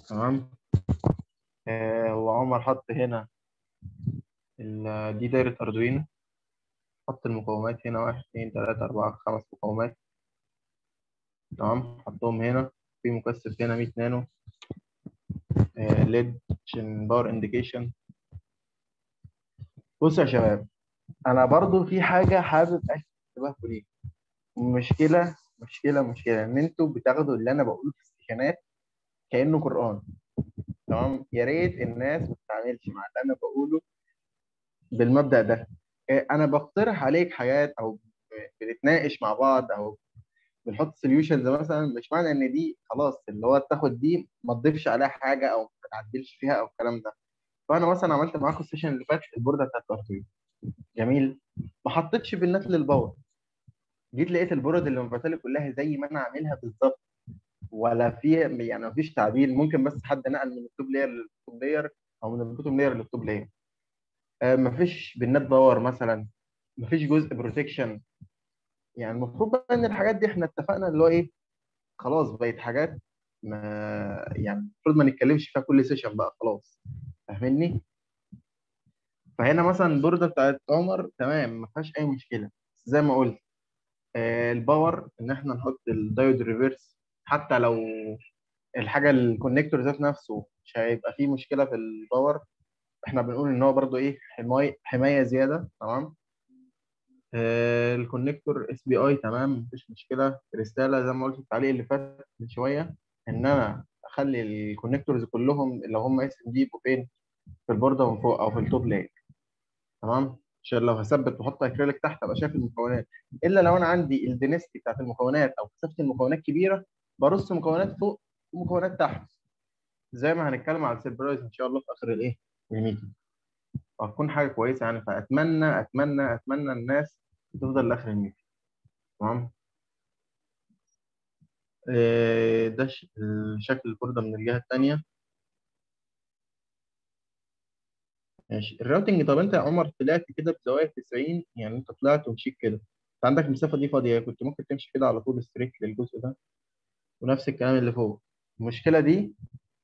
تمام آه وعمر حط هنا ال- دي دايرة أردوينو حط المقاومات هنا واحد اتنين تلاتة أربعة خمس مقاومات تمام حطهم هنا في مكثف هنا 100 نانو آه ليد عشان باور انديكيشن بصوا يا شباب أنا برضو في حاجة حابب أشترك انتباهكم ليه مشكلة مشكلة مشكلة إن أنتوا بتاخدوا اللي أنا بقوله في السكشنات كأنه قرآن تمام يا ريت الناس ما تتعاملش مع اللي أنا بقوله بالمبدأ ده إيه، انا بقترح عليك حاجات او بنتناقش مع بعض او بنحط سوليوشنز مثلا مش معنى ان دي خلاص اللي هو تاخد دي ما تضيفش عليها حاجه او ما تعدلش فيها او الكلام ده فانا مثلا عملت معاكم السيشن اللي فات البورده بتاعت الترتيب جميل ما حطيتش بنات للباور جيت لقيت البورد اللي مبعوثه لي كلها زي ما انا عاملها بالظبط ولا في يعني ما فيش تعديل ممكن بس حد نقل من التوب لاير للتوب لاير او من البوتوم لاير للتوب لاير آه، مفيش بنات باور مثلا مفيش جزء بروتكشن يعني المفروض بقى ان الحاجات دي احنا اتفقنا اللي هو ايه خلاص بقت حاجات ما يعني المفروض ما نتكلمش فيها كل سيشن بقى خلاص فاهمني فهنا مثلا البورده بتاعت عمر تمام ما فيهاش اي مشكله بس زي ما قلت آه، الباور ان احنا نحط الدايود ريفرس حتى لو الحاجه الكونكتور ذات نفسه مش هيبقى فيه مشكله في الباور احنا بنقول ان هو برضو ايه حمايه حمايه زياده تمام آه الكونكتور اس بي اي تمام مفيش مشكله رساله زي ما قلت في التعليق اللي فات من شويه ان انا اخلي الكونكتورز كلهم لو هم اس ام دي يبقوا فين في البورده من فوق او في التوب لاير تمام عشان لو هثبت واحط اكريليك تحت ابقى شايف المكونات الا لو انا عندي الدينستي بتاعت المكونات او كثافه المكونات كبيره برص مكونات فوق ومكونات تحت زي ما هنتكلم على السيربرايز ان شاء الله في اخر الايه الميتنج وهتكون حاجه كويسه يعني فاتمنى اتمنى اتمنى الناس تفضل لاخر الميتنج تمام آه، ده ش- شكل البوردة من الجهة التانية ماشي الراوتنج طب انت يا عمر طلعت كده بزوايا 90 يعني انت طلعت ومشيت كده انت عندك المسافة دي فاضية كنت ممكن تمشي كده على طول ستريت للجزء ده ونفس الكلام اللي فوق المشكلة دي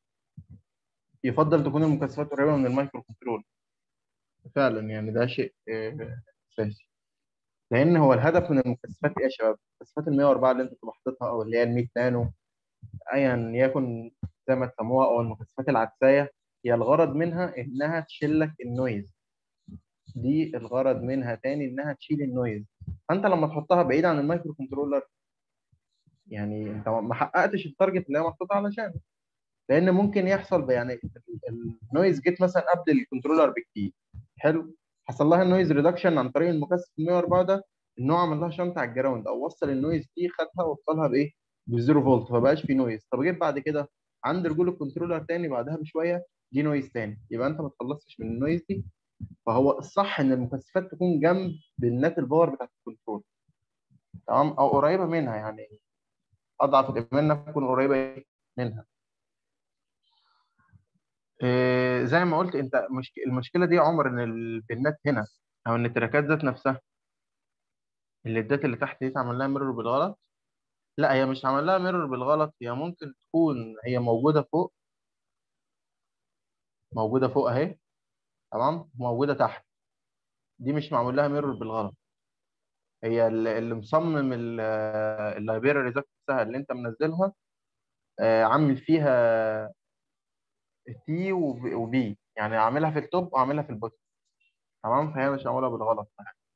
يفضل تكون المكثفات قريبة من المايكرو كنترول فعلا يعني ده شيء آه، أساسي لأن هو الهدف من المكثفات إيه يا شباب؟ المكثفات ال 104 اللي أنت بتبقى حاططها أو اللي هي ال 100 نانو أيا يكن زي ما تسموها أو المكثفات العدسية هي الغرض منها إنها تشيل لك النويز دي الغرض منها تاني إنها تشيل النويز فأنت لما تحطها بعيد عن المايكرو كنترولر يعني أنت ما حققتش التارجت اللي هي محطوطة علشانه لأن ممكن يحصل ب- يعني ال- النويز جيت مثلا قبل الكنترولر بكتير حلو حصل لها النويز ريدكشن عن طريق المكثف 104 ده ان هو عمل لها شنط على الجراوند او وصل النويز دي خدها ووصلها بايه؟ بزيرو فولت فبقاش في نويز طب جيت بعد كده عند رجول الكنترولر تاني بعدها بشويه دي نويز تاني يبقى انت ما تخلصتش من النويز دي فهو الصح ان المكثفات تكون جنب النات الباور بتاعت الكنترول تمام او قريبه منها يعني اضعف الايمان انها تكون قريبه منها إيه، زي ما قلت انت مشك... المشكله دي يا عمر ان البنات هنا او ان التراكات ذات نفسها اللي الداتا اللي تحت دي اتعمل لها ميرور بالغلط لا هي مش عمل لها ميرور بالغلط هي ممكن تكون هي موجوده فوق موجوده فوق اهي تمام موجوده تحت دي مش معمول لها ميرور بالغلط هي اللي اللي مصمم ال- اللايبراري ذات نفسها اللي انت منزلها آه، عامل فيها تي وبي يعني عاملها في التوب وعاملها في البوتtom تمام فهي مش معموله بالغلط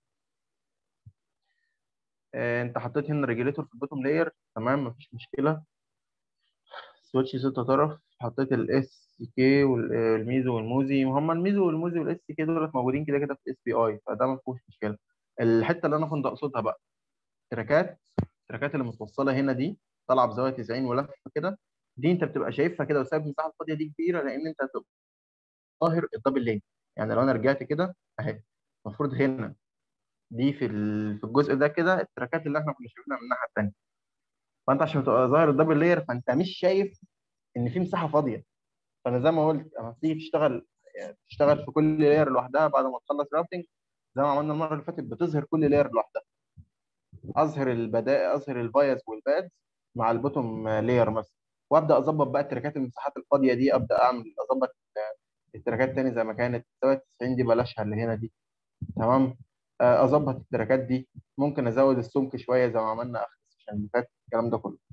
آه، انت حطيت هنا ريجوليتور في البوتوم لاير تمام مفيش مشكله سويتش ستة طرف حطيت الاس كي والميزو والموزي وهم الميزو والموزي والاس كي دولت موجودين كده كده في الاس بي اي فده ما فيهوش مشكله الحته اللي انا كنت اقصدها بقى تراكات التراكات اللي متوصله هنا دي طالعه بزاويه 90 ولفه كده دي انت بتبقى شايفها كده وسايب المساحه الفاضيه دي كبيره لان انت هتبقى ظاهر الدبل لين يعني لو انا رجعت كده اهي المفروض هنا دي في ال- في الجزء ده كده التراكات اللي احنا كنا شايفينها من الناحيه الثانيه فانت عشان تبقى ظاهر الدبل لاير فانت مش شايف ان في مساحه فاضيه فانا زي ما قلت لما تيجي تشتغل يعني تشتغل في كل لاير لوحدها بعد ما تخلص راوتنج زي ما عملنا المره اللي فاتت بتظهر كل لاير لوحدها اظهر البدائل اظهر البايز والبادز مع البوتوم لاير مثلا وابدا اظبط بقى التراكات المساحات الفاضيه دي ابدا اعمل اظبط التراكات تاني زي ما كانت زاويه 90 دي بلاشها اللي هنا دي تمام آه، اظبط التراكات دي ممكن ازود السمك شويه زي ما عملنا اخر السيشن اللي فات الكلام ده كله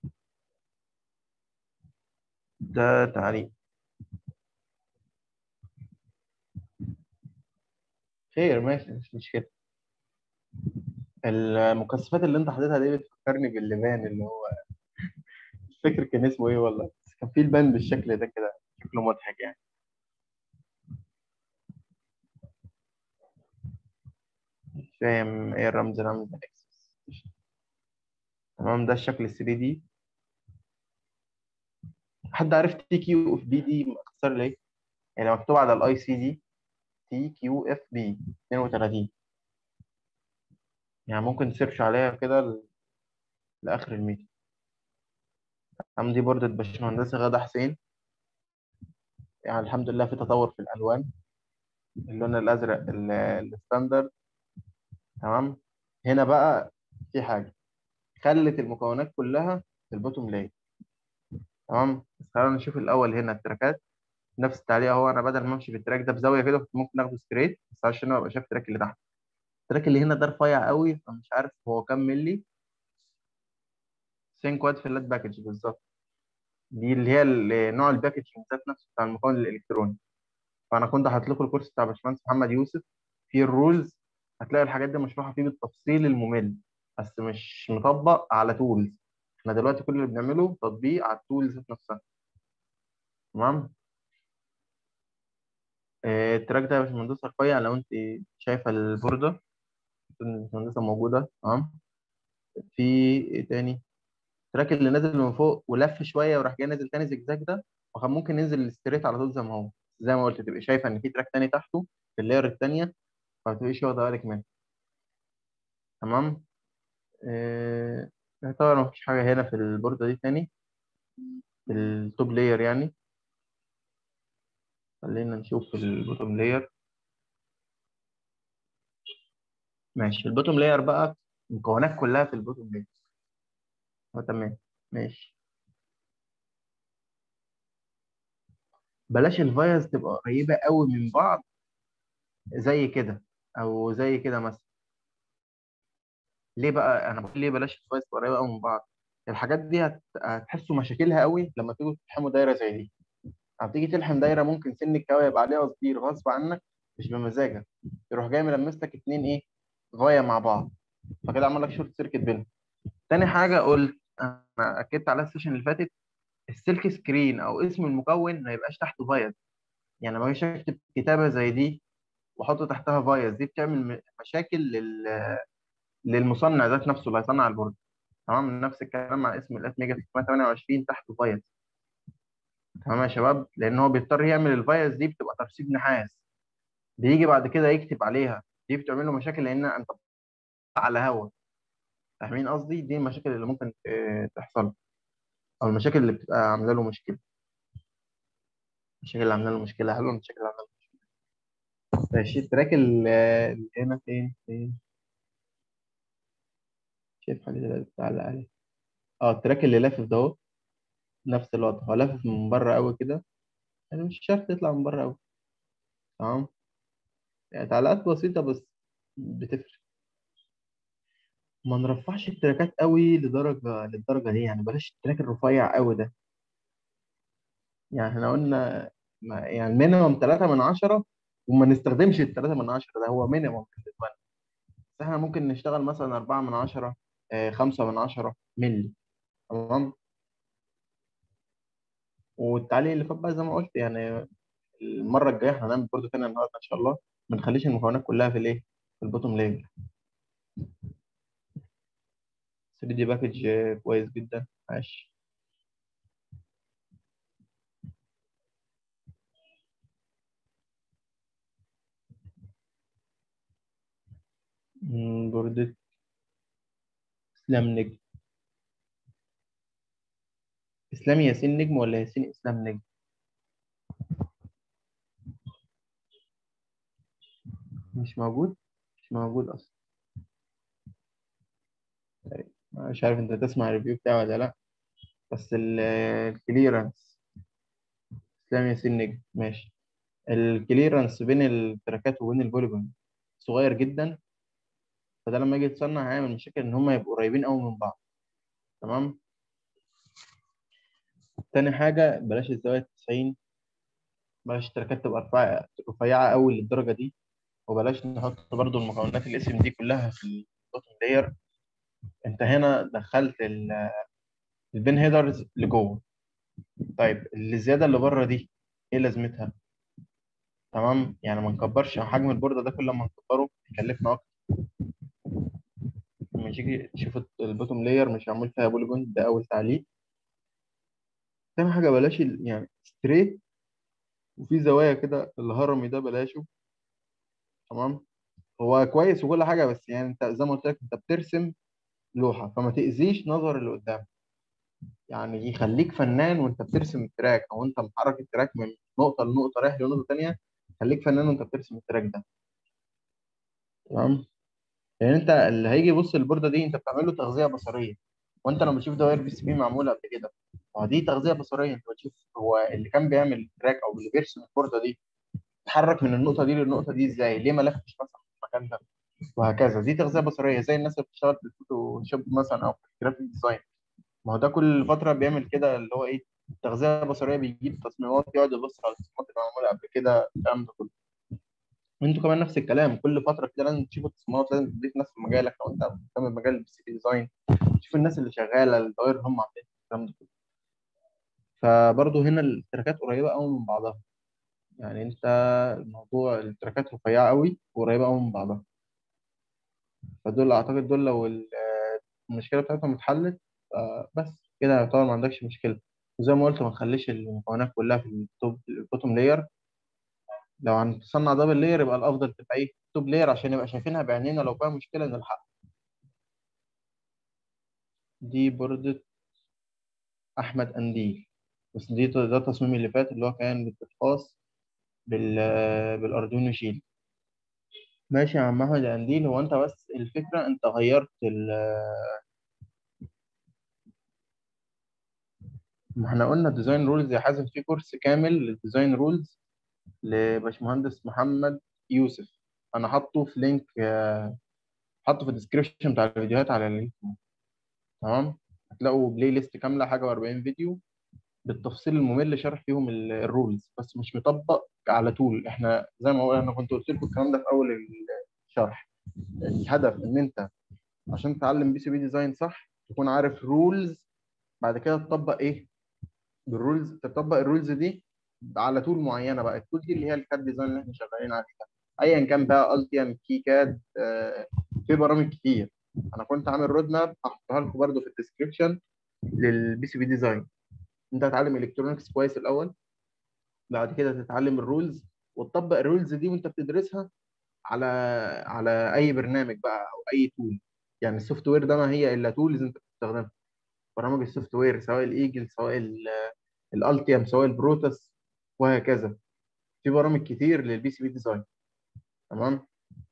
ده تعريف خير ماشي مش مشكله المكثفات اللي انت حاططها دي بتفكرني باللبان اللي هو مش فاكر كان اسمه ايه والله بس كان في لبان بالشكل ده كده شكله مضحك يعني مش فاهم ايه الرمز رمز اكسس تمام ده الشكل ال 3 دي حد عارف تي كيو اف بي دي اختصار ليه؟ يعني مكتوب على الاي سي دي تي كيو اف بي 32 يعني ممكن تسيرش عليها كده ل- لاخر الميتنج عم دي بوردة باشمهندسة غادة حسين يعني الحمد لله في تطور في الالوان اللون الازرق ال- الستاندرد تمام هنا بقى في حاجه خلت المكونات كلها في البوتوم لاي تمام بس خلينا نشوف الاول هنا التراكات نفس التعليق اهو انا بدل ما امشي بالتراك ده بزاويه كده كنت ممكن اخده ستريت بس عشان ابقى شايف التراك اللي تحت التراك اللي هنا ده رفيع قوي فمش عارف هو كام ملي سين كواد فلات باكج بالظبط دي اللي هي ال- نوع الباكجنج ذات نفسه بتاع المكون الالكتروني فانا كنت هحط لكم الكورس بتاع باشمهندس محمد يوسف في الرولز هتلاقي الحاجات دي مشروحه فيه بالتفصيل الممل بس مش مطبق على تولز احنا دلوقتي كل اللي بنعمله تطبيق على التولز ذات نفسها تمام آه، التراك ده يا باشمهندس رفيع لو انت شايفه البورده الباشمهندسه موجوده تمام في ايه تاني التراك اللي نازل من فوق ولف شويه وراح جاي نازل تاني زجزاج ده وكان ممكن ينزل ستريت على طول زي ما هو زي ما قلت تبقى شايفه ان في تراك تاني تحته في اللاير التانيه فما تبقيش واخده بالك منه تمام آه، طبعا مفيش حاجه هنا في البورده دي تاني في التوب لاير يعني خلينا نشوف في البوتوم لاير ماشي البوتوم لاير بقى المكونات كلها في البوتوم لاير اه تمام ماشي بلاش الفايز تبقى قريبه قوي من بعض زي كده او زي كده مثلا ليه بقى انا بقول ليه بلاش الفايز تبقى قريبه قوي من بعض الحاجات دي هت- هتحسوا مشاكلها قوي لما تيجوا تلحموا دايره زي دي هتيجي تلحم دايره ممكن سن الكوايه يبقى عليها صدير غصب عنك مش بمزاجك يروح جاي ملمس لك اتنين ايه فايا مع بعض فكده عمل لك شورت سيركت بينهم تاني حاجه قلت انا اكدت على السيشن اللي فاتت السلك سكرين او اسم المكون ما يبقاش تحته فايز يعني ما اجيش اكتب كتابه زي دي واحط تحتها فايز دي بتعمل م- مشاكل لل... للمصنع ذات نفسه اللي هيصنع البورد تمام نفس الكلام مع اسم الاس ميجا 628 تحته فايز تمام يا شباب لان هو بيضطر يعمل الفايز دي بتبقى ترسيب نحاس بيجي بعد كده يكتب عليها دي بتعمل له مشاكل لان انت على هوا فاهمين قصدي دي المشاكل اللي ممكن آه، تحصل او المشاكل اللي بتبقى عامله له مشكله المشاكل اللي عامله له مشكله حلوه المشاكل اللي عامله له مشكله ماشي التراك ال- اللي هنا فين فين شايف حاجه دلوقتي بتعلق عليه اه التراك اللي لافف ده اهو نفس الوضع هو لافف من بره قوي كده يعني مش شرط يطلع من بره قوي تمام يعني تعليقات بسيطه بس بتفرق ما نرفعش التراكات قوي لدرجه للدرجه دي يعني بلاش التراك الرفيع قوي ده يعني احنا قلنا ما- يعني مينيمم 3 من 10 وما نستخدمش ال 3 من 10 ده هو مينيمم بالنسبه لنا بس احنا ممكن نشتغل مثلا 4 من 10 5 من 10 مللي تمام والتعليق اللي فات بقى زي ما قلت يعني المره الجايه احنا هنعمل برضه تاني النهارده ان شاء الله ما نخليش المكونات كلها في الايه في البوتوم لاير 3 دي باكج كويس جدا ماشي مم، بوردة اسلام نجم اسلام ياسين نجم ولا ياسين اسلام نجم مش موجود مش موجود اصلا طيب، مش عارف انت تسمع الريفيو بتاعه ولا لا بس الكليرنس اسلام ياسين نجم ماشي الكليرنس بين التراكات وبين البوليجون صغير جدا فده لما يجي يتصنع هيعمل مشاكل ان هم يبقوا قريبين قوي من بعض تمام تاني حاجة بلاش الزوايا 90 بلاش التراكات تبقى رفيعة رفيعة قوي للدرجة دي وبلاش نحط برضو المكونات الاسم دي كلها في البوتن لاير انت هنا دخلت ال- البين هيدرز لجوه طيب الزيادة اللي بره دي ايه لازمتها؟ تمام يعني ما نكبرش حجم البوردة ده كل ما نكبره يكلفنا اكتر لما تيجي تشوف البوتوم لاير مش معمول فيها بوليجون ده اول تعليق تاني حاجة بلاش ال- يعني ستريت وفي زوايا كده الهرمي ده بلاشه تمام هو كويس وكل حاجة بس يعني انت زي ما قلت لك انت بترسم لوحة فما تأذيش نظر اللي قدامك يعني يخليك فنان وانت بترسم التراك او انت محرك التراك من نقطة لنقطة رايح لنقطة تانية خليك فنان وانت بترسم التراك ده تمام لان انت اللي هيجي يبص البوردة دي انت بتعمل له تغذية بصرية وانت لما تشوف دوائر بي سي بي معمولة قبل كده ما دي تغذية بصرية انت بتشوف هو اللي كان بيعمل التراك او اللي بيرسم البوردة دي اتحرك من النقطة دي للنقطة دي ازاي ليه ما لفش مثلا في المكان ده وهكذا دي تغذية بصرية زي الناس اللي بتشتغل في الفوتوشوب مثلا او في الجرافيك ديزاين ما هو ده كل فترة بيعمل كده اللي هو ايه تغذية بصرية بيجيب تصميمات يقعد يبص على التصميمات اللي معمولة قبل كده الكلام ده كله انتوا كمان نفس الكلام كل فترة كده لازم تشوفوا التصميمات لازم تضيف ناس في مجالك لو انت مهتم بمجال السي ديزاين تشوف الناس اللي شغالة الدوائر اللي هم عاملين الكلام ده كله فبرضه هنا التراكات قريبة قوي من بعضها يعني انت الموضوع التراكات رفيعة قوي وقريبة قوي من بعضها فدول اعتقد دول لو ال- المشكلة بتاعتهم اتحلت آه، بس كده يعتبر ما عندكش مشكلة وزي ما قلت ما تخليش المكونات كلها في التوب البوتوم لاير لو هنصنع دبل لاير يبقى الافضل تبقى ايه توب لاير عشان نبقى شايفينها بعينينا لو فيها مشكلة نلحقها دي بوردة احمد انديل بس دي ده التصميم اللي فات اللي هو كان خاص بال بالاردوينو شيل ماشي يا عم احمد انديل هو انت بس الفكرة انت غيرت ال ما احنا قلنا ديزاين رولز يا حازم في كورس كامل للديزاين رولز لباشمهندس محمد يوسف انا حاطه في لينك آه، حاطه في الديسكربشن بتاع الفيديوهات على اللينك تمام هتلاقوا بلاي ليست كامله حاجه و40 فيديو بالتفصيل الممل شرح فيهم ال- الرولز بس مش مطبق على طول احنا زي ما قلنا انا كنت قلت لكم الكلام ده في اول الشرح الهدف ان انت عشان تتعلم بي سي بي ديزاين صح تكون عارف رولز بعد كده تطبق ايه بالرولز تطبق الرولز دي على تول معينه بقى التول دي اللي هي الكاد ديزاين اللي احنا شغالين عليها ايا كان بقى التيم كي كاد آه، في برامج كتير انا كنت عامل رود ماب هحطها لكم برده في الديسكربشن للبي سي بي ديزاين انت هتتعلم الكترونكس كويس الاول بعد كده تتعلم الرولز وتطبق الرولز دي وانت بتدرسها على على اي برنامج بقى او اي تول يعني السوفت وير ده ما هي الا تولز انت بتستخدمها برامج السوفت وير سواء الايجل سواء الالتيم سواء البروتوس وهكذا في برامج كتير للبي سي بي ديزاين تمام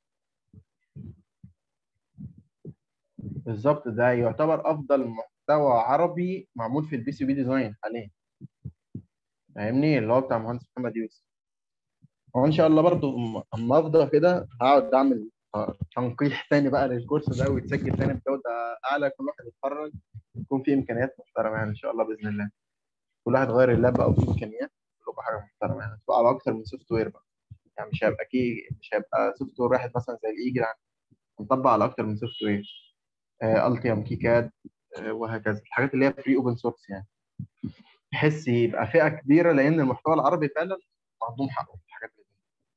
بالظبط ده يعتبر افضل محتوى عربي معمول في البي سي بي ديزاين حاليا فاهمني اللي هو بتاع مهندس محمد يوسف وان شاء الله برضو أم- اما افضى كده هقعد اعمل آه، تنقيح تاني بقى للكورس ده ويتسجل تاني بجوده اعلى كل واحد يتفرج يكون في امكانيات محترمه يعني ان شاء الله باذن الله كل واحد غير اللاب او في امكانيات تبقى حاجه محترمه يعني تبقى على اكتر من سوفت وير بقى يعني مش هيبقى كي مش هيبقى سوفت وير واحد مثلا زي الايجل هنطبق على اكتر من سوفت وير التيم كيكاد وهكذا الحاجات اللي هي فري اوبن سورس يعني بحيث يبقى فئه كبيره لان المحتوى العربي فعلا مهضوم حقه في الحاجات دي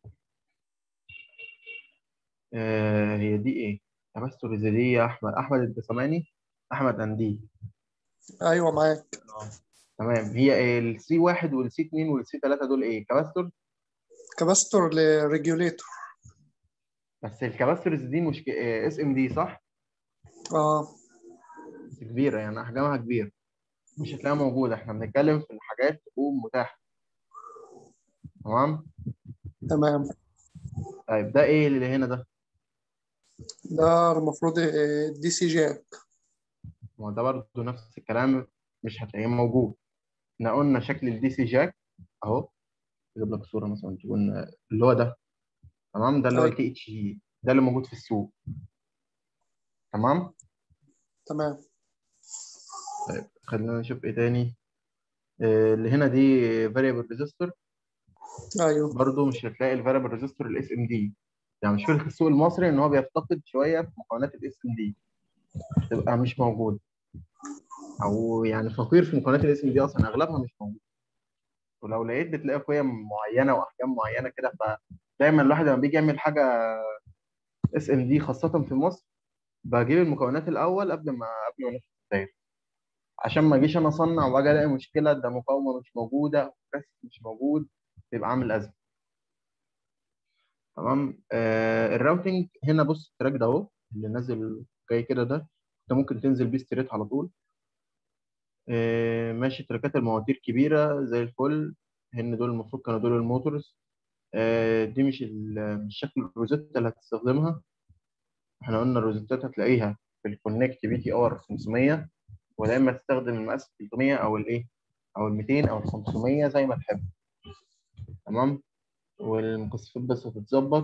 آه، هي دي ايه؟ تبستر الزيدية احمد احمد انت سامعني؟ احمد اندي ايوه معاك تمام هي السي واحد والسي 2 والسي 3 دول ايه؟ كباستور كباستور لريجوليتور بس الكباستورز دي مش اس ام دي صح؟ اه بس كبيره يعني احجامها كبيره مش هتلاقيها موجوده احنا بنتكلم في الحاجات تكون متاحه تمام؟ تمام طيب ده ايه اللي هنا ده؟ ده المفروض دي سي جاك ما هو ده برضه نفس الكلام مش هتلاقيه موجود احنا قلنا شكل الدي سي جاك اهو اجيب لك صوره مثلا تكون اللي هو ده تمام ده اللي هو أيوة. التي اتش جي ده اللي موجود في السوق تمام تمام طيب خلينا نشوف ايه تاني آه، اللي هنا دي variable resistor ايوه برضو مش هتلاقي الفاريبل ريزيستور الاس ام دي يعني مشكله السوق المصري ان هو بيفتقد شويه في مكونات الاس ام دي تبقى مش موجود او يعني فقير في مكونات الاس ام دي اصلا اغلبها مش موجود ولو لقيت بتلاقي قيم معينه واحجام معينه كده فدايما الواحد لما بيجي يعمل حاجه اس ام دي خاصه في مصر بجيب المكونات الاول قبل ما قبل ما نفتح الدايره عشان ما اجيش انا اصنع واجي الاقي مشكله ده مقاومه مش موجوده بس مش موجود يبقى عامل ازمه تمام آه الراوتنج هنا بص التراك ده اهو اللي نازل جاي كده ده انت ممكن تنزل بيه ستريت على طول آه ماشي تراكات المواتير كبيره زي الفل هن دول المفروض كانوا دول الموتورز آه دي مش ال- مش شكل الروزيتا اللي هتستخدمها احنا قلنا الروزيتات هتلاقيها في الكونكت بي تي ار 500 ولا اما تستخدم المقاس 300 او الايه او ال 200 او ال 500 زي ما تحب تمام والمكثفات بس هتتظبط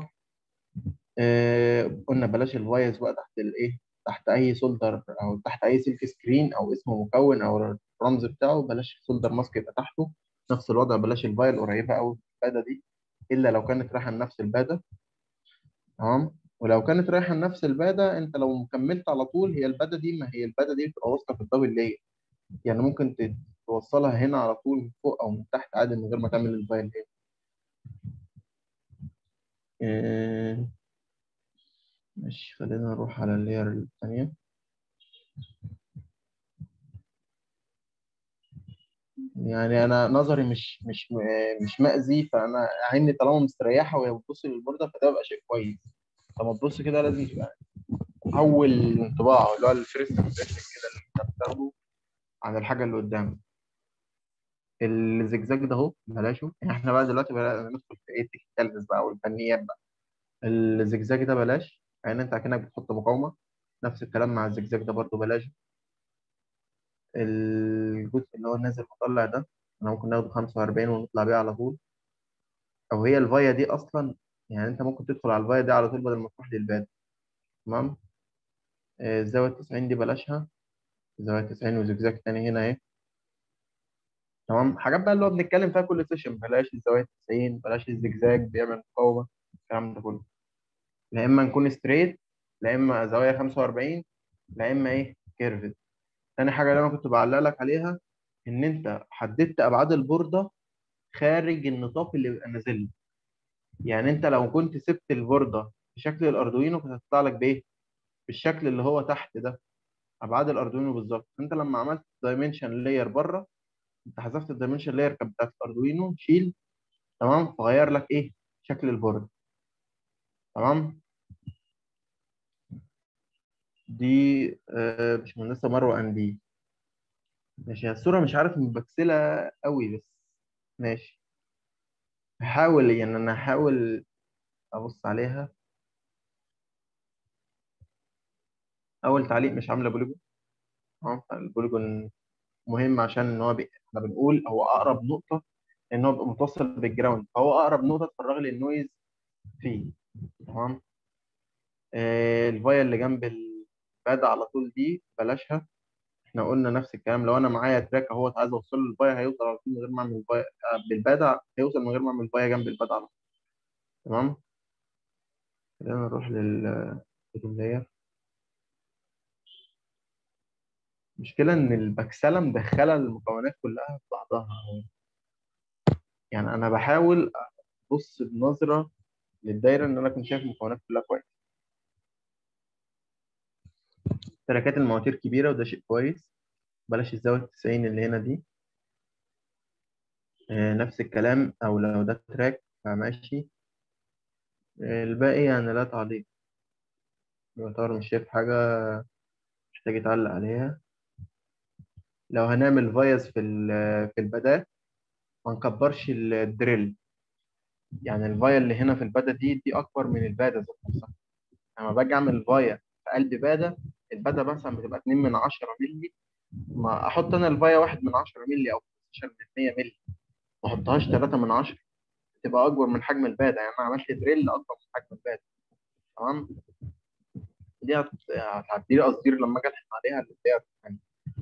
آه قلنا بلاش الفايز بقى تحت الايه تحت اي سولدر او تحت اي سلك سكرين او اسم مكون او الرمز بتاعه بلاش السولدر ماسك يبقى تحته نفس الوضع بلاش الفايل قريبه قوي من الباده دي الا لو كانت رايحه لنفس الباده تمام ولو كانت رايحه لنفس الباده انت لو كملت على طول هي الباده دي ما هي الباده دي بتبقى واصله في الدبل لاير يعني ممكن ت- توصلها هنا على طول من فوق او من تحت عادي من غير ما تعمل الفايل هنا آه، ماشي خلينا نروح على اللاير الثانية يعني أنا نظري مش مش مش مأذي فأنا عيني طالما مستريحة وهي بتبص للبوردة فده بيبقى شيء كويس لما تبص كده لازم تبقى أول انطباع اللي هو الفيرست امبريشن كده اللي أنت بتاخده عن الحاجة اللي قدامك الزجزاج ده أهو بلاشه يعني إحنا بقى دلوقتي بدأنا ندخل في إيه التكنيكاليتيز بقى والفنيات بقى الزجزاج ده بلاش يعني أنت أكنك بتحط مقاومة نفس الكلام مع الزجزاج ده برضه بلاش الجزء اللي هو نازل مطلع ده انا ممكن ناخده 45 ونطلع بيه على طول او هي الفايا دي اصلا يعني انت ممكن تدخل على الفايا دي على طول بدل ما تروح للباد تمام آه، الزاوية 90 دي بلاشها زاوية 90 وزجزاج تاني هنا اهي تمام حاجات بقى اللي هو بنتكلم فيها كل سيشن بلاش الزاوية 90 بلاش الزجزاج بيعمل مقاومة الكلام ده كله لا اما نكون ستريت لا اما زاوية 45 لا اما ايه كيرفد تاني حاجة اللي انا كنت بعلق لك عليها ان انت حددت ابعاد البوردة خارج النطاق اللي بيبقى نازل لك. يعني انت لو كنت سبت البوردة بشكل الاردوينو كانت هتطلع لك بايه بالشكل اللي هو تحت ده ابعاد الاردوينو بالظبط انت لما عملت دايمنشن لاير بره انت حذفت الدايمنشن لاير كانت بتاعت الاردوينو شيل تمام فغير لك ايه شكل البورد تمام دي آه باشمهندسه مروه اندي ماشي هي الصوره مش عارف مبكسله قوي بس ماشي هحاول يعني انا هحاول ابص عليها اول تعليق مش عامله بوليجون تمام البوليجون مهم عشان ان هو بي... احنا بنقول هو اقرب نقطه ان هو بيبقى متوصل بالجراوند فهو اقرب نقطه تفرغ لي النويز فيه تمام آه الفايا اللي جنب الباد على طول دي بلاشها احنا قلنا نفس الكلام لو انا معايا تراك اهوت عايز اوصل له الفايا هيوصل على طول من غير ما اعمل فايا آه، بالباد هيوصل من غير ما اعمل فايا جنب الباد على طول تمام خلينا نروح لل لاير المشكلة إن البكسلة مدخلة المكونات كلها في بعضها يعني أنا بحاول أبص بنظرة للدايرة إن أنا أكون شايف المكونات كلها كويس تراكات المواتير كبيرة وده شيء كويس بلاش الزاوية 90 اللي هنا دي آه، نفس الكلام أو لو ده تراك فماشي آه، الباقي يعني لا تعليق يعتبر مش شايف حاجة محتاج يتعلق عليها لو هنعمل فايز في ال- في البدات ما نكبرش الدريل يعني الفايا اللي هنا في البادا دي دي اكبر من البادا ذات نفسها لما باجي اعمل فايا في قلب بادا البادا مثلا بتبقى 2 من 10 مللي ما احط انا الفايا واحد من 10 مللي او 15 من 100 مللي ما احطهاش 3 من 10 تبقى اكبر من حجم الباده يعني انا عملت دريل اكبر من حجم الباده تمام دي هت- هتعدي لي قصدير لما اجي الحق عليها اللي هي يعني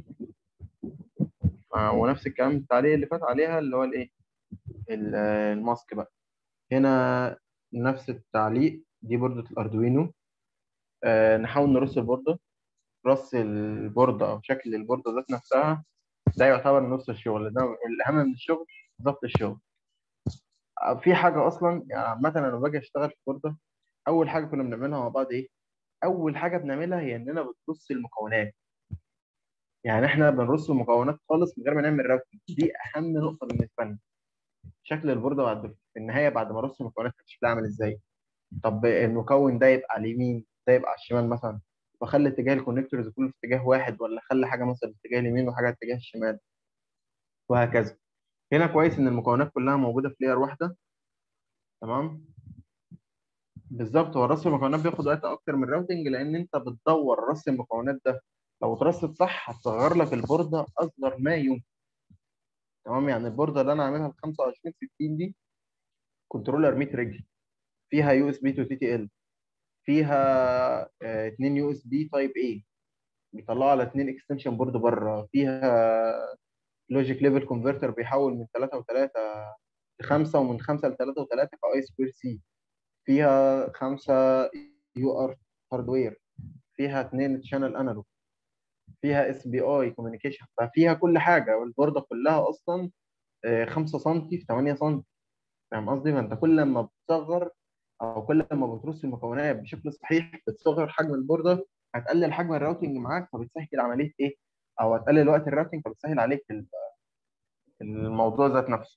آه، ونفس الكلام التعليق اللي فات عليها اللي هو الايه ال- آه، الماسك بقى هنا نفس التعليق دي بوردة الأردوينو آه نحاول نرص البوردة رص البوردة أو شكل البوردة ذات نفسها ده يعتبر نص الشغل ده الأهم من الشغل ضبط الشغل آه، في حاجة أصلا يعني عامة أنا لما باجي أشتغل في بوردة أول حاجة كنا بنعملها مع بعض إيه؟ أول حاجة بنعملها هي إننا بنرص المكونات يعني إحنا بنرص المكونات خالص من غير ما نعمل راوتنج دي أهم نقطة بالنسبة لنا شكل البوردة بعد في النهاية بعد ما أرص المكونات كان شكلها عامل إزاي؟ طب المكون ده يبقى على اليمين ده يبقى على الشمال مثلا واخلي اتجاه الكونكتورز كله في اتجاه واحد ولا اخلي حاجه مثلا في اتجاه اليمين وحاجه في اتجاه الشمال وهكذا هنا كويس ان المكونات كلها موجوده في لير واحده تمام بالظبط هو رص المكونات بياخد وقت اكتر من الراوتنج لان انت بتدور رص المكونات ده لو اترصت صح هتصغر لك البورده اصغر ما يمكن تمام يعني البورده اللي انا عاملها ال 25 60 دي كنترولر 100 رجل فيها يو اس بي تو تي تي ال فيها 2 يو اس بي تايب اي بيطلعوا على اثنين اكستنشن بورد بره فيها لوجيك ليفل كونفرتر بيحول من 3 و3 ل 5 ومن 5 ل 3 و3 في اي سكوير سي فيها 5 يو ار هاردوير فيها اثنين شانل انالوج فيها اس بي اي كوميونيكيشن ففيها كل حاجه والبورده كلها اصلا 5 سم في 8 سم فاهم قصدي؟ فانت كل ما بتصغر او كل ما بترص المكونات بشكل صحيح بتصغر حجم البورده هتقلل حجم الراوتنج معاك فبتسهل عمليه ايه؟ او هتقلل وقت الراوتنج فبتسهل عليك ال- الموضوع ذات نفسه.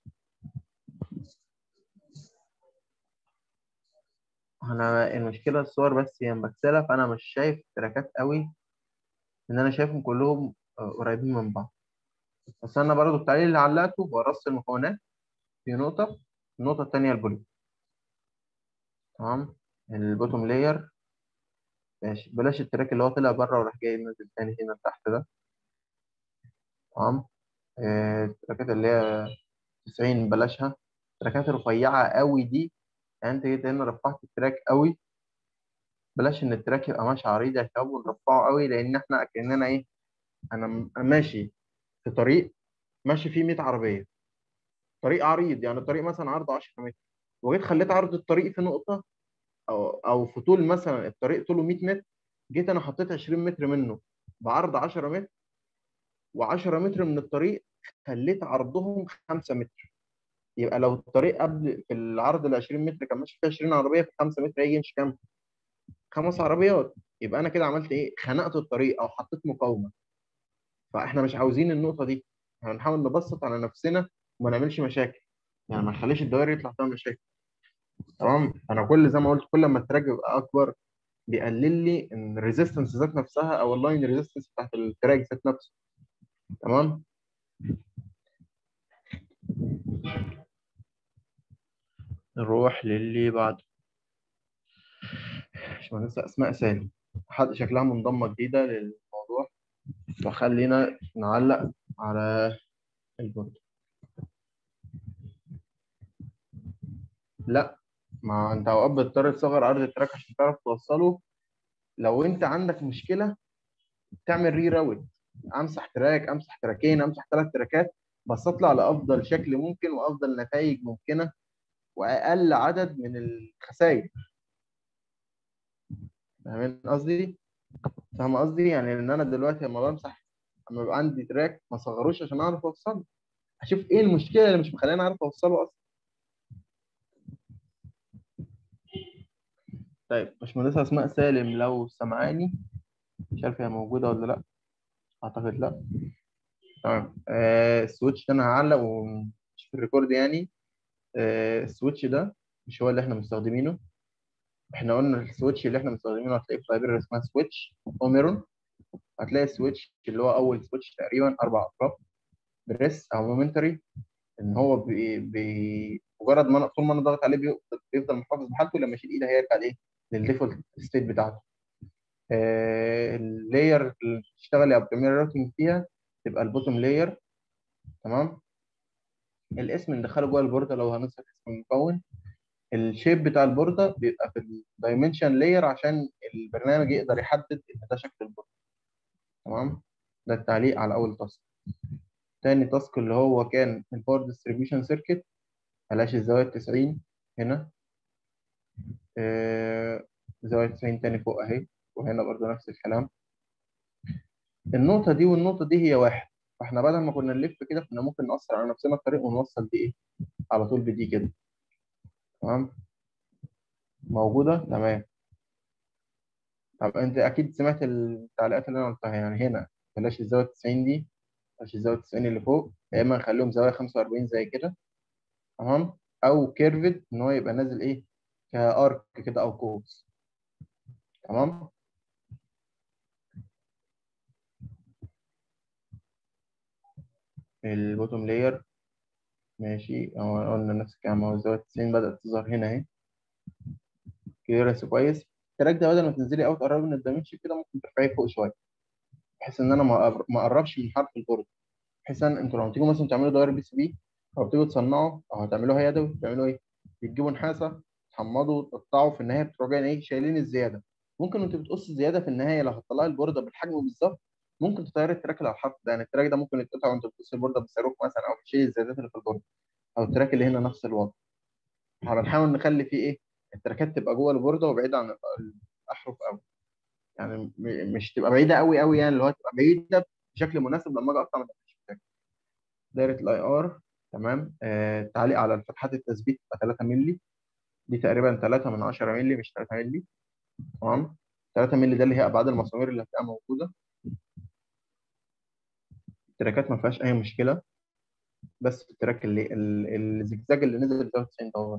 انا المشكله الصور بس هي مبكسله فانا مش شايف تراكات قوي ان انا شايفهم كلهم آه، قريبين من بعض. بس انا برضو التعليق اللي علقته هو رص المكونات في نقطه النقطه الثانيه البولي تمام البوتوم لاير ماشي بلاش التراك اللي هو طلع بره وراح جاي نازل تاني هنا تحت ده تمام آه، التراكات اللي هي 90 بلاشها التراكات الرفيعة قوي دي يعني انت جيت هنا رفعت التراك قوي بلاش ان التراك يبقى ماشي عريض يا شباب ونرفعه قوي لان احنا كاننا ايه انا م- ماشي في طريق ماشي فيه 100 عربية طريق عريض يعني الطريق مثلا عرضه 10 متر وجيت خليت عرض الطريق في نقطة او او في طول مثلا الطريق طوله 100 متر جيت انا حطيت 20 متر منه بعرض 10 متر و10 متر من الطريق خليت عرضهم 5 متر يبقى لو الطريق قبل في العرض ال 20 متر كان ماشي فيه 20 عربيه في 5 متر هيجي يمشي كام؟ خمس عربيات يبقى انا كده عملت ايه؟ خنقت الطريق او حطيت مقاومه فاحنا مش عاوزين النقطه دي هنحاول نبسط على نفسنا وما نعملش مشاكل يعني ما نخليش الدوائر يطلع فيها مشاكل تمام انا كل زي ما قلت كل ما التراك يبقى اكبر بيقلل لي ان الريزيستنس ذات نفسها او اللاين ريزيستنس بتاعت التراك ذات نفسه تمام نروح للي بعده باشمهندس اسماء سالم حد شكلها منضمه جديده للموضوع فخلينا نعلق على البورد لا ما انت اوقات بتضطر تصغر عرض التراك عشان تعرف توصله لو انت عندك مشكله تعمل ري راوت امسح تراك امسح تراكين امسح ثلاث تراكات بس اطلع لافضل شكل ممكن وافضل نتائج ممكنه واقل عدد من الخسائر فاهمين قصدي؟ فاهم قصدي؟ يعني ان انا دلوقتي لما بمسح لما يبقى عندي تراك ما اصغروش عشان اعرف اوصله اشوف ايه المشكله اللي مش مخليني اعرف اوصله اصلا طيب باشمهندسة اسماء سالم لو سمعاني مش عارف هي موجوده ولا لا اعتقد لا تمام آه السويتش ده انا هعلق ومش في الريكورد يعني آه السويتش ده مش هو اللي احنا مستخدمينه احنا قلنا السويتش اللي احنا مستخدمينه هتلاقيه في لايبرري اسمها سويتش اوميرون هتلاقي السويتش اللي هو اول سويتش تقريبا اربع اطراف بريس او مومنتري ان هو بي بي مجرد ما أنا- طول ما انا ضاغط عليه بيفضل, بيفضل محافظ بحالته لما اشيل ايدي هيرجع لايه؟ للديفولت ستيت بتاعته. آه اللاير اللي بتشتغل او بتعمل راوتنج فيها تبقى البوتوم لاير تمام الاسم ندخله جوه البورده لو هنسخ اسم المكون الشيب بتاع البورده بيبقى في الدايمنشن لاير عشان البرنامج يقدر يحدد ان ده شكل البورده تمام ده التعليق على اول تاسك تاني تاسك اللي هو كان الباور ديستريبيوشن سيركت بلاش الزاويه 90 هنا آه، زاويه 90 تاني فوق اهي وهنا برضو نفس الكلام النقطه دي والنقطه دي هي واحد فاحنا بدل ما كنا نلف كده كنا ممكن نأثر على نفسنا الطريق ونوصل دي ايه على طول بدي كده تمام موجوده تمام طب انت اكيد سمعت التعليقات اللي انا قلتها يعني هنا بلاش الزاويه 90 دي بلاش الزاويه 90 اللي فوق يا اما نخليهم زاويه 45 زي كده تمام او كيرفد ان هو يبقى نازل ايه كارك كده او قوس تمام البوتوم لاير ماشي اهو قلنا نفس الكلام اهو الزاويه 90 بدات تظهر هنا اهي كليرنس كويس التراك ده بدل ما تنزلي اوت قرب من الدايمنشن كده ممكن ترفعيه فوق شويه بحيث ان انا ما أقر- ما اقربش من حرف البورد بحيث ان انتوا لما تيجوا مثلا تعملوا دايره بي سي بي او تيجوا تصنعوا او هتعملوها يدوي تعملوا ايه؟ بتجيبوا نحاسه تحمضوا تقطعوا في النهايه بتروحوا جايين ايه شايلين الزياده ممكن وانت بتقص الزياده في النهايه لو هتطلعي البورده بالحجم بالظبط ممكن تطيري التراك اللي على الحرف ده يعني التراك ده ممكن يتقطع وانت بتقص البورده بالصاروخ مثلا او بتشيل الزيادات اللي في البورده او التراك اللي هنا نفس الوضع احنا بنحاول نخلي فيه ايه التراكات تبقى جوه البورده وبعيده عن الاحرف قوي يعني م- مش تبقى بعيده قوي قوي يعني اللي هو تبقى بعيده بشكل مناسب لما اجي اقطع ما تبقاش محتاج. دايره الاي ار تمام آه تعليق على فتحات التثبيت تبقى 3 مللي دي تقريبا 3 من 10 مللي مش 3 مللي تمام 3 مللي ده اللي هي ابعاد المسامير اللي هتبقى موجوده التراكات ما فيهاش اي مشكله بس التراك اللي ال- الزجزاج اللي نزل ده 90 دولار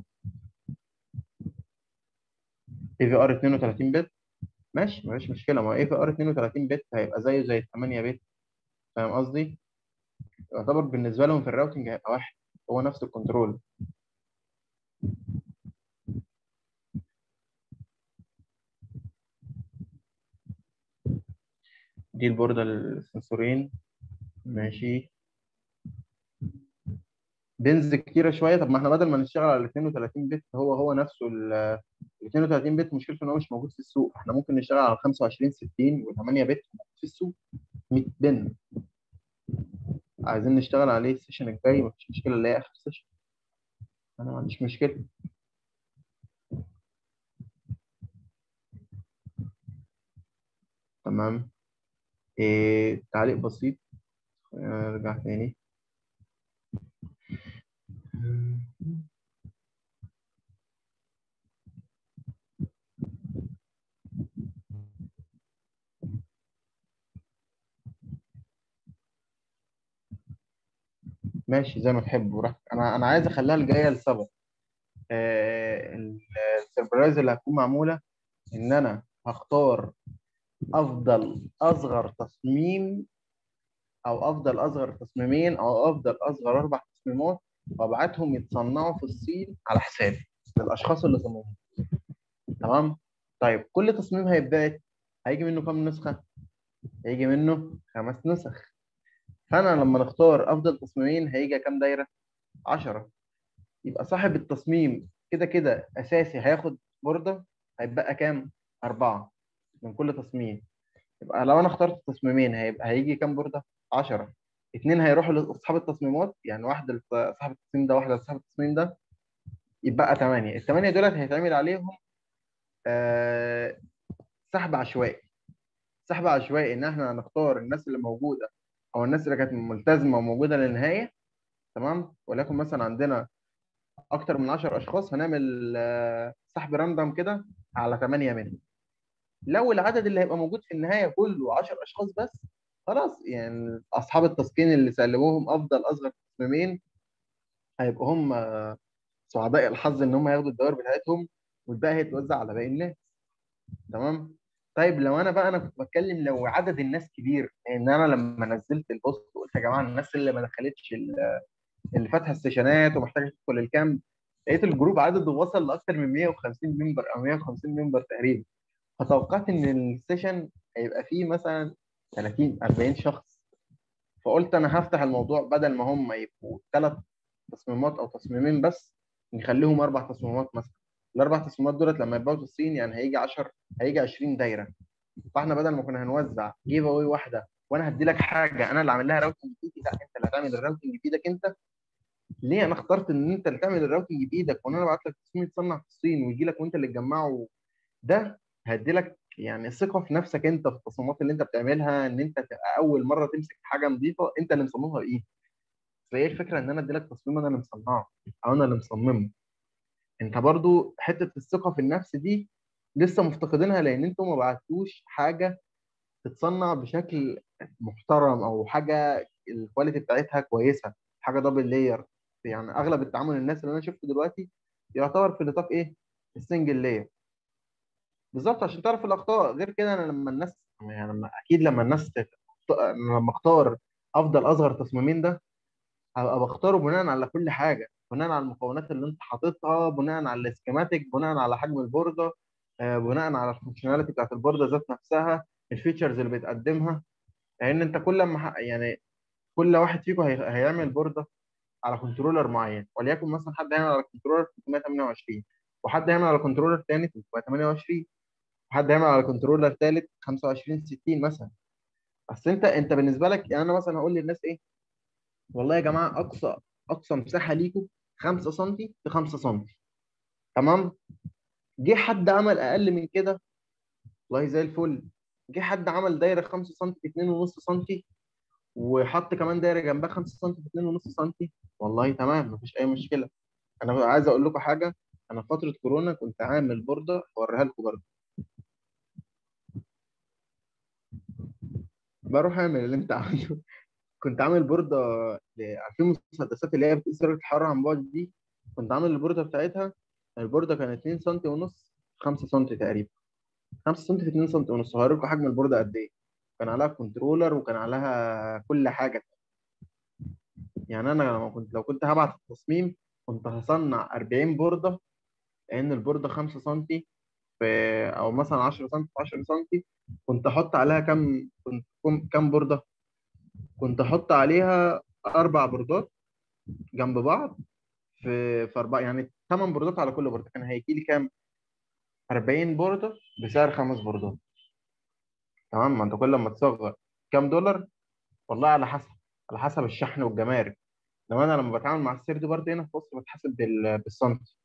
اي في ار 32 بت ماشي مفيش مشكله ما اي في ار 32 بت هيبقى زيه زي ال 8 بت فاهم قصدي؟ يعتبر بالنسبه لهم في الراوتنج هيبقى واحد هو نفس الكنترول دي البوردة السنسورين ماشي بنز كتيرة شوية طب ما احنا بدل ما نشتغل على ال 32 بت هو هو نفسه ال ال 32 بت مشكلته ان هو مش موجود في السوق احنا ممكن نشتغل على 25 60 و 8 بت موجود في السوق 100 بن عايزين نشتغل عليه السيشن الجاي مفيش مشكلة اللي هي اخر سيشن انا ما عنديش مشكلة تمام إيه تعليق بسيط ارجع تاني ماشي زي ما تحب براحتك انا انا عايز اخليها الجايه لسبب آه، ال- السربرايز اللي هتكون معموله ان انا هختار افضل اصغر تصميم او افضل اصغر تصميمين او افضل اصغر اربع تصميمات وابعتهم يتصنعوا في الصين على حسابي للاشخاص اللي صمموهم تمام طيب كل تصميم هيتبعت هيجي منه كام نسخه هيجي منه خمس نسخ فانا لما نختار افضل تصميمين هيجي كام دايره 10 يبقى صاحب التصميم كده كده اساسي هياخد بورده هيبقى كام تصميم من كل تصميم يبقى لو انا اخترت تصميمين هيبقى هيجي كام بورده 10 اثنين هيروحوا لاصحاب التصميمات يعني واحده لصاحب التصميم ده واحده لصاحب التصميم ده يبقى 8 الثمانيه دولت هيتعمل عليهم آه، سحب عشوائي سحب عشوائي ان احنا هنختار الناس اللي موجوده او الناس اللي كانت ملتزمه وموجوده للنهايه تمام ولكن مثلا عندنا اكتر من 10 اشخاص هنعمل آه، سحب راندوم كده على 8 منهم لو العدد اللي هيبقى موجود في النهايه كله 10 اشخاص بس خلاص يعني اصحاب التسكين اللي سلموهم افضل اصغر تصميمين هيبقوا هم آه، سعداء الحظ ان هم ياخدوا الدوائر بتاعتهم والباقي هيتوزع على باقي الناس تمام طيب لو انا بقى انا كنت بتكلم لو عدد الناس كبير ان انا لما نزلت البوست وقلت يا جماعه الناس اللي ما دخلتش ال- اللي فاتحه السيشنات ومحتاجه تدخل الكامب لقيت الجروب عدده وصل لاكثر من 150 ممبر او 150 ممبر تقريبا فتوقعت ان السيشن هيبقى فيه مثلا 30 40 شخص فقلت انا هفتح الموضوع بدل ما هم يبقوا ثلاث تصميمات او تصميمين بس نخليهم اربع تصميمات مثلا الاربع تصميمات دولت لما يبقوا توصين يعني هيجي 10 هيجي 20 دايره فاحنا بدل ما كنا هنوزع جيف اواي واحده وانا هدي لك حاجه انا اللي عامل لها راوتنج بايدي لا انت اللي هتعمل الراوتنج بايدك انت ليه انا اخترت ان انت اللي تعمل الراوتنج بايدك وانا ابعت لك تصميم يتصنع في الصين ويجي لك وانت اللي تجمعه ده هدي لك يعني ثقه في نفسك انت في التصميمات اللي انت بتعملها ان انت تبقى اول مره تمسك حاجه نظيفه انت اللي مصممها بايه فهي الفكره ان انا ادي لك تصميم انا اللي مصنعه او انا اللي مصممه انت برضو حته الثقه في النفس دي لسه مفتقدينها لان انتوا ما بعتوش حاجه تتصنع بشكل محترم او حاجه الكواليتي بتاعتها كويسه حاجه دبل لاير يعني اغلب التعامل الناس اللي انا شفته دلوقتي يعتبر في نطاق ايه السنجل لاير بالظبط عشان تعرف الاخطاء غير كده انا لما الناس يعني لما اكيد لما الناس تت... لما اختار افضل اصغر تصميمين ده هبقى بختاره بناء على كل حاجه بناء على المكونات اللي انت حاططها بناء على السكيماتيك بناء على حجم البورده آه، بناء على الفانكشناليتي بتاعت البورده ذات نفسها الفيتشرز اللي بتقدمها لان انت كل ما ح- يعني كل واحد فيكم هي... هيعمل بورده على كنترولر معين وليكن مثلا حد هيعمل على كنترولر 328 وحد هيعمل على كنترولر تاني 328 وحد هيعمل على كنترولر ثالث 25 60 مثلا بس انت انت بالنسبه لك يعني انا مثلا هقول للناس ايه والله يا جماعه اقصى اقصى مساحه ليكم 5 سم في 5 سم تمام جه حد عمل اقل من كده والله زي الفل جه حد عمل دايره 5 سم في 2.5 سم وحط كمان دايره جنبها 5 سم في 2.5 سم والله تمام مفيش اي مشكله انا عايز اقول لكم حاجه انا في فتره كورونا كنت عامل بورده اوريها لكم برضه بروح اعمل اللي انت عامله كنت عامل بورده ل- عارفين المسدسات اللي هي بتقيس درجه الحراره عن بعد دي كنت عامل البورده بتاعتها البورده كانت 2 سم ونص 5 سم تقريبا 5 سم في 2 سم ونص هوريكم حجم البورده قد ايه كان عليها كنترولر وكان عليها كل حاجه يعني انا لما كنت لو كنت هبعت التصميم كنت هصنع 40 بورده لان البورده 5 سم في او مثلا 10 سم في 10 سم كنت احط عليها كام كنت كم- كام بورده كنت احط عليها اربع بوردات جنب بعض في في اربع يعني ثمان بوردات على كل بورده كان هيجي لي كام 40 بورده بسعر خمس بوردات تمام ما انت كل ما تصغر كام دولار والله على حسب على حسب الشحن والجمارك لما انا لما بتعامل مع السير برضه هنا في مصر بتحاسب بال- بالسنتي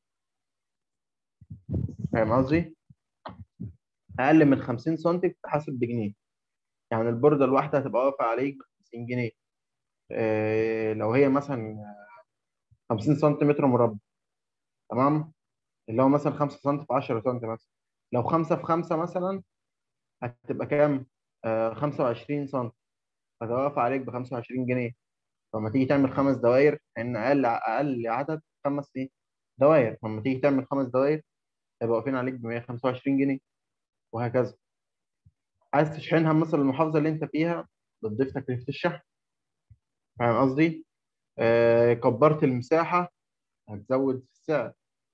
فاهم قصدي؟ اقل من 50 سم بتحاسب بجنيه يعني البورده الواحده هتبقى واقفه عليك ب 50 جنيه إيه لو هي مثلا 50 سنتيمتر مربع تمام اللي هو مثلا 5 سم في 10 سم مثلا لو 5 في 5 مثلا هتبقى كام؟ آه 25 سم هتوقف عليك ب 25 جنيه فلما تيجي تعمل خمس دوائر ان اقل اقل عدد خمس ايه؟ دوائر لما تيجي تعمل خمس دوائر هيبقى واقفين عليك ب 125 جنيه وهكذا عايز تشحنها مثلا المحافظه اللي انت فيها بتضيف تكلفه الشحن فاهم قصدي؟ آه كبرت المساحه هتزود في السعر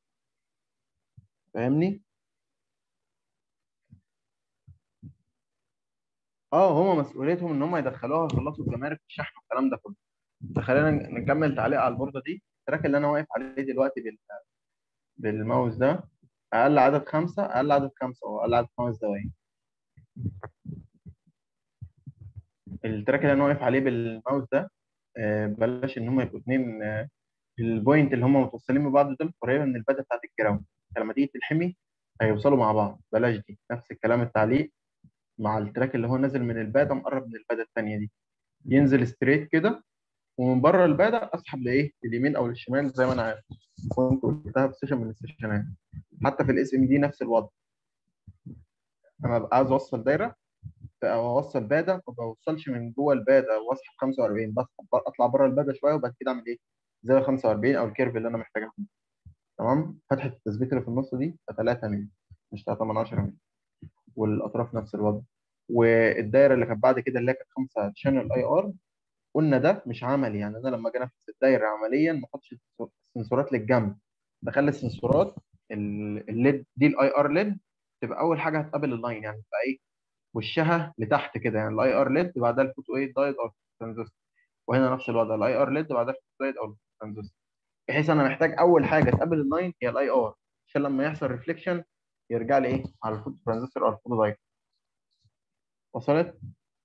فاهمني؟ اه هما مسؤوليتهم ان هم يدخلوها ويخلصوا الجمارك والشحن والكلام ده كله خلينا نكمل تعليق على البورده دي التراك اللي انا واقف عليه دلوقتي بال... بالماوس ده اقل عدد خمسه اقل عدد خمسه او اقل عدد خمس دقايق التراك اللي انا واقف عليه بالماوس ده آه، بلاش ان هم يبقوا اثنين البوينت اللي هم متوصلين ببعض دول قريبه من الباده بتاعت الجراوند لما تيجي تلحمي هيوصلوا مع بعض بلاش دي نفس الكلام التعليق مع التراك اللي هو نازل من الباده مقرب من الباده الثانيه دي ينزل ستريت كده ومن بره الباده اسحب لايه لليمين او للشمال زي ما انا عارف كنت قلتها في سيشن من السيشنات حتى في الاس ام دي نفس الوضع انا ببقى عايز اوصل دايره او اوصل باده ما بوصلش من جوه الباده واسحب 45 بسحب اطلع بره الباده شويه وبعد كده اعمل ايه زي 45 او الكيرف اللي انا محتاجها تمام فتحه التثبيت اللي في النص دي 3 مللي مش 3 من 10 مللي والاطراف نفس الوضع والدايره اللي كانت بعد كده اللي هي كانت 5 شانل اي ار قلنا ده مش عملي يعني انا لما اجي انفذ الدايره عمليا ما احطش السنسورات للجنب بخلي السنسورات ال- الليد دي الاي ار ليد تبقى اول حاجه هتقابل اللاين يعني تبقى ايه وشها لتحت كده يعني الاي ار ليد بعدها الفوتو ايه دايد او ترانزستور وهنا نفس الوضع الاي ار ليد بعدها زائد او ترانزستور بحيث انا محتاج اول حاجه تقابل اللاين هي الاي ار عشان لما يحصل ريفليكشن يرجع لي ايه على الفوتو ترانزستور او الفوتو دايت وصلت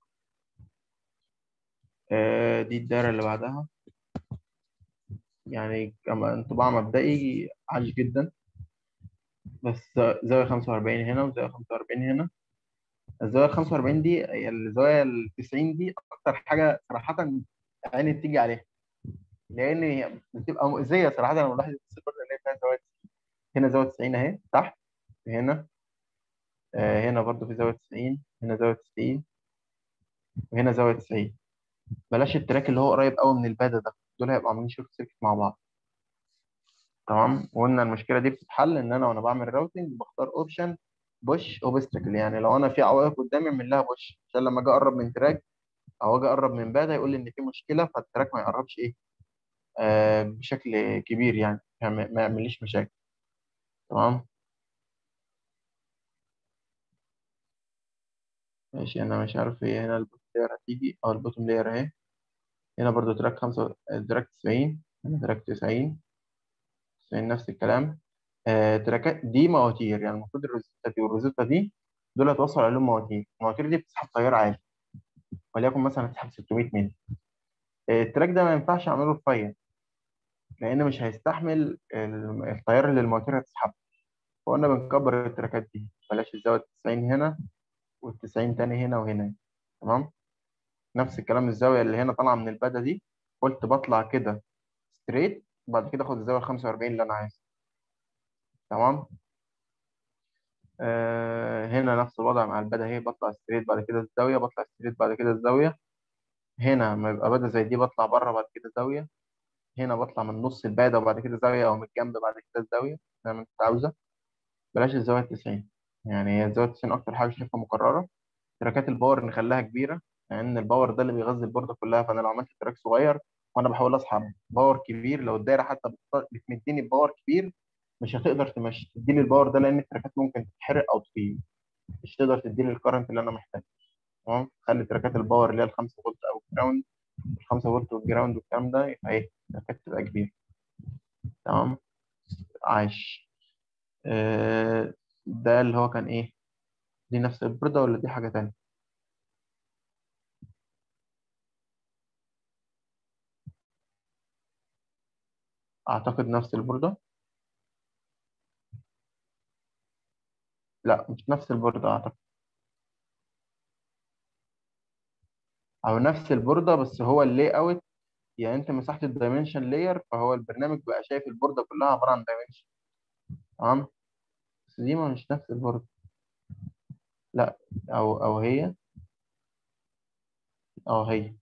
آه دي الدايره اللي بعدها يعني كما انطباع مبدئي عالي جدا بس زاويه 45 هنا وزاويه 45 هنا الزاويه ال 45 دي هي الزاويه ال 90 دي اكتر حاجه صراحه عيني بتيجي عليها لان هي بتبقى مؤذيه صراحه لما الواحد يبص البرد اللي هي فيها زاويه 90 هنا زاويه 90 اهي تحت هنا آه هنا برضو في زاويه 90 هنا زاويه 90 وهنا زاويه 90 بلاش التراك اللي هو قريب قوي من الباده ده دول هيبقوا عاملين شورت سيركت مع بعض تمام وقلنا المشكله دي بتتحل ان انا وانا بعمل راوتنج بختار اوبشن بوش اوبستكل يعني لو انا في عوائق قدامي اعمل لها بوش عشان لما اجي اقرب من تراك او اجي اقرب من باده يقول لي ان في مشكله فالتراك ما يقربش ايه آه بشكل كبير يعني ما ما يعمليش مشاكل تمام ماشي انا مش عارف ايه هنا البوتوم لاير هتيجي او البوتوم لاير اهي هنا برضو تراك خمسة تراك 90 هنا تراك 90 90 نفس الكلام آه تراكات دي مواتير يعني المفروض الروزيتا دي والروزيتا دي دول هتوصل عليهم مواتير المواتير دي بتسحب تيار عالي وليكن مثلا هتسحب 600 مللي آه التراك ده ما ينفعش اعمله رفيع لان مش هيستحمل ال- التيار اللي المواتير هتسحبه فقلنا بنكبر التراكات دي بلاش الزاويه 90 هنا وال90 تاني هنا وهنا تمام نفس الكلام الزاويه اللي هنا طالعه من الباده دي قلت بطلع كده ستريت وبعد كده اخد الزاويه 45 اللي انا عايزها تمام آه هنا نفس الوضع مع الباده اهي بطلع ستريت بعد كده الزاويه بطلع ستريت بعد كده الزاويه هنا لما يبقى باده زي دي بطلع بره بعد كده زاويه هنا بطلع من نص الباده وبعد كده زاويه او من الجنب بعد كده الزاويه زي ما انت عاوزه بلاش الزاويه 90 يعني هي الزاويه 90 اكتر حاجه شايفها مكرره تراكات الباور نخليها كبيره لان الباور ده اللي بيغذي البورده كلها فانا لو عملت تراك صغير وانا بحاول اسحب باور كبير لو الدايره حتى بت- بتمديني باور كبير مش هتقدر تمشي تديني الباور ده لان التراكات ممكن تتحرق او تطير مش تقدر تديني الكرنت اللي انا محتاجه تمام خلي تراكات الباور اللي هي ال 5 فولت او الجراوند ال 5 فولت والجراوند والكلام ده يبقى ايه تراكات تبقى كبيره تمام عايش آه ده اللي هو كان ايه دي نفس البوردة ولا دي حاجة تانية أعتقد نفس البوردة لا مش نفس البوردة أعتقد أو نفس البوردة بس هو اللاي أوت يعني أنت مسحت الدايمنشن لاير فهو البرنامج بقى شايف البوردة كلها عبارة عن دايمنشن تمام بس دي ما مش نفس البوردة لا أو أو هي أو هي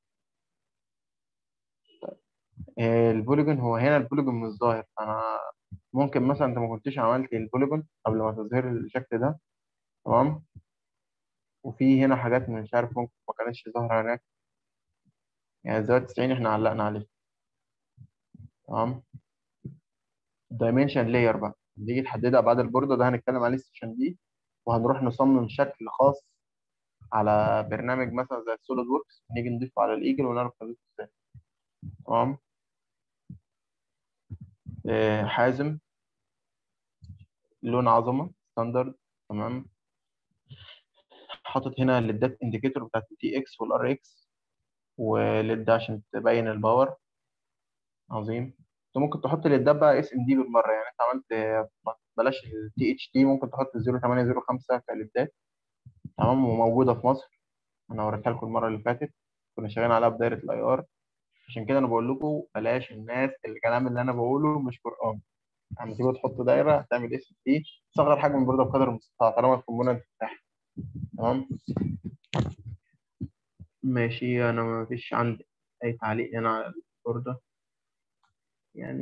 آه، البوليجون هو هنا البوليجون مش ظاهر أنا ممكن مثلا أنت ما كنتش عملت البوليجون قبل ما تظهر الشكل ده تمام وفي هنا حاجات مش عارف ممكن ما كانتش ظاهرة هناك يعني الزاوية 90 احنا علقنا عليه تمام الدايمنشن لاير بقى نيجي تحددها بعد البوردة ده هنتكلم عليه السيشن دي وهنروح نصمم شكل خاص على برنامج مثلا زي السوليد ووركس نيجي نضيفه على الايجل ونعرف نضيفه ازاي تمام آه، حازم لون عظمة ستاندرد تمام حاطط هنا الليدات انديكيتور بتاعت التي اكس والار اكس وليد عشان تبين الباور عظيم انت ممكن تحط الليدات بقى اس ام دي بالمره يعني انت عملت آه، بلاش التي اتش دي ممكن تحط 0805 كليدات تمام وموجوده في مصر انا وريتها لكم المره اللي فاتت كنا شغالين عليها بدايره الاي ار عشان كده انا بقول لكم بلاش الناس الكلام اللي انا بقوله مش قران لما تيجي تحط دايره هتعمل اس دي صغر حجم البورده بقدر المستطاع طالما الكومبوننت بتاعها تمام ماشي انا ما فيش عندي اي تعليق هنا على البورده يعني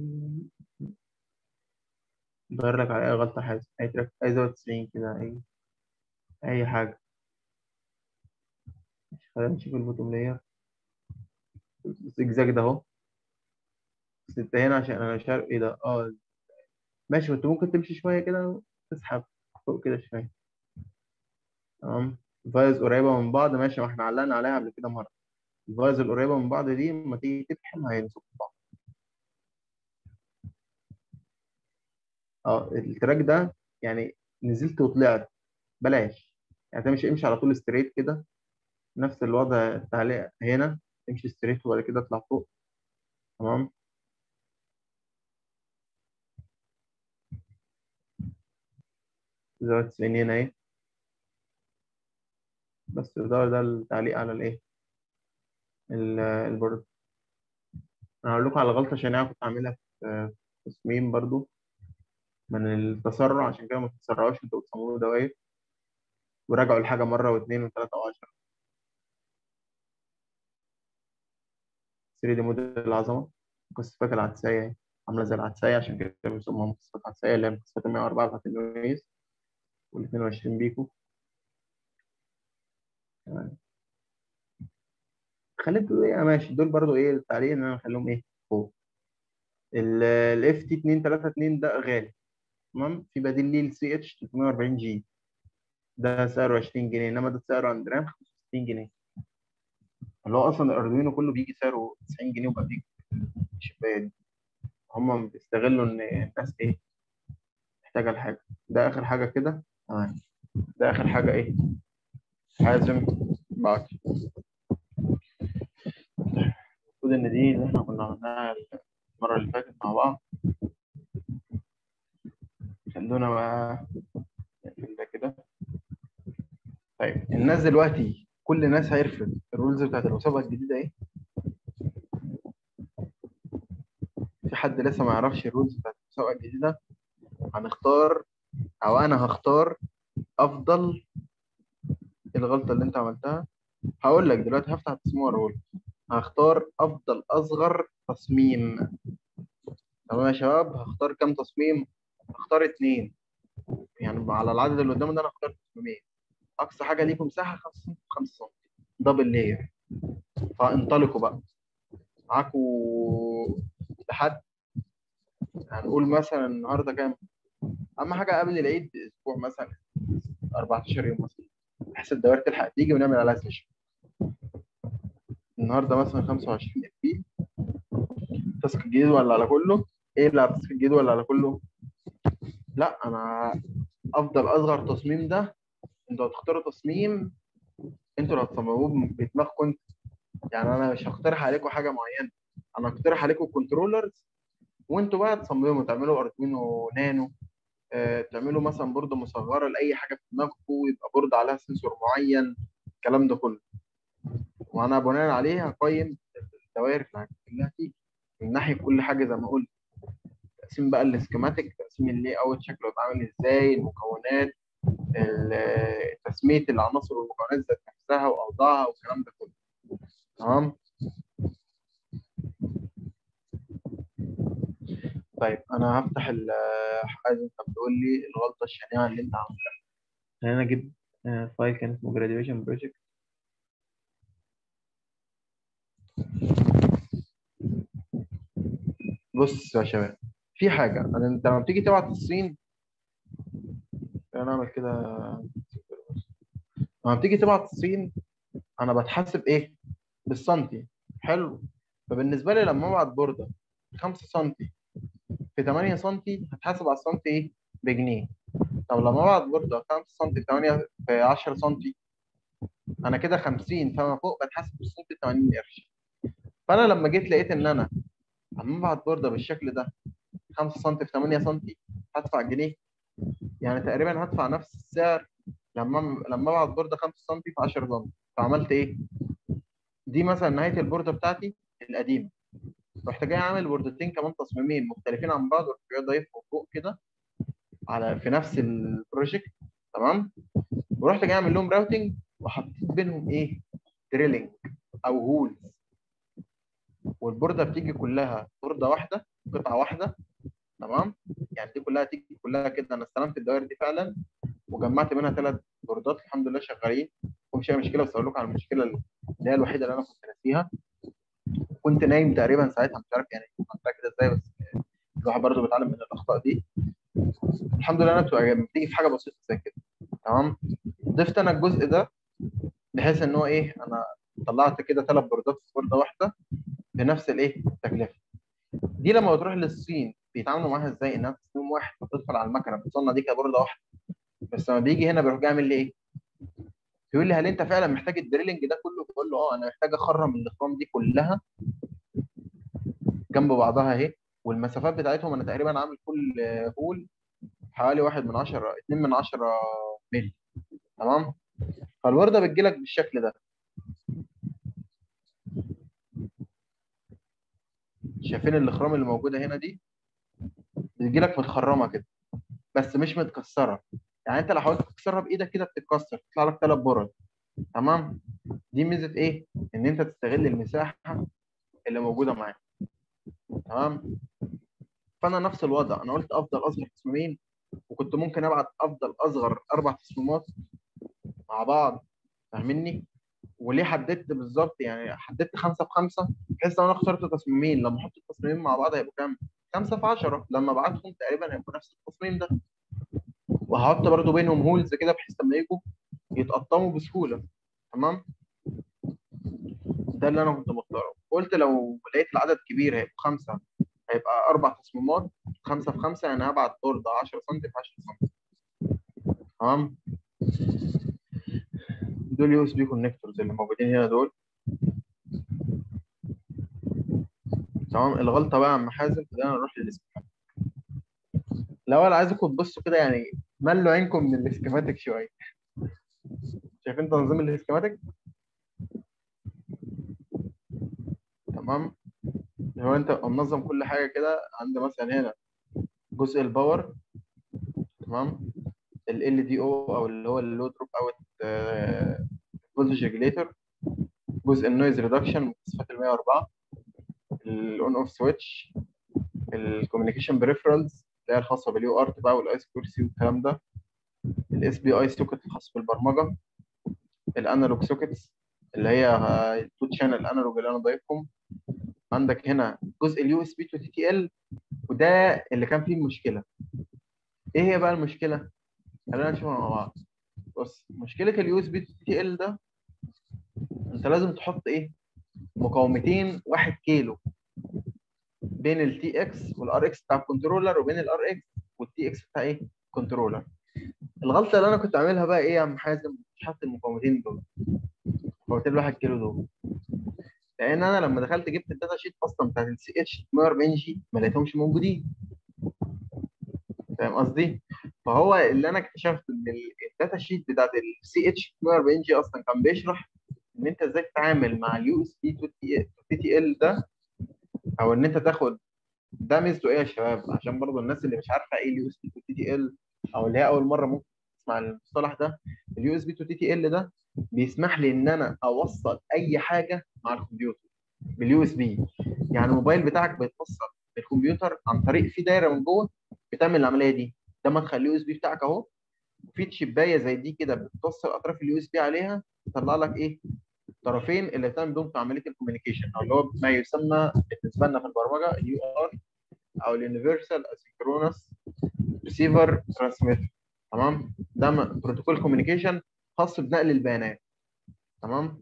بغير لك على اي غلطه حاجه اي تراك اي زاويه 90 كده اي اي حاجه خلينا نشوف البوتوم لاير الزجزاج ده اهو بس انت هنا عشان انا مش عارف ايه ده اه ماشي وانت ممكن تمشي شويه كده تسحب فوق كده شويه تمام فايز قريبه من بعض ماشي ما احنا علقنا عليها قبل كده مره الفايز القريبه من بعض دي لما تيجي تفحم هيمسكوا في بعض اه التراك ده يعني نزلت وطلعت بلاش يعني تمشي امشي على طول ستريت كده نفس الوضع التعليق هنا امشي ستريت وبعد كده اطلع فوق تمام زاوية 90 هنا اهي بس ده ده التعليق على الايه ال- البورد انا هقول لكم على غلطة شنيعة كنت عاملها في في تصميم برضو من التسرع عشان كده ما تتسرعوش انتوا بتصمموا دواير وراجعوا الحاجة مرة واثنين وثلاثة وعشرة 3 دي موديل العظمة مكثفات العدسية اهي عاملة زي العدسية عشان كده بيسموها مكثفات عدسية اللي هي مكثفات ال 104 بتاعت النويز وال 22 بيكو تمام خليت دول ايه ماشي دول برضو ايه التعليق ان انا اخليهم ايه فوق الاف تي 232 ده غالي تمام في بديل ليه السي اتش 340 جي ده سعره 20 جنيه انما ده سعره عند رام 65 جنيه اللي هو اصلا الاردوينو كله بيجي سعره 90 جنيه وبقى بيجي الشبايه دي هم بيستغلوا ان الناس ايه محتاجه الحاجه ده اخر حاجه كده تمام ده اخر حاجه ايه حازم بعد المفروض ان دي اللي احنا كنا عملناها المره اللي فاتت مع بعض خلونا بقى نقفل ده كده طيب الناس دلوقتي كل الناس عرفت الرولز بتاعت المسابقه الجديده ايه في حد لسه ما يعرفش الرولز بتاعت المسابقه الجديده هنختار او انا هختار افضل الغلطه اللي انت عملتها هقول لك دلوقتي هفتح التصميم واقول هختار افضل اصغر تصميم تمام يا شباب هختار كام تصميم هختار اتنين يعني على العدد اللي قدامي ده انا هختار تصميمين اقصى حاجه ليكم مساحه 5 سم 5 سم دبل لاير فانطلقوا بقى معاكوا لحد هنقول مثلا النهارده كام اهم حاجه قبل العيد باسبوع مثلا 14 يوم مثلا بحيث الدوائر تلحق تيجي ونعمل عليها سيشن النهارده مثلا 25 ابريل تاسك الجديد ولا على كله ايه اللي على التاسك الجديد ولا على كله لا انا افضل اصغر تصميم ده انتوا هتختاروا تصميم انتوا اللي هتصمموه بدماغكم انتوا يعني انا مش هقترح عليكم حاجه معينه انا هقترح عليكم كنترولرز وانتوا بقى تصمموا تعملوا اردوينو نانو آه، تعملوا مثلا بورده مصغره لاي حاجه في دماغكم يبقى بورده عليها سنسور معين الكلام ده كله وانا بناء عليه هقيم الدوائر اللي كلها تيجي من ناحيه كل حاجه زي ما قلت تقسيم بقى السكيماتيك تقسيم اللي اوت شكله هيبقى عامل ازاي المكونات ال- تسميه العناصر والمكونات ذات نفسها واوضاعها والكلام ده كله تمام طيب انا هفتح ال- عايز انت بتقول لي الغلطه الشنيعه اللي انت عملتها خلينا اجيب آه، فايل كان اسمه graduation project بص يا شباب في حاجه انا انت لما بتيجي تبعت الصين انا اعمل كده لما بتيجي تبعت الصين انا بتحاسب ايه بالسنتي حلو فبالنسبه لي لما ابعت بورده 5 سم في 8 سم هتحاسب على السنتي ايه بجنيه طب لما ابعت بورده 5 سم في 8 في 10 سم انا كده 50 فما فوق بتحاسب بالسنتي 80 قرش فانا لما جيت لقيت ان انا لما ابعت بورده بالشكل ده 5 سم في 8 سم هدفع جنيه يعني تقريبا هدفع نفس السعر لما لما ابعت بورده 5 سم في 10 سم فعملت ايه؟ دي مثلا نهايه البورده بتاعتي القديمه رحت جاي عامل بوردتين كمان تصميمين مختلفين عن بعض ورحت جاي ضايفهم فوق كده على في نفس البروجكت تمام ورحت جاي اعمل لهم راوتنج وحطيت بينهم ايه؟ دريلينج او هولز والبورده بتيجي كلها بورده واحده قطعه واحده تمام يعني دي كلها تيجي كلها كده انا استلمت الدوائر دي فعلا وجمعت منها ثلاث بوردات الحمد لله شغالين ومش اي مشكله بس اقول لكم على المشكله اللي هي الوحيده اللي انا كنت ناسيها كنت نايم تقريبا ساعتها مش عارف يعني كنت كده ازاي بس الواحد برضه بيتعلم من الاخطاء دي الحمد لله انا بتبقى بتيجي في حاجه بسيطه زي كده تمام ضفت انا الجزء ده بحيث ان هو ايه انا طلعت كده ثلاث بوردات في بورده واحده بنفس الايه التكلفه دي لما بتروح للصين بيتعاملوا معاها ازاي انها تصميم واحد فتدخل على المكنه بتصنع دي كبورده واحده بس لما بيجي هنا بيروح جاي لي ايه يقول لي هل انت فعلا محتاج الدريلنج ده كله بقول له اه انا محتاج اخرم الاخرام دي كلها جنب بعضها اهي والمسافات بتاعتهم انا تقريبا عامل كل هول حوالي واحد من عشرة اتنين من عشرة مللي تمام فالوردة بتجيلك بالشكل ده شايفين الاخرام اللي موجودة هنا دي بتجيلك متخرمة كده بس مش متكسرة يعني انت لو حاولت تكسرها بايدك كده بتتكسر تطلع لك ثلاث برد تمام دي ميزة ايه ان انت تستغل المساحة اللي موجودة معاك تمام فانا نفس الوضع انا قلت افضل اصغر تصميمين وكنت ممكن ابعت افضل اصغر اربع تصميمات مع بعض فاهمني وليه حددت بالظبط يعني حددت خمسة في خمسة بحيث لو انا اخترت تصميمين لما احط التصميمين مع بعض هيبقوا كام؟ خمسة في عشرة لما ابعتهم تقريبا هيبقوا نفس التصميم ده وهحط برضو بينهم هولز كده بحيث لما يجوا يتقطموا بسهولة تمام؟ ده اللي انا كنت مختاره قلت لو لقيت العدد كبير هيبقوا خمسة هيبقى اربع تصميمات خمسة في خمسة يعني هبعت بوردة 10 سم في 10 سم تمام دول يو اس بي كونكتورز اللي موجودين هنا دول تمام الغلطة بقى يا عم حازم خلينا نروح للسكيماتيك الأول عايزكم تبصوا كده يعني ملوا عينكم من السكيماتيك شوية شايفين تنظيم السكيماتيك تمام هو انت منظم كل حاجه كده عند مثلا هنا جزء الباور تمام ال دي او او اللي هو اللو دروب اوت فولتج ريجليتور جزء النويز ريدكشن صفات ال 104 الاون اوف سويتش الكوميونيكيشن بريفرالز اللي هي الخاصه باليو ارت بقى والايس كورسي والكلام ده الاس بي اي سوكت الخاص بالبرمجه الانالوج سوكتس اللي هي التو شانل انالوج اللي انا ضايفهم عندك هنا جزء اليو اس بي تو تي تي ال وده اللي كان فيه المشكله ايه هي بقى المشكله خلينا نشوفها مع بعض بص مشكله اليو اس بي تو تي تي ال ده انت لازم تحط ايه مقاومتين 1 كيلو بين التي اكس والار اكس بتاع الكنترولر وبين الار اكس والتي اكس بتاع ايه كنترولر الغلطه اللي انا كنت عاملها بقى ايه يا عم حازم مش حاطط المقاومتين دول المقاومتين ال 1 كيلو دول لان انا لما دخلت جبت الداتا شيت اصلا بتاعت السي اتش 140 جي ما لقيتهمش موجودين فاهم قصدي؟ فهو اللي انا اكتشفت ان الداتا شيت بتاعت السي اتش 140 جي اصلا كان بيشرح ان انت ازاي تتعامل مع اليو اس بي تو تي تي ال ده او ان انت تاخد ده ميزته ايه يا شباب عشان برضه الناس اللي مش عارفه ايه اليو اس بي تو تي تي ال او اللي هي اول مره ممكن تسمع المصطلح ده اليو اس بي تو تي تي ال ده بيسمح لي ان انا اوصل اي حاجه مع الكمبيوتر باليو اس بي يعني الموبايل بتاعك بيتوصل بالكمبيوتر عن طريق في دايره من جوه بتعمل العمليه دي ده مدخل اليو اس بي بتاعك اهو وفي تشبايه زي دي كده بتوصل اطراف اليو اس بي عليها تطلع لك ايه طرفين اللي بتعمل بيهم في عمليه الكوميونيكيشن او اللي هو ما يسمى بالنسبه لنا في البرمجه اليو ار او اليونيفرسال اسynchronous ريسيفر ترانسميتر تمام ده بروتوكول كوميونيكيشن خاص بنقل البيانات تمام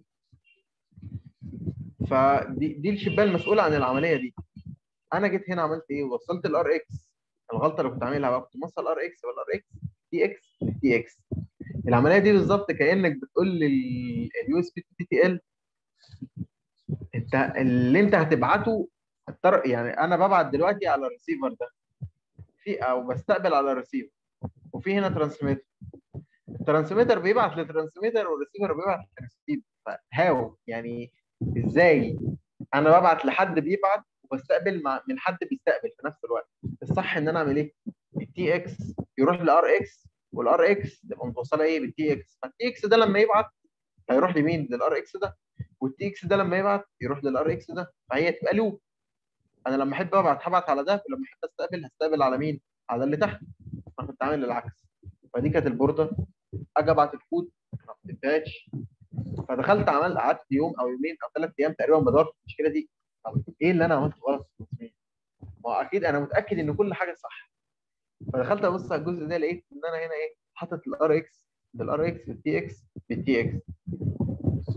فدي دي الشبايه المسؤوله عن العمليه دي انا جيت هنا عملت ايه وصلت الار اكس الغلطه اللي كنت عاملها بقى كنت موصل ار اكس والار اكس تي اكس تي اكس العمليه دي بالظبط كانك بتقول لليو اس بي تي تي ال انت اللي انت هتبعته الطر... يعني انا ببعت دلوقتي على الريسيفر ده في او بستقبل على الريسيفر وفي هنا ترانسميتر الترانسميتر بيبعت للترانسميتر والريسيفر بيبعت للريسيفر هاو يعني ازاي انا ببعت لحد بيبعت وبستقبل مع من حد بيستقبل في نفس الوقت الصح ان انا اعمل ايه التي اكس يروح للار اكس والار اكس تبقى متوصله ايه بالتي اكس فالتي اكس ده لما يبعت هيروح لمين للار اكس ده والتي اكس ده لما يبعت يروح للار اكس ده فهي تبقى لوب انا لما احب ابعت هبعت على ده ولما احب استقبل هستقبل على مين على اللي تحت انا كنت عامل العكس فدي كانت البورده اجي ابعت الكود ما بتبقاش فدخلت عملت قعدت يوم او يومين او ثلاث ايام تقريبا بدور في المشكله دي طب ايه اللي انا عملته غلط في التصميم؟ ما هو اكيد انا متاكد ان كل حاجه صح فدخلت ابص على الجزء ده لقيت ان انا هنا ايه حاطط الار اكس بالار اكس بالتي اكس بالتي اكس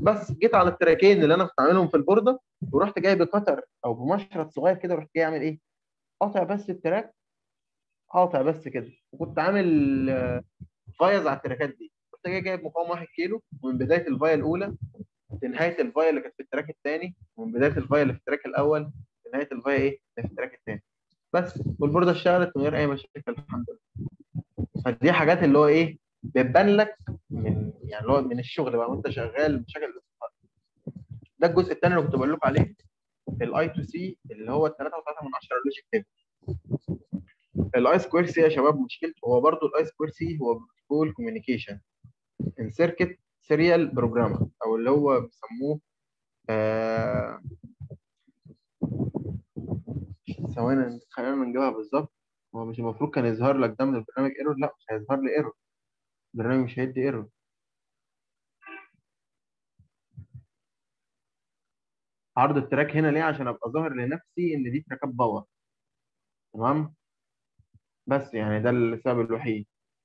بس جيت على التراكين اللي انا كنت عاملهم في البورده ورحت جايب قطر او بمشرط صغير كده ورحت جاي اعمل ايه؟ قاطع بس التراك قاطع بس كده وكنت عامل آه، فايز على التراكات دي كنت جاي جايب مقاومه 1 كيلو ومن بدايه الفايه الاولى لنهايه الفايه اللي كانت في التراك الثاني ومن بدايه الفايه اللي في التراك الاول لنهايه الفايه ايه اللي في التراك الثاني بس والبورده اشتغلت من غير اي مشاكل الحمد لله فدي حاجات اللي هو ايه بتبان لك من يعني اللي هو من الشغل بقى وانت شغال مشاكل الاتصال ده الجزء الثاني اللي كنت بقول لكم عليه الاي تو سي اللي هو 3.3 من 10 لوجيك تيبل الاي سكوير سي يا شباب مشكلته هو برضو الاي سكوير سي هو بروتوكول كوميونيكيشن ان سيركت سيريال بروجرامر او اللي هو بيسموه آه، ثواني خلينا نجيبها بالظبط هو مش المفروض كان يظهر لك ده من البرنامج ايرور لا مش هيظهر لي ايرور البرنامج مش هيدي ايرور عرض التراك هنا ليه عشان ابقى ظاهر لنفسي ان دي تراكات باور تمام بس يعني ده السبب الوحيد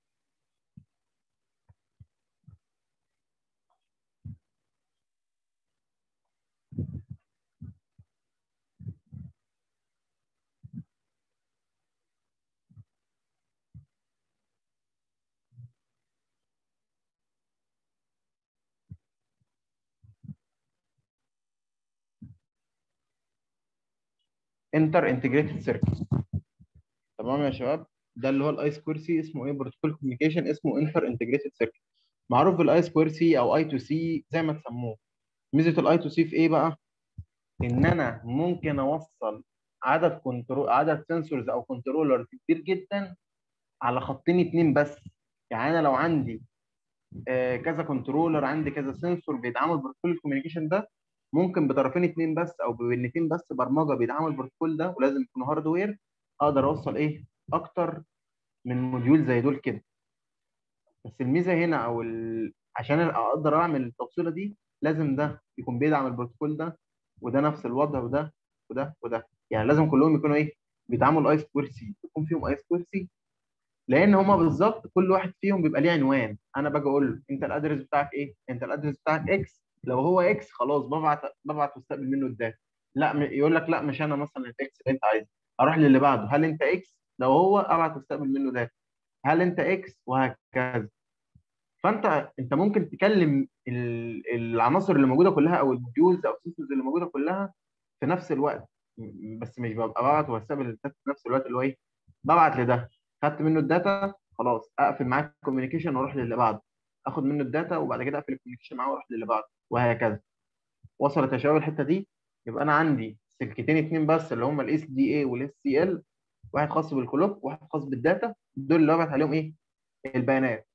انتر انتجريتد سيركت تمام يا شباب ده اللي هو الاي سكوير سي اسمه ايه بروتوكول كوميونيكيشن اسمه انتر انتجريتد سيركت معروف بالاي سكوير سي او اي تو سي زي ما تسموه ميزه الاي تو سي في ايه بقى ان انا ممكن اوصل عدد كنترول عدد سنسورز او كنترولرز كتير جدا على خطين اتنين بس يعني انا لو عندي آه، كذا كنترولر عندي كذا سنسور بيدعموا البروتوكول الكوميونيكيشن ده ممكن بطرفين اتنين بس او ببنتين بس برمجه بيدعموا البروتوكول ده ولازم يكونوا هاردوير اقدر اوصل ايه اكتر من موديول زي دول كده بس الميزه هنا او ال... عشان اقدر اعمل التوصيله دي لازم ده يكون بيدعم البروتوكول ده وده نفس الوضع وده وده وده يعني لازم كلهم يكونوا ايه بيدعموا الاي سكوير سي يكون فيهم اي سكوير سي لان هما بالظبط كل واحد فيهم بيبقى ليه عنوان انا باجي اقول له انت الادرس بتاعك ايه انت الادرس بتاعك اكس لو هو اكس خلاص ببعت ببعت واستقبل منه الداتا لا م- يقول لك لا مش انا مثلا الاكس اللي انت عايزه اروح للي بعده هل انت اكس لو هو ابعت واستقبل منه داتا هل انت اكس وهكذا فانت انت ممكن تكلم ال- العناصر اللي موجوده كلها او الموديولز او السيستمز اللي موجوده كلها في نفس الوقت م- بس مش ببقى ببعت واستقبل الداتا في نفس الوقت اللي هو ايه ببعت لده خدت منه الداتا خلاص اقفل معاه الكوميونيكيشن واروح للي بعده اخد منه الداتا وبعد كده اقفل الكوميونيكيشن معاه واروح للي بعده وهكذا وصلت يا شباب الحته دي يبقى انا عندي سلكتين اتنين بس اللي هم الاس دي اي والاس سي ال واحد خاص بالكلوك وواحد خاص بالداتا دول اللي ببعت عليهم ايه البيانات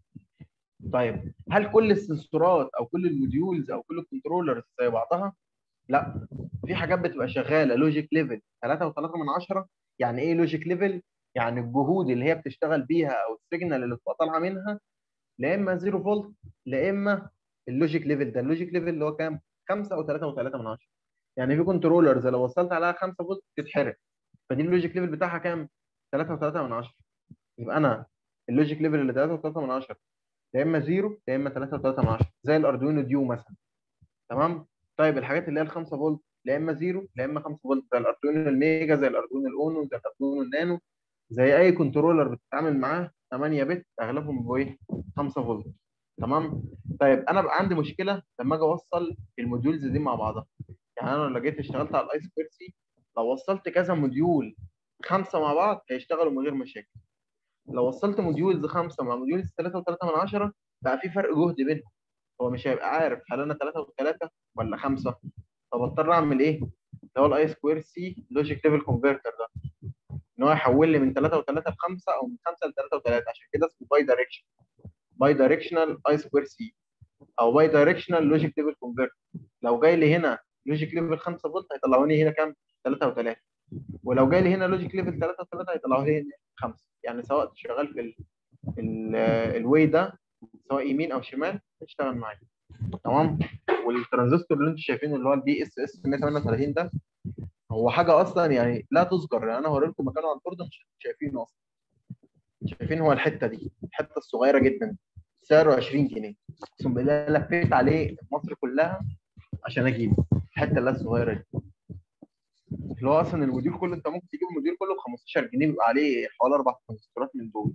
طيب هل كل السنسورات او كل الموديولز او كل الكنترولرز زي بعضها لا في حاجات بتبقى شغاله لوجيك ليفل 3.3 من 10 يعني ايه لوجيك ليفل يعني الجهود اللي هي بتشتغل بيها او السيجنال اللي بتبقى طالعه منها لا اما 0 فولت لا اما اللوجيك ليفل ده اللوجيك ليفل اللي هو كام 5 او 3.3 من 10 يعني في كنترولرز لو وصلت عليها 5 فولت تتحرق فدي اللوجيك ليفل بتاعها كام 3.3 من 10 يبقى انا اللوجيك ليفل اللي 3.3 من 10 يا اما 0 يا اما 3.3 من 10 زي الاردوينو ديو مثلا تمام طيب الحاجات اللي هي ال 5 فولت لا اما 0 لا اما 5 فولت زي الاردوينو الميجا زي الاردوينو الاونو زي الاردوينو النانو زي اي كنترولر بتتعامل معاه 8 بت اغلبهم بيبقوا ايه 5 فولت تمام طيب انا بقى عندي مشكله لما اجي اوصل الموديولز دي مع بعضها يعني انا لو جيت اشتغلت على الاي سكوير سي لو وصلت كذا موديول خمسه مع بعض هيشتغلوا من غير مشاكل لو وصلت موديولز خمسه مع موديولز 3 و3 من 10 بقى في فرق جهد بينهم هو مش هيبقى عارف هل انا 3 و3 ولا 5 فبضطر اعمل ايه؟ اللي هو الاي سكوير سي لوجيك ليفل كونفرتر ده ان هو يحول لي من 3 و3 ل 5 او من 5 ل 3 و3 عشان كده اسمه باي دايركشن باي دايركشنال اي سكوير سي او باي دايركشنال لوجيك ليفل كونفرتر لو جاي لي هنا لوجيك ليفل 5 فولت هيطلعوا لي هنا كام 3 و3 ولو جاي لي هنا لوجيك ليفل 3 و3 هيطلعوا لي هنا 5 يعني سواء شغال في ال ال الواي ده سواء يمين او شمال هيشتغل معايا تمام والترانزستور اللي انتم شايفينه اللي هو البي اس اس 138 ده هو حاجه اصلا يعني لا تذكر يعني انا هوري لكم مكانه على البورده مش شايفينه اصلا شايفين هو الحته دي الحته الصغيره جدا سعره 20 جنيه اقسم بالله لفيت عليه مصر كلها كلها عشان اجيبه الحته اللي هي الصغيره دي اللي هو اصلا الموديول كله انت ممكن تجيب الموديول كله ب 15 جنيه بيبقى عليه حوالي اربع ترانزستورات من دول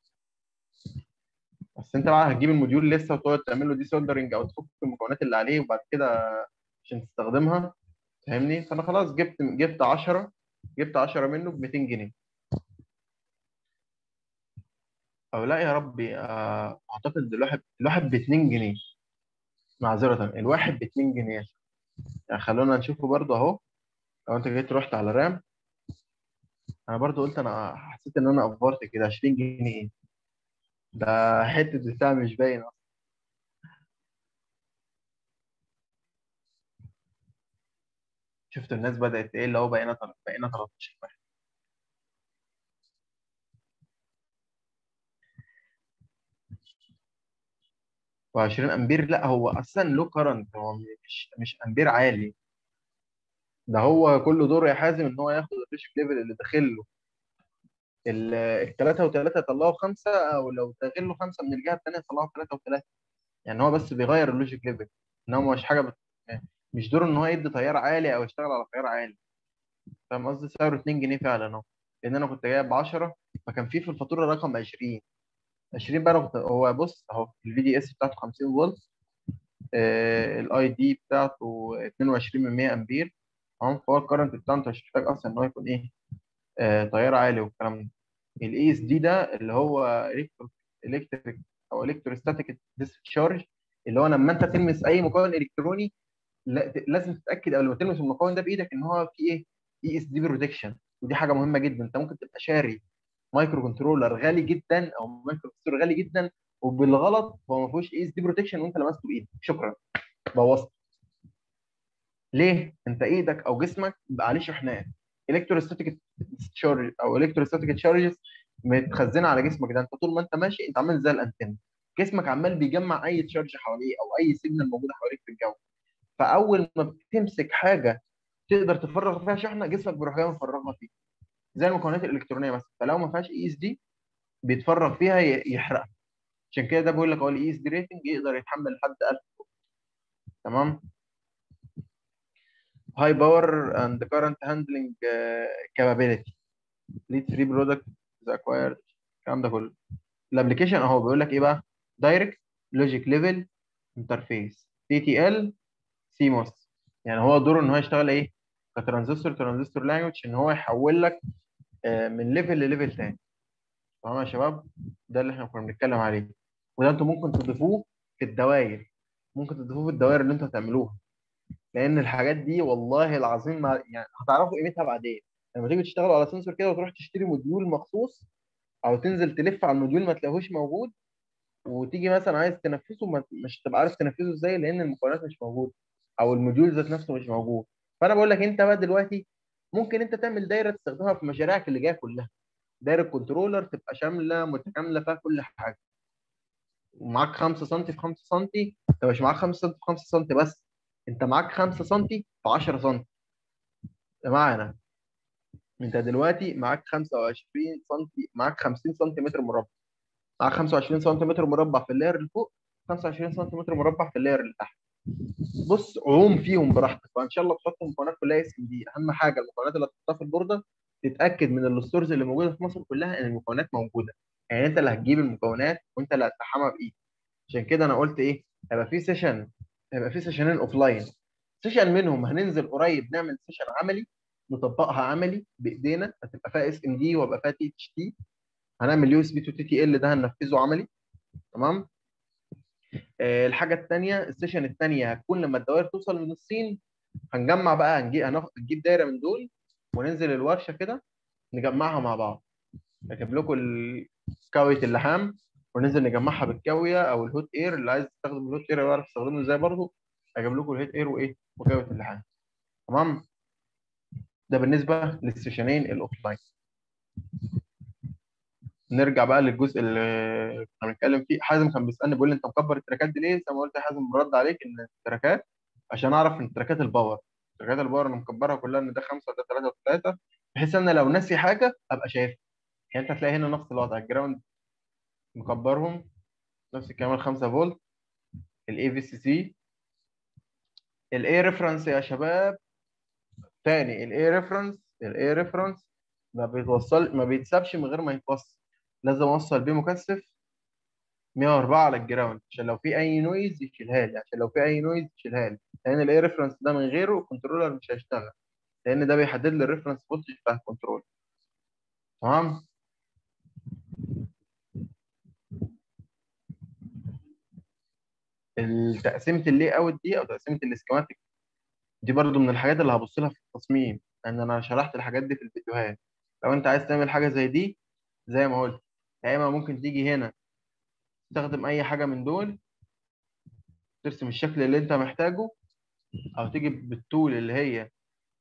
بس انت بقى هتجيب الموديول لسه وتقعد تعمل له دي سولدرنج او تفك المكونات اللي عليه وبعد كده عشان تستخدمها فاهمني فانا خلاص جبت جبت 10 جبت 10 منه ب 200 جنيه او لا يا ربي آه، اعتقد الواحد الواحد ب 2 جنيه معذرة الواحد ب 2 جنيه يعني خلونا نشوفه برضه اهو لو انت جيت رحت على رام انا برضه قلت انا حسيت ان انا افورت كده 20 جنيه ايه ده حته بتاع مش باين اصلا شفت الناس بدات ايه اللي هو بقينا تل- بقينا 13 واحد و20 امبير لا هو اصلا لو كرنت هو مش مش امبير عالي ده هو كل دور يا حازم ان هو ياخد الريش ليفل اللي داخل له الثلاثة وثلاثة يطلعوا خمسة أو لو داخل خمسة من الجهة الثانية يطلعوا ثلاثة وثلاثة يعني هو بس بيغير اللوجيك ليفل إن هو مش حاجة بت... مش دور إن هو يدي تيار عالي أو يشتغل على تيار عالي فاهم قصدي سعره 2 جنيه فعلا أهو لأن أنا كنت جايب 10 فكان في في الفاتورة رقم 20 20 بقى أنا كنت هو بص أهو الفي دي اس بتاعته 50 فولت الاي دي بتاعته 22 من 100 امبير تمام فهو الكرنت بتاعه انت مش محتاج اصلا ان هو يكون ايه آه تيار عالي والكلام ده الاي اس دي ده اللي هو الكتريك او الكتروستاتيك ديسشارج اللي هو لما انت تلمس اي مكون الكتروني لا- لازم تتاكد قبل ما تلمس المكون ده بايدك ان هو في ايه اي اس دي بروتكشن ودي حاجه مهمه جدا انت ممكن تبقى شاري مايكرو كنترولر غالي جدا او مايكرو كنترولر غالي جدا وبالغلط هو ما فيهوش اي اس دي بروتكشن وانت لمسته بايدك شكرا بوظت ليه انت ايدك او جسمك بقى عليه شحنات الكتروستاتيك تشارج او الكتروستاتيك تشارجز متخزنه على جسمك ده انت طول ما انت ماشي انت عامل زي الانتنه جسمك عمال بيجمع اي تشارج حواليه او اي سيجنال موجوده حواليك في الجو فاول ما بتمسك حاجه تقدر تفرغ فيها شحنه جسمك بيروح جاي مفرغها فيها زي المكونات الالكترونيه مثلا فلو ما فيهاش اي اس دي بيتفرغ فيها ي- يحرقها عشان كده ده بيقول لك هو الاي اس دي ريتنج يقدر يتحمل لحد 1000 فولت. تمام high power and current handling uh, capability lead free product is acquired الكلام ده كله الابلكيشن اهو بيقول لك ايه بقى دايركت لوجيك ليفل انترفيس تي تي ال سيموس يعني هو دوره ان هو يشتغل ايه كترانزستور ترانزستور لانجوج ان هو يحول لك آه، من ليفل لليفل تاني تمام يا شباب ده اللي احنا كنا بنتكلم عليه وده انتوا ممكن تضيفوه في الدوائر ممكن تضيفوه في الدوائر اللي انتوا هتعملوها لان الحاجات دي والله العظيم ما يعني هتعرفوا قيمتها بعدين لما تيجي تشتغلوا على سنسور كده وتروح تشتري موديول مخصوص او تنزل تلف على الموديول ما تلاقيهوش موجود وتيجي مثلا عايز تنفذه ما- مش تبقى عارف تنفذه ازاي لان المكونات مش موجوده او الموديول ذات نفسه مش موجود فانا بقول لك انت بقى دلوقتي ممكن انت تعمل دايره تستخدمها في مشاريعك اللي جايه كلها دايره كنترولر تبقى شامله متكامله فيها كل حاجه ومعاك 5 سم في 5 سم انت مش معاك 5 سم في 5 سم بس انت معاك 5 سم في 10 سم بمعنى انت دلوقتي معاك 25 سم معاك 50 سنتيمتر مربع معاك 25 سنتيمتر مربع في اللاير اللي فوق 25 سنتيمتر مربع في اللاير اللي تحت بص عوم فيهم براحتك وان شاء الله تحط المكونات كلها اس ام دي اهم حاجه المكونات اللي هتحطها في البورده تتاكد من الستورز اللي موجوده في مصر كلها ان المكونات موجوده يعني انت اللي هتجيب المكونات وانت اللي هتفحمها بايدك عشان كده انا قلت ايه هيبقى في سيشن هيبقى في سيشنين اوف لاين سيشن منهم هننزل قريب نعمل سيشن عملي نطبقها عملي بايدينا هتبقى فيها اس ام دي ويبقى فيها تي اتش تي هنعمل يو اس بي تو تي تي ال ده هننفذه عملي تمام آه، الحاجه الثانيه السيشن الثانيه هتكون لما الدوائر توصل من الصين هنجمع بقى هنجيب هنجيب دايره من دول وننزل الورشه كده نجمعها مع بعض اجيب لكم ال- كاويه اللحام وننزل نجمعها بالكاويه او الهوت اير اللي عايز يستخدم الهوت اير يعرف يستخدمه ازاي برضه اجيب لكم الهوت اير وايه وكاويه اللحام تمام ده بالنسبه للسيشنين الاوفلاين نرجع بقى للجزء اللي كنا بنتكلم فيه حازم كان بيسالني بيقول لي انت مكبر التراكات دي ليه؟ زي ما قلت يا حازم برد عليك ان التراكات عشان اعرف ان التراكات الباور تراكات الباور انا مكبرها كلها ان ده خمسه وده ثلاثه وثلاثه بحيث ان لو ناسي حاجه ابقى شايفها يعني انت هتلاقي هنا نفس الوضع الجراوند مكبرهم نفس الكلام ال 5 فولت الاي في سي سي الاي ريفرنس يا شباب تاني الاي ريفرنس الاي ريفرنس ما بيتوصل ما بيتسابش من غير ما يتوصل لازم اوصل بيه مكثف 104 على الجراوند عشان لو في اي نويز يشيلها لي عشان لو في اي نويز يشيلها لي لان الاي ريفرنس ده من غيره الكنترولر مش هيشتغل لان ده بيحدد لي الريفرنس فولتج بتاع الكنترول تمام تقسيمه اللي اوت دي او تقسيمه الاسكيماتيك دي برضو من الحاجات اللي هبص لها في التصميم لان انا شرحت الحاجات دي في الفيديوهات لو انت عايز تعمل حاجه زي دي زي ما قلت يا اما ممكن تيجي هنا تستخدم اي حاجه من دول ترسم الشكل اللي انت محتاجه او تيجي بالتول اللي هي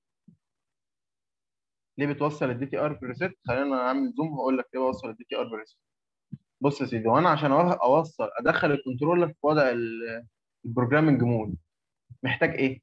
ليه بتوصل الدي تي ار بريسيت خلينا اعمل زوم واقول لك ليه بوصل الدي تي ار بريسيت بص يا سيدي وانا عشان أوه- اوصل ادخل الكنترولر في وضع ال- البروجرامنج مود محتاج ايه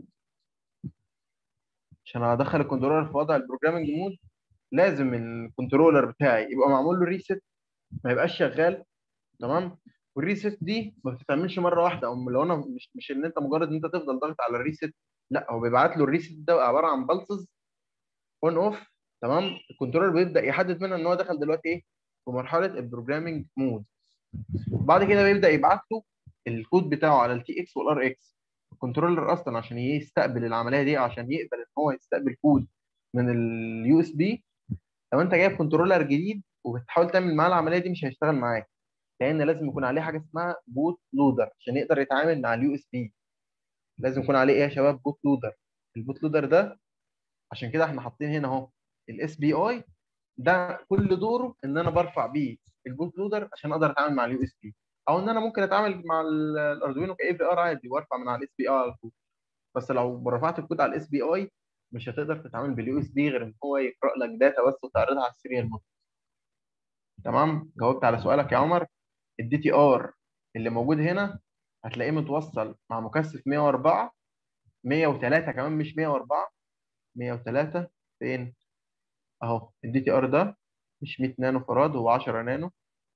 عشان ادخل الكنترولر في وضع البروجرامنج مود لازم الكنترولر بتاعي يبقى معمول له ريست ما يبقاش شغال تمام والريست دي ما بتتعملش مره واحده او لو انا مش مش ان انت مجرد ان انت تفضل ضاغط على الريست لا هو بيبعت له الريست ده عباره عن بلسز اون اوف تمام الكنترولر بيبدا يحدد منها ان هو دخل دلوقتي ايه في مرحله البروجرامنج مود بعد كده بيبدا يبعت له الكود بتاعه على التي اكس والار اكس الكنترولر اصلا عشان يستقبل العمليه دي عشان يقبل ان هو يستقبل كود من اليو اس بي لو انت جايب كنترولر جديد وبتحاول تعمل معاه العمليه دي مش هيشتغل معاك لان لازم يكون عليه حاجه اسمها بوت لودر عشان يقدر يتعامل مع اليو اس بي لازم يكون عليه ايه يا شباب بوت لودر البوت لودر ده عشان كده احنا حاطين هنا اهو الاس بي اي ده كل دوره ان انا برفع بيه البوت لودر عشان اقدر اتعامل مع اليو اس بي او ان انا ممكن اتعامل مع ال- الاردوينو كاي في ار عادي وارفع من على الاس بي اي على طول بس لو رفعت الكود على الاس بي اي مش هتقدر تتعامل باليو اس بي غير ان هو يقرا لك داتا بس وتعرضها على السيريال مود تمام جاوبت على سؤالك يا عمر الدي تي ار اللي موجود هنا هتلاقيه متوصل مع مكثف 104 103 كمان مش 104 103 فين اهو الدي تي ار ده مش 100 نانو فراد هو 10 نانو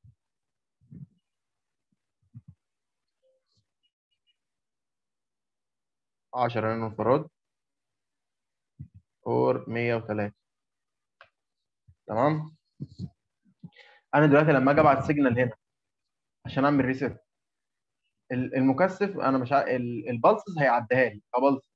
عشرة نانو فراد اور 103 تمام انا دلوقتي لما اجي ابعت سيجنال هنا عشان اعمل ريست المكثف انا مش ع... ال- البلسز هيعديها لي كبلس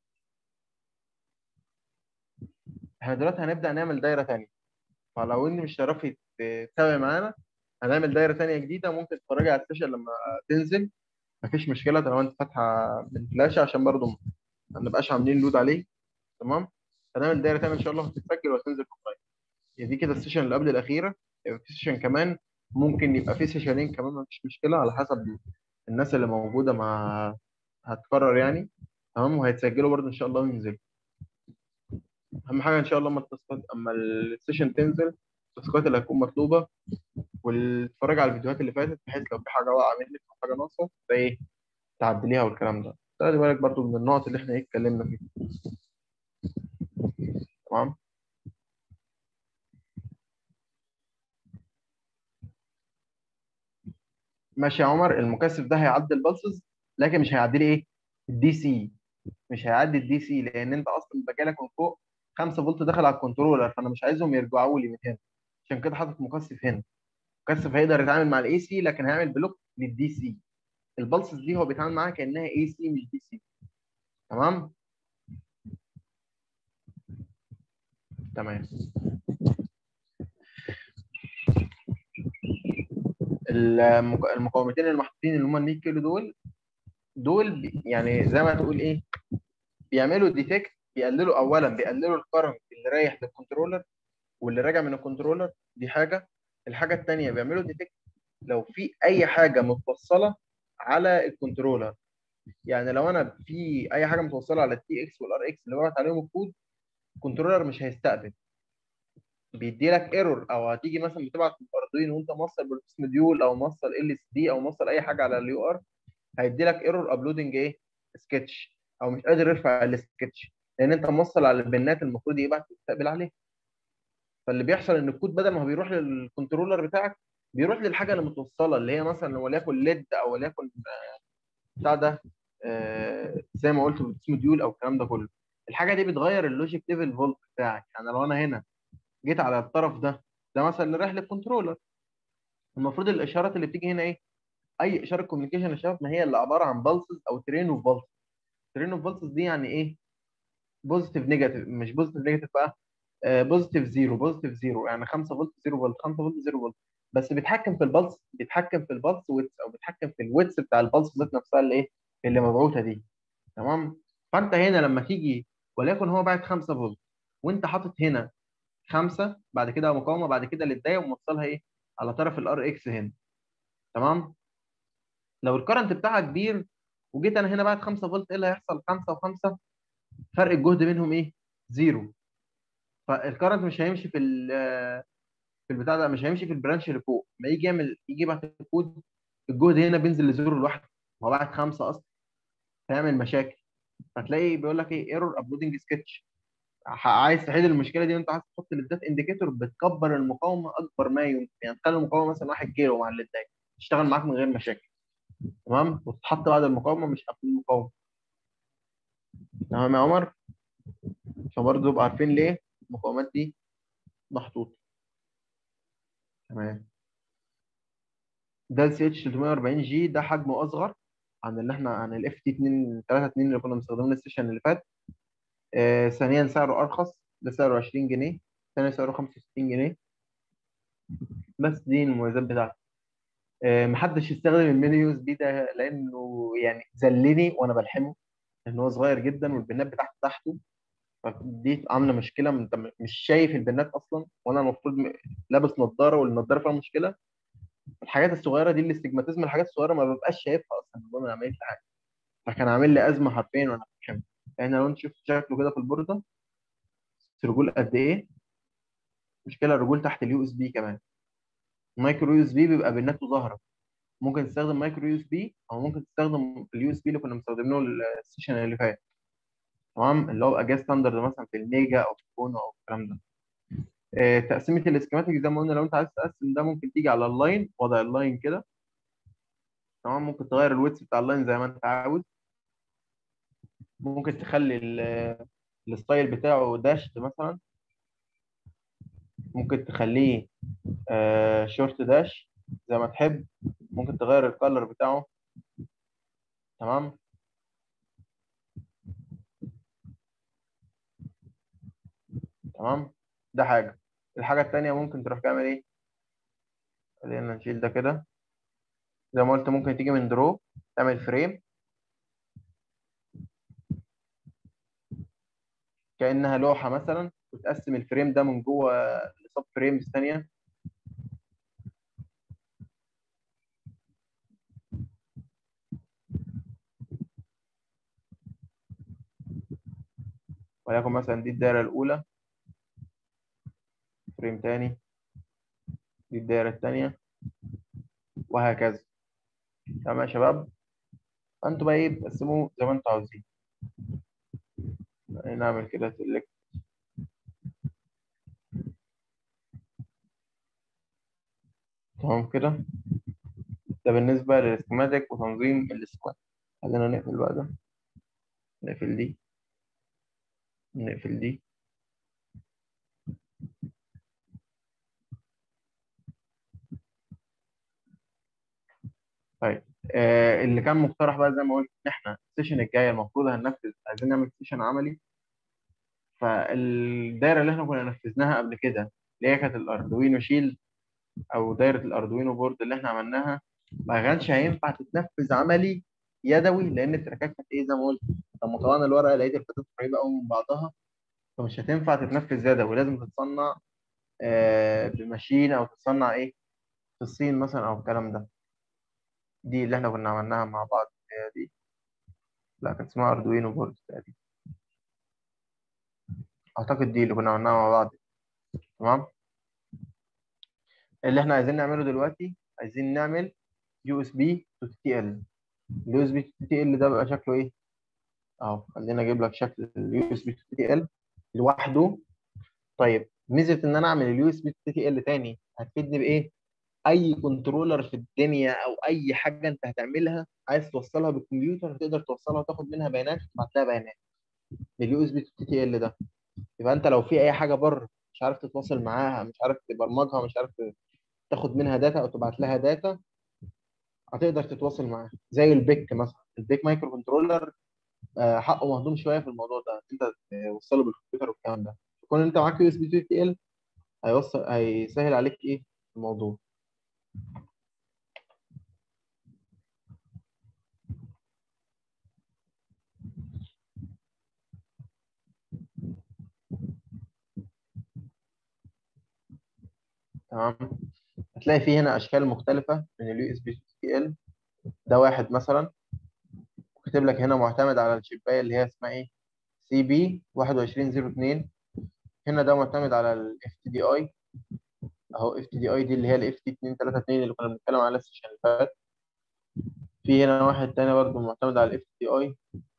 احنا دلوقتي هنبدا نعمل دايره ثانيه فلو اني مش هتعرفي تتابعي معانا هنعمل دايره ثانيه جديده ممكن تتفرجي على السيشن لما تنزل مفيش مشكله طالما انت فاتحه بالفلاشه عشان برضو ما نبقاش عاملين لود عليه تمام هنعمل دايره ثانيه ان شاء الله هتتسجل وهتنزل في اللايف هي دي كده السيشن اللي قبل الاخيره يبقى في سيشن كمان ممكن يبقى في سيشنين كمان مفيش مشكله على حسب الناس اللي موجوده مع هتقرر يعني تمام وهيتسجلوا برضو ان شاء الله وينزلوا اهم حاجه ان شاء الله اما التاسكات اما السيشن تنزل التاسكات اللي هتكون مطلوبه وتتفرج على الفيديوهات اللي فاتت بحيث لو في حاجه واقعه منك او حاجه ناقصه فايه تعدليها والكلام ده خلي بالك برضو من النقط اللي احنا ايه اتكلمنا فيها تمام ماشي يا عمر المكثف ده هيعدي البلسز لكن مش هيعدي لي ايه الدي سي مش هيعدي الدي سي لان انت اصلا بجالك من فوق 5 فولت دخل على الكنترولر فانا مش عايزهم يرجعوا لي من هنا عشان كده حاطط مكثف هنا مكثف هيقدر يتعامل مع الاي سي لكن هيعمل بلوك للدي سي البلسز دي هو بيتعامل معاها كانها اي سي مش دي سي تمام تمام المك- المقاومتين المحطوطين اللي هم ال 100 كيلو دول دول بي- يعني زي ما تقول ايه بيعملوا ديتكت بيقللوا اولا بيقللوا الكرنت اللي رايح للكنترولر واللي راجع من الكنترولر دي حاجه الحاجه الثانيه بيعملوا ديتكت لو في اي حاجه متوصله على الكنترولر يعني لو انا في اي حاجه متوصله على التي اكس والار اكس اللي ببعت عليهم الكود الكنترولر مش هيستقبل بيدي لك ايرور او هتيجي مثلا بتبعت الاردوين وانت موصل بلوتوث مديول او موصل ال اس دي او موصل اي حاجه على اليو ار هيدي لك ايرور ابلودنج ايه سكتش او مش قادر يرفع السكتش لان انت موصل على البنات المفروض يبعت يستقبل عليها فاللي بيحصل ان الكود بدل ما هو بيروح للكنترولر بتاعك بيروح للحاجه اللي متوصله اللي هي مثلا وليكن ليد او وليكن آه، بتاع ده آه، زي ما قلت بتقيس موديول او الكلام ده كله الحاجه دي بتغير اللوجيك ليفل فولت بتاعك يعني لو انا هنا جيت على الطرف ده ده مثلا اللي رايح للكنترولر المفروض الاشارات اللي بتيجي هنا ايه اي اشاره كوميونيكيشن اشارات ما هي اللي عباره عن بلسز او ترين اوف بلسز ترين اوف بلسز دي يعني ايه بوزيتيف نيجاتيف مش بوزيتيف نيجاتيف بقى بوزيتيف زيرو بوزيتيف زيرو يعني 5 فولت 0 فولت 5 فولت 0 فولت بس بيتحكم في البلس بيتحكم في البلس ويتس او بيتحكم في الويتس بتاع البلس ذات نفسها اللي ايه اللي مبعوثه دي تمام فانت هنا لما تيجي وليكن هو باعت 5 فولت وانت حاطط هنا 5 بعد كده مقاومه بعد كده للدايه وموصلها ايه على طرف الار اكس هنا تمام لو الكرنت بتاعها كبير وجيت انا هنا بعد 5 فولت ايه اللي هيحصل 5 و5 فرق الجهد بينهم ايه زيرو فالكرنت مش هيمشي في ال- في البتاع ده مش هيمشي في البرانش اللي فوق ما يجي يعمل يجي يبعت الكود الجهد هنا بينزل لزيرو لوحده هو بعت خمسه اصلا هيعمل مشاكل فتلاقي بيقول لك ايه ايرور ابلودنج سكتش عايز تحل المشكله دي وانت عايز تحط للدات انديكيتور بتكبر المقاومه اكبر ما يمكن يعني تخلي المقاومه مثلا 1 كيلو مع الليدات تشتغل معاك من غير مشاكل تمام وتتحط بعد المقاومه مش قبل المقاومه تمام يا عمر عشان برضه نبقى عارفين ليه المقاومات دي محطوطه تمام ده ال CH 340 جي ده حجمه اصغر عن اللي احنا عن الاف تي 2 3 2 اللي كنا مستخدمينه السيشن اللي فات آه ثانيا سعره ارخص ده سعره 20 جنيه ثاني سعره 65 جنيه بس دي المميزات بتاعته آه محدش يستخدم الميني يو اس بي ده لانه يعني ذلني وانا بلحمه ان هو صغير جدا والبنات بتاعته تحته فدي عامله مشكله انت مش شايف البنات اصلا وانا المفروض م- لابس نظاره والنظاره فيها مشكله الحاجات الصغيره دي الاستجماتيزم الحاجات الصغيره ما ببقاش شايفها اصلا هو ما عملت حاجه فكان عامل لي ازمه حرفيا وانا بفهم يعني لو انت شفت شكله كده في البورده الرجول قد ايه مشكله الرجول تحت اليو اس بي كمان المايكرو يو اس بي بيبقى بناته ظاهره ممكن تستخدم مايكرو يو اس بي او ممكن تستخدم اليو اس بي اللي كنا مستخدمينه السيشن اللي فات تمام اللي هو بقى جاي ستاندرد مثلا في الميجا او في الفونو او الكلام ده آه، تقسيمه الاسكيماتيك زي ما قلنا لو انت عايز تقسم ده ممكن تيجي على اللاين وضع اللاين كده تمام ممكن تغير الويتس بتاع اللاين زي ما انت عاوز ممكن تخلي ال- الستايل بتاعه داشت مثلا ممكن تخليه آه، شورت داش زي ما تحب ممكن تغير الكالر بتاعه تمام تمام ده حاجة الحاجة التانية ممكن تروح تعمل ايه خلينا نشيل ده كده زي ما قلت ممكن تيجي من درو تعمل فريم كأنها لوحة مثلا وتقسم الفريم ده من جوه لسب فريمز تانية وليكن مثلا دي الدايرة الأولى فريم تاني دي الدايرة التانية وهكذا تمام يا شباب فانتوا بقى ايه بتقسموه زي ما انتوا عاوزين نعمل كده سيلكت تمام كده ده بالنسبة للسكيماتيك وتنظيم السكواد خلينا نقفل بقى ده نقفل دي نقفل دي طيب آه اللي كان مقترح بقى زي ما قلت ان احنا السيشن الجايه المفروض هننفذ عايزين نعمل سيشن عملي فالدايره اللي احنا كنا نفذناها قبل كده اللي هي كانت الاردوينو شيلد او دايره الاردوينو بورد اللي احنا عملناها ما كانش هينفع تتنفذ عملي يدوي لان التراكات كانت ايه زي ما قلت لما طلعنا الورقه لقيت الخطوط قريبه قوي من بعضها فمش هتنفع تتنفذ يدوي لازم تتصنع آه بماشين او تتصنع ايه في الصين مثلا او الكلام ده دي اللي احنا كنا عملناها مع بعض هي دي لا كانت اسمها اردوينو بورد تقريبا اعتقد دي اللي كنا عملناها مع بعض تمام اللي احنا عايزين نعمله دلوقتي عايزين نعمل يو اس بي تو تي ال اليو اس بي تو تي ال ده بقى شكله ايه اهو خلينا اجيب لك شكل اليو اس بي تو تي ال لوحده طيب ميزه ان انا اعمل اليو اس بي تو تي ال تاني هتفيدني بايه اي كنترولر في الدنيا او اي حاجه انت هتعملها عايز توصلها بالكمبيوتر تقدر توصلها وتاخد منها بيانات وتبعت لها بيانات باليو اس بي تو تي ال ده يبقى انت لو في اي حاجه بره مش عارف تتواصل معاها مش عارف تبرمجها مش عارف تاخد منها داتا او تبعت لها داتا هتقدر تتواصل معاها زي البيك مثلا البيك مايكرو كنترولر آه، حقه مهضوم شويه في الموضوع ده انت توصله بالكمبيوتر والكلام ده يكون انت معاك يو اس بي تي ال هيوصل هيسهل عليك ايه الموضوع تمام هتلاقي فيه هنا اشكال مختلفه من اليو اس بي تي ال ده واحد مثلا كاتب لك هنا معتمد على الشبايه اللي هي اسمها ايه سي بي 2102 هنا ده معتمد على الاف تي دي اي اهو اف تي دي اي دي اللي هي الاف تي 232 اللي كنا بنتكلم عليها السيشن اللي فات في هنا واحد تاني برضه معتمد على الاف تي اي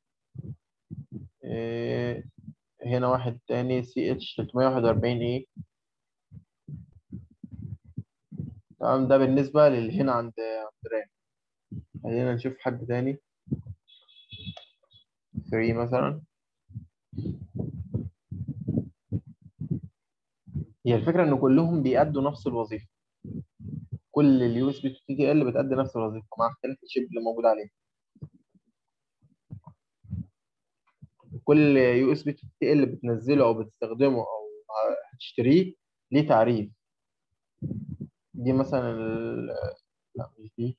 هنا واحد تاني سي اتش 341 اي تمام ده بالنسبة للي هنا عند عند رام خلينا نشوف حد تاني 3 مثلا هي الفكرة إن كلهم بيأدوا نفس الوظيفة كل اليو اس بي تو تي ال بتأدي نفس الوظيفة مع اختلاف الشيب اللي موجود عليه كل يو اس بي تو تي ال بتنزله أو بتستخدمه أو هتشتريه ليه تعريف دي مثلا ال... لا مش دي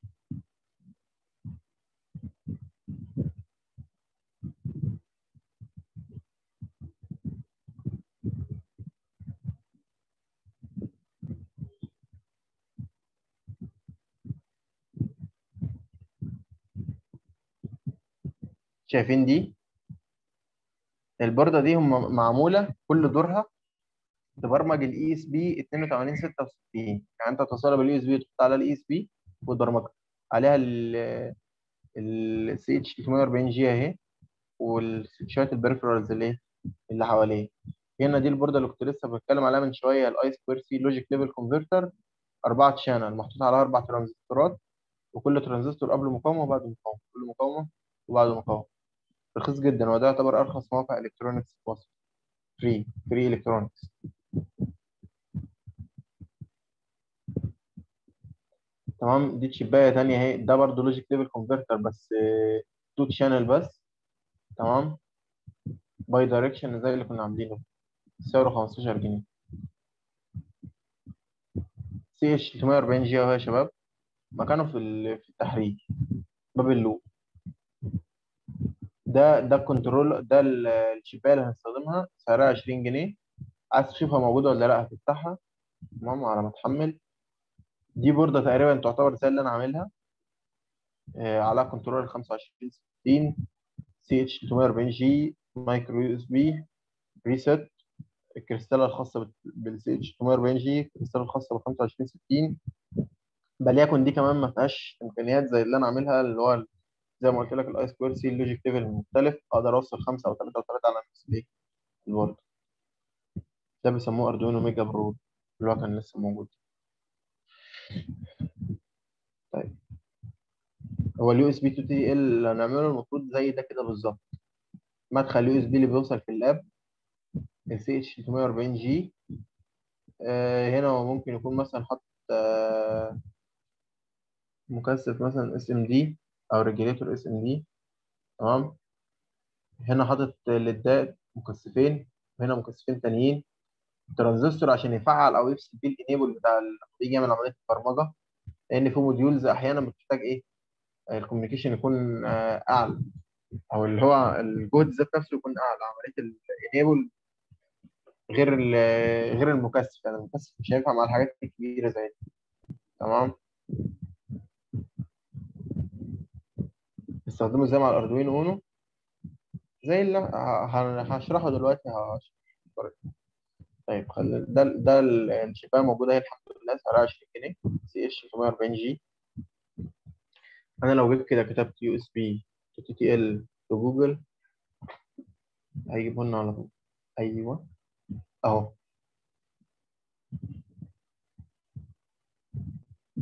شايفين دي البوردة دي هم معمولة كل دورها تبرمج الاي اس بي 8266 يعني انت توصلها بالاي اس بي وتحط على الاي اس بي وتبرمجها عليها السي اتش 340 جي اهي والشويه البريفرالز اللي اللي حواليه هنا دي البورده اللي كنت لسه بتكلم عليها من شويه الاي سكوير سي لوجيك ليفل كونفرتر اربعه شانل محطوط عليها اربع ترانزستورات وكل ترانزستور قبل مقاومه وبعد مقاومه كل مقاومه وبعد مقاومه رخيص جدا وده يعتبر ارخص موقع الكترونكس في مصر فري فري الكترونكس تمام دي تشيبايه تانية اهي ده برضه لوجيك ليفل كونفرتر بس تو شانل بس تمام باي دايركشن زي اللي كنا عاملينه سعره 15 جنيه سي اتش 340 جي اهو يا شباب مكانه في في التحريك باب اللوب ده ده الكنترول ده الشيبايه اللي هنستخدمها سعرها 20 جنيه عايز تشوفها موجوده ولا لا هتفتحها تمام على ما تحمل دي بوردة تقريبا تعتبر زي اللي انا عاملها آه على كنترولر 2560 سي اتش 340 جي مايكرو يو اس بي ريست الكريستالة الخاصة بالسي اتش 340 جي الكريستالة الخاصة بال 2560 بل يكن دي كمان ما فيهاش امكانيات زي اللي انا عاملها اللي هو زي ما قلت لك الاي سكوير سي اللوجيك ليفل مختلف اقدر اوصل خمسه او ثلاثه او ثلاثه على نفس الايه البورد ده بيسموه اردوينو ميجا برو اللي هو كان لسه موجود طيب هو اليو اس بي تو تي ال اللي هنعمله المفروض زي ده كده بالظبط مدخل يو اس بي اللي بيوصل في اللاب السي اتش 340 جي آه هنا هو ممكن يكون مثلا حط آه مكثف مثلا اس ام دي او ريجيليتور اس ام دي تمام هنا حاطط ليدات مكثفين وهنا مكثفين تانيين ترانزستور عشان يفعل او يفصل بيه الانيبل بتاع لما يجي يعمل عمليه البرمجه لان في موديولز احيانا بتحتاج ايه الكوميونيكيشن يكون اعلى او اللي هو الجهد ذات نفسه يكون اعلى عمليه الانيبل غير غير المكثف يعني المكثف مش هينفع مع الحاجات الكبيره زي دي تمام استخدمه زي مع الاردوينو اونو زي اللي هشرحه دلوقتي هشرحه طيب خلي ده ده الشفايه موجوده اهي الحمد لله سعرها 20 جنيه سي اتش 340 جي انا لو جيت كده كتبت يو اس بي تي تي ال في جوجل هيجيبه لنا على طول ايوه اهو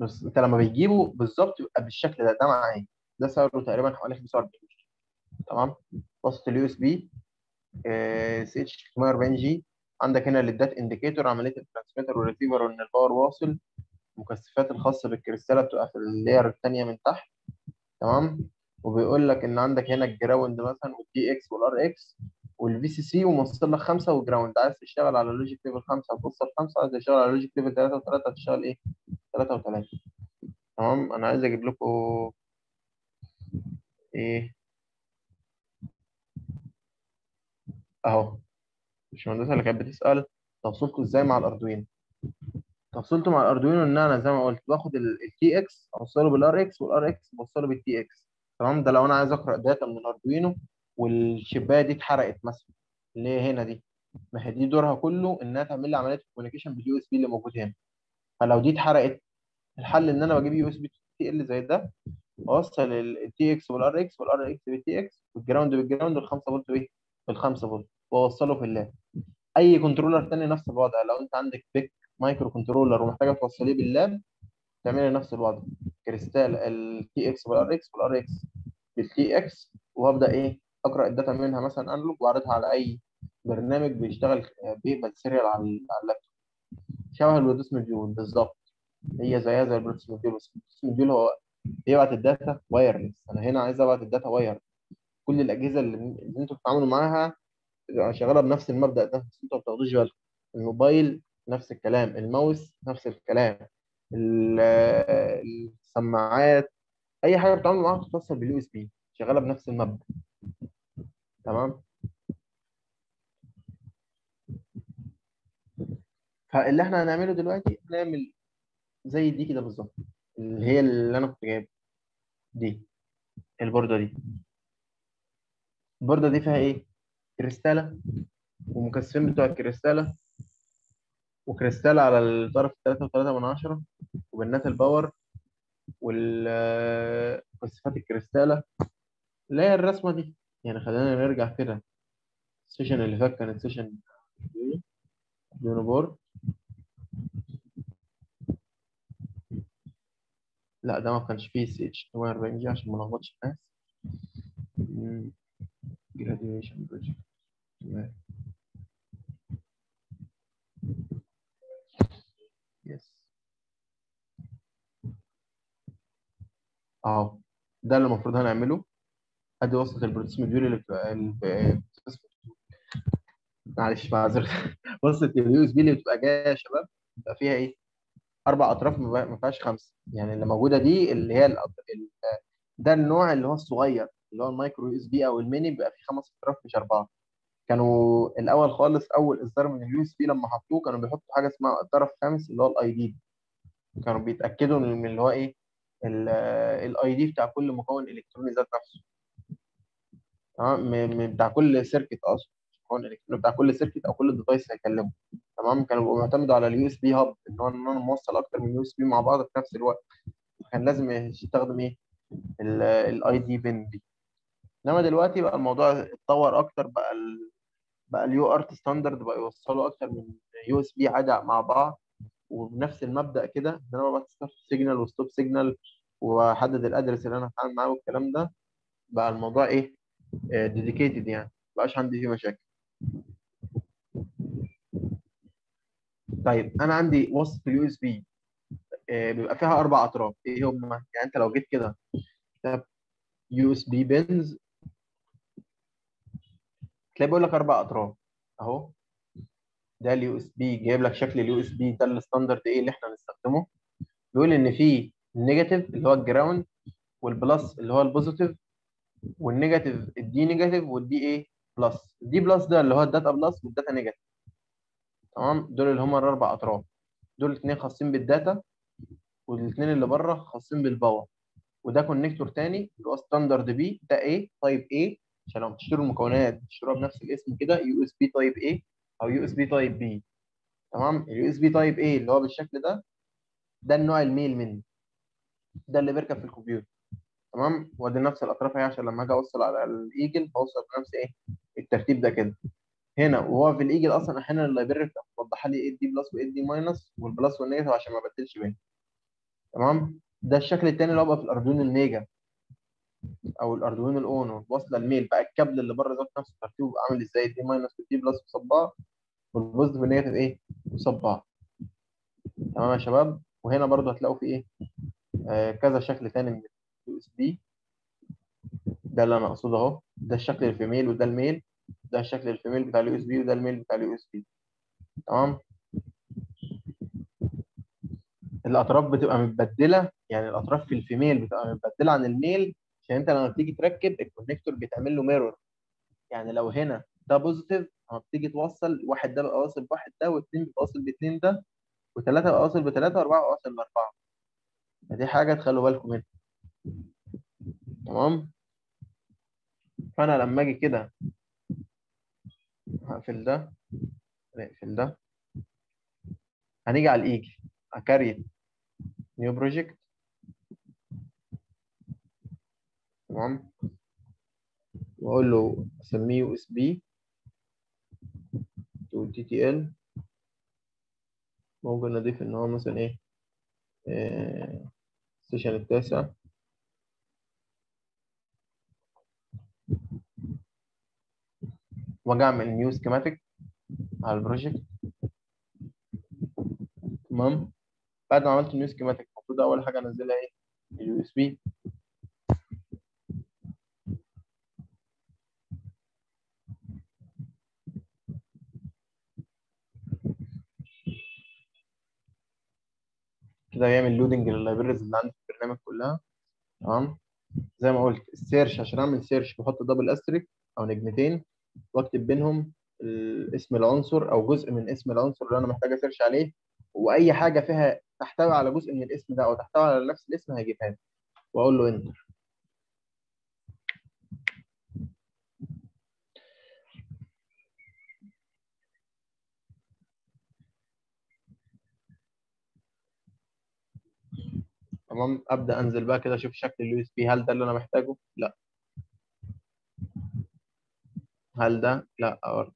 بس انت لما بتجيبه بالظبط يبقى بالشكل ده ده معناه ايه؟ ده سعره تقريبا حوالي 45 جنيه تمام وسط اليو اس بي سي اتش 540 جي عندك هنا للدات انديكيتور عمليه الترانسميتر والريسيفر وان الباور واصل المكثفات الخاصه بالكريستاله بتبقى في اللاير الثانيه من تحت تمام وبيقول لك ان عندك هنا الجراوند مثلا والدي اكس والار اكس والفي سي سي وموصل لك خمسه والجراوند عايز تشتغل على لوجيك ليفل خمسه هتوصل خمسه عايز تشتغل على لوجيك ليفل ثلاثه وثلاثه هتشتغل ايه؟ ثلاثه وثلاثه تمام انا عايز اجيب لكم ايه اهو الباشمهندسه اللي كانت بتسال توصلته ازاي مع الاردوينو توصلته مع الاردوينو ان انا زي ما قلت باخد التي اكس اوصله بالار اكس والار اكس بوصله بالتي اكس تمام ده لو انا عايز اقرا داتا من الاردوينو والشبايه دي اتحرقت مثلا اللي هي هنا دي ما هي دي دورها كله انها تعمل لي عمليه الكوميونيكيشن باليو اس بي اللي موجود هنا فلو دي اتحرقت الحل ان انا بجيب يو اس بي تي ال زي ده اوصل التي اكس والار اكس والار اكس بالتي اكس والجراوند بالجراوند والخمسه فولت ايه بالخمسه فولت واوصله في اللاب اي كنترولر تاني نفس الوضع لو انت عندك بيك مايكرو كنترولر ومحتاجه توصليه باللاب تعملي نفس الوضع كريستال التي اكس والار اكس والار اكس بالتي اكس وهبدا ايه اقرا الداتا منها مثلا انلوج واعرضها على اي برنامج بيشتغل بيقبل سيريال على اللابتوب شبه البلوتوث موديول بالظبط هي زيها زي البلوتوث موديول بس البلوتوث موديول هو بيبعت الداتا وايرلس انا هنا عايز ابعت الداتا واير كل الاجهزه اللي, اللي انتوا بتتعاملوا معاها شغاله بنفس المبدا ده بس انتوا ما بتاخدوش بالكم الموبايل نفس الكلام الماوس نفس الكلام السماعات اي حاجه بتتعاملوا معاها بتتوصل باليو اس بي شغاله بنفس المبدا تمام فاللي احنا هنعمله دلوقتي هنعمل زي دي كده بالظبط اللي هي اللي انا كنت جايبها دي البورده دي البورده دي فيها ايه كريستاله ومكثفين بتوع الكريستاله وكريستاله على الطرف 3 من عشرة وبنات الباور والمكثفات الكريستاله اللي هي الرسمه دي يعني خلينا نرجع كده السيشن اللي فات كانت سيشن يونيبورد لا ده ما كانش فيه سي اتش 42 جي عشان ما نلخبطش الناس graduation project تمام يس اهو ده اللي المفروض هنعمله ادي وصلة البروتوس موديول اللي بتبقى ال- معلش معذرة وصلة اليو اس بي اللي بتبقى جايه يا شباب بيبقى فيها ايه؟ اربع اطراف ما ما فيهاش خمسه يعني اللي موجوده دي اللي هي الأط- ال- ده النوع اللي هو الصغير اللي هو المايكرو يو اس بي او الميني بيبقى فيه خمس اطراف مش اربعه كانوا الاول خالص اول اصدار من اليو اس بي لما حطوه كانوا بيحطوا حاجه اسمها الطرف الخامس اللي هو الاي دي كانوا بيتاكدوا من اللي هو ايه الاي دي بتاع كل مكون الكتروني ذات نفسه تمام م- م- بتاع كل سيركت اصلا مش مكون الكتروني بتاع كل سيركت او كل ديفايس هيكلمه تمام كانوا بيبقوا معتمدوا على اليو اس بي هاب ان هو ان انا موصل اكتر من يو اس بي مع بعض في نفس الوقت كان لازم يستخدم ايه الاي دي بن دي انما دلوقتي بقى الموضوع اتطور اكتر بقى ال بقى اليو ارت ستاندرد بقى يوصلوا اكتر من يو اس بي عادي مع بعض وبنفس المبدا كده ان انا ببعت ستارت سيجنال وستوب سيجنال واحدد الادرس اللي انا هتعامل معاه والكلام ده بقى الموضوع ايه ديديكيتد يعني مبقاش عندي فيه مشاكل طيب انا عندي وصله اليو اس بي بيبقى فيها اربع اطراف ايه هم يعني انت لو جيت كده كتاب يو اس بي بنز تلاقي بيقول لك اربع اطراف اهو ده اليو اس بي جايب لك شكل اليو اس بي ده الستاندرد ايه اللي احنا هنستخدمه بيقول ان في النيجاتيف اللي هو الجراوند والبلس اللي هو البوزيتيف والنيجاتيف الدي نيجاتيف والدي ايه بلس الدي بلس ده اللي هو الداتا بلس والداتا نيجاتيف تمام دول اللي هم الاربع اطراف دول الاثنين خاصين بالداتا والاثنين اللي بره خاصين بالباور وده كونكتور تاني اللي هو ستاندرد بي ده ايه تايب ايه عشان لو تشتروا المكونات تشتروها بنفس الاسم كده يو اس بي تايب ايه او يو اس بي تايب بي تمام اليو اس بي تايب ايه اللي هو بالشكل ده ده النوع الميل منه ده اللي بيركب في الكمبيوتر تمام وادي نفس الاطراف اهي عشان لما اجي اوصل على الايجل اوصل بنفس ايه الترتيب ده كده هنا وهو في الايجل اصلا احيانا اللايبرري بتوضح لي ايه دي بلس وايه دي ماينس والبلس والنيجاتيف عشان ما ابدلش بينهم تمام ده الشكل التاني اللي هو بقى في الاردوينو الميجا او الاردوينو الاونو واصله الميل بقى الكابل اللي بره ذات نفسه ترتيبه بقى عامل ازاي دي ماينس ودي بلس قصاد بعض والبوزيتيف والنيجاتيف ايه قصاد بعض تمام يا شباب وهنا برضو هتلاقوا في ايه آه كذا شكل تاني من اليو اس بي ده اللي انا اقصده اهو ده الشكل الفيميل وده الميل ده الشكل الفيميل بتاع اليو اس بي وده الميل بتاع اليو اس بي تمام الاطراف بتبقى متبدله يعني الاطراف في الفيميل بتبقى متبدله عن الميل عشان انت لما بتيجي تركب الكونكتور بيتعمل له ميرور يعني لو هنا ده بوزيتيف لما بتيجي توصل واحد ده بقى واصل بواحد ده واثنين بيبقى واصل باثنين ده وثلاثه بقى واصل بثلاثه واربعه بقى واصل باربعه فدي حاجه تخلوا بالكم منها تمام فانا لما اجي كده هقفل ده نقفل ده هنيجي على الايجل اكريت نيو بروجكت تمام واقول له اسميه يو اس بي تو تي تي ال ممكن نضيف ان هو مثلا ايه السيشن التاسع واجي اعمل نيو سكيماتيك على البروجكت تمام بعد ما عملت نيو سكيماتيك المفروض اول حاجه انزلها ايه اليو اس بي كده يعمل لودنج لللايبريز اللي عندي في البرنامج كلها تمام زي ما قلت السيرش عشان اعمل سيرش بحط دبل استريك او نجمتين واكتب بينهم اسم العنصر او جزء من اسم العنصر اللي انا محتاج اسيرش عليه واي حاجه فيها تحتوي على جزء من الاسم ده او تحتوي على نفس الاسم هجيبها له واقول له انتر تمام ابدا انزل بقى كده اشوف شكل اليو اس بي هل ده اللي انا محتاجه لا هل ده لا برضه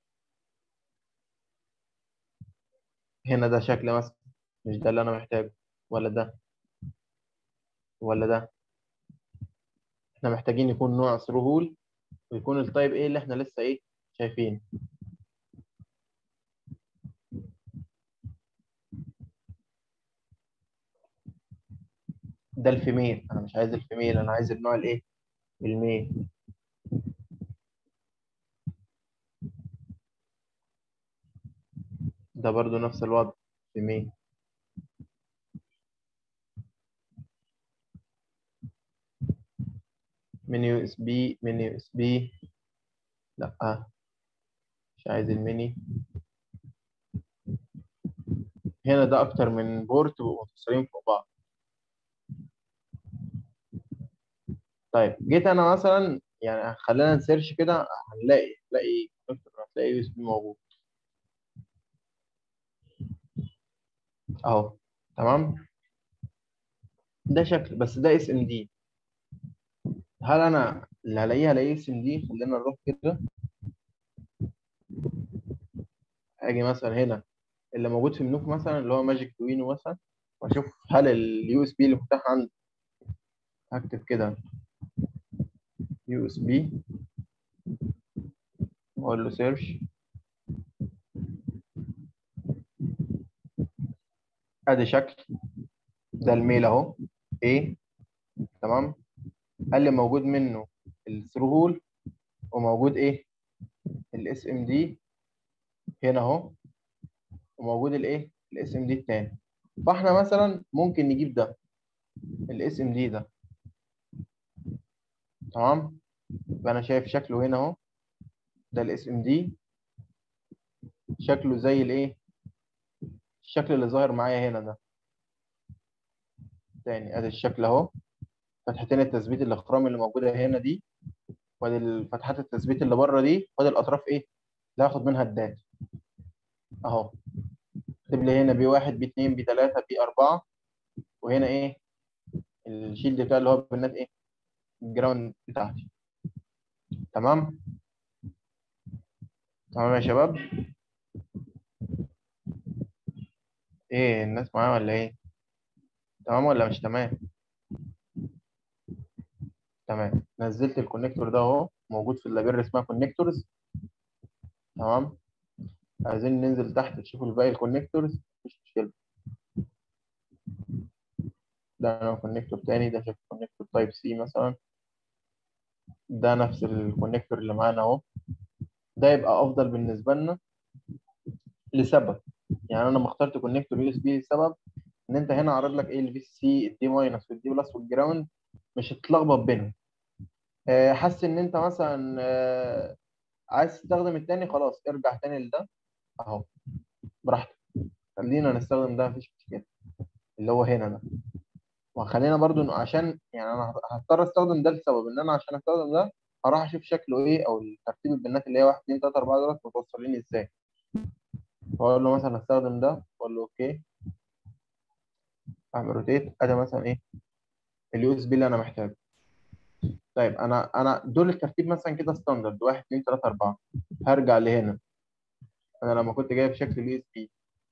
هنا ده شكل مثلا مش ده اللي انا محتاجه ولا ده ولا ده احنا محتاجين يكون نوع ثرو هول ويكون التايب ايه اللي احنا لسه ايه شايفين ده الفيميل انا مش عايز الفيميل انا عايز النوع الايه الميل ده برضو نفس الوضع فيميل من يو اس بي من يو اس بي لا مش عايز الميني هنا ده اكتر من بورت متصلين فوق بعض طيب جيت انا مثلا يعني خلينا نسيرش كده هنلاقي هنلاقي هتلاقي يو اس بي موجود اهو تمام ده شكل بس ده اس ام دي هل انا اللي هلاقيه هلاقيه اس ام دي خلينا نروح كده اجي مثلا هنا اللي موجود في منوك مثلا اللي هو ماجيك دوينو مثلا واشوف هل اليو اس بي اللي متاح عندي هكتب كده يو اس بي واقول له سيرش ادي شكل ده الميل اهو ايه تمام قال لي موجود منه الثرو هول وموجود ايه الاس ام دي هنا اهو وموجود الايه الاس ام دي التاني فاحنا مثلا ممكن نجيب ده الاس ام دي ده تمام يبقى انا شايف شكله هنا اهو ده الاس ام دي شكله زي الايه الشكل اللي ظاهر معايا هنا ده تاني ادي الشكل اهو فتحتين التثبيت الاخرام اللي موجوده هنا دي وادي فتحات التثبيت اللي بره دي وادي الاطراف ايه اللي هاخد منها الداتا اهو اكتب لي هنا بي 1 بي 2 بي 3 بي 4 وهنا ايه الشيلد بتاع اللي هو بالنت ايه الجراوند بتاعتي تمام تمام يا شباب ايه الناس معايا ولا ايه تمام ولا مش تمام تمام نزلت الكونكتور ده اهو موجود في اللابير اسمها كونكتورز تمام عايزين ننزل تحت تشوفوا الباقي الكونكتورز مفيش مشكله ده انا كونكتور تاني ده شكل كونكتور تايب سي مثلا ده نفس الكونكتور اللي معانا اهو ده يبقى افضل بالنسبه لنا لسبب يعني انا ما اخترت كونكتور يو اس بي لسبب ان انت هنا عارض لك ايه الفي سي الدي ماينس والدي بلس والجراوند مش هتتلخبط بينهم آه، حاسس ان انت مثلا آه، عايز تستخدم التاني خلاص ارجع تاني لده اهو براحتك خلينا نستخدم ده مفيش مشكله اللي هو هنا ده وخلينا برضو إنه عشان يعني انا هضطر استخدم ده لسبب ان انا عشان استخدم ده هروح اشوف شكله ايه او ترتيب البنات اللي هي 1 2 3 4 دولت متوصلين ازاي فاقول له مثلا هستخدم ده اقول له اوكي اعمل روتيت ادي مثلا ايه اليو اس بي اللي انا محتاجه طيب انا انا دول الترتيب مثلا كده ستاندرد 1 2 3 4 هرجع لهنا انا لما كنت جايب شكل اليو اس بي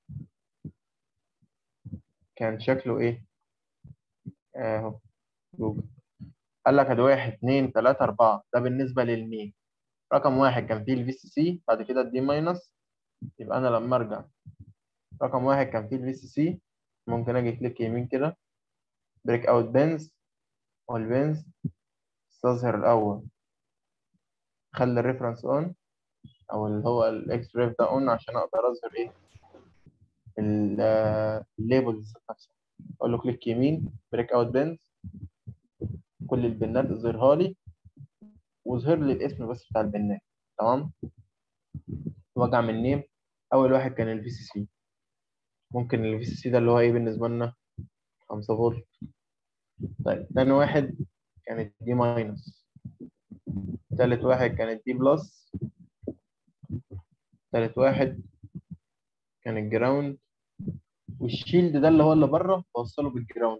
كان شكله ايه اهو جوجل قال لك ادي 1 2 3 4 ده بالنسبه للمين رقم واحد كان فيه الفي سي سي بعد كده الدي ماينس يبقى انا لما ارجع رقم واحد كان فيه الفي سي سي ممكن اجي كليك يمين كده بريك اوت بنز والبنز استظهر الاول خلي الريفرنس اون او اللي هو الاكس ريف ده اون عشان اقدر اظهر ايه الليبلز نفسها اقول له كليك يمين بريك اوت بنز كل البنات اظهرها لي واظهر لي الاسم بس بتاع البنات تمام واجي اعمل نيم اول واحد كان الفي سي سي ممكن الفي سي سي ده اللي هو ايه بالنسبه لنا 5 فولت طيب تاني واحد كانت دي ماينس تالت واحد كانت دي بلس تالت واحد كان الجراوند والشيلد ده اللي هو اللي بره بوصله بالجراوند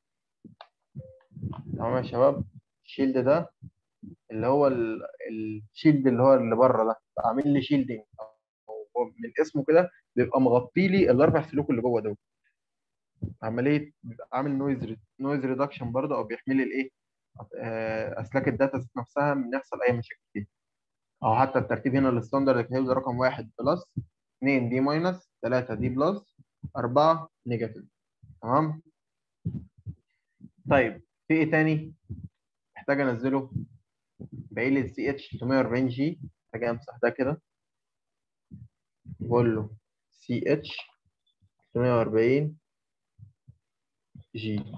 تمام يا شباب الشيلد ده اللي هو ال- الشيلد اللي هو اللي بره ده عامل لي شيلدنج هو من اسمه كده بيبقى مغطي لي الاربع سلوك اللي جوه دول عمليه بيبقى عامل نويز نويز ريدكشن برضه او بيحمي لي الايه آه، اسلاك الداتا ذات نفسها من يحصل اي مشاكل فيها او حتى الترتيب هنا الستاندرد كاتب لي رقم واحد بلس 2 دي ماينس 3 دي بلس 4 نيجاتيف تمام طيب في ايه تاني محتاج انزله باقي لي السي اتش 340 جي محتاج امسح ده كده بقول له سي اتش 340 جي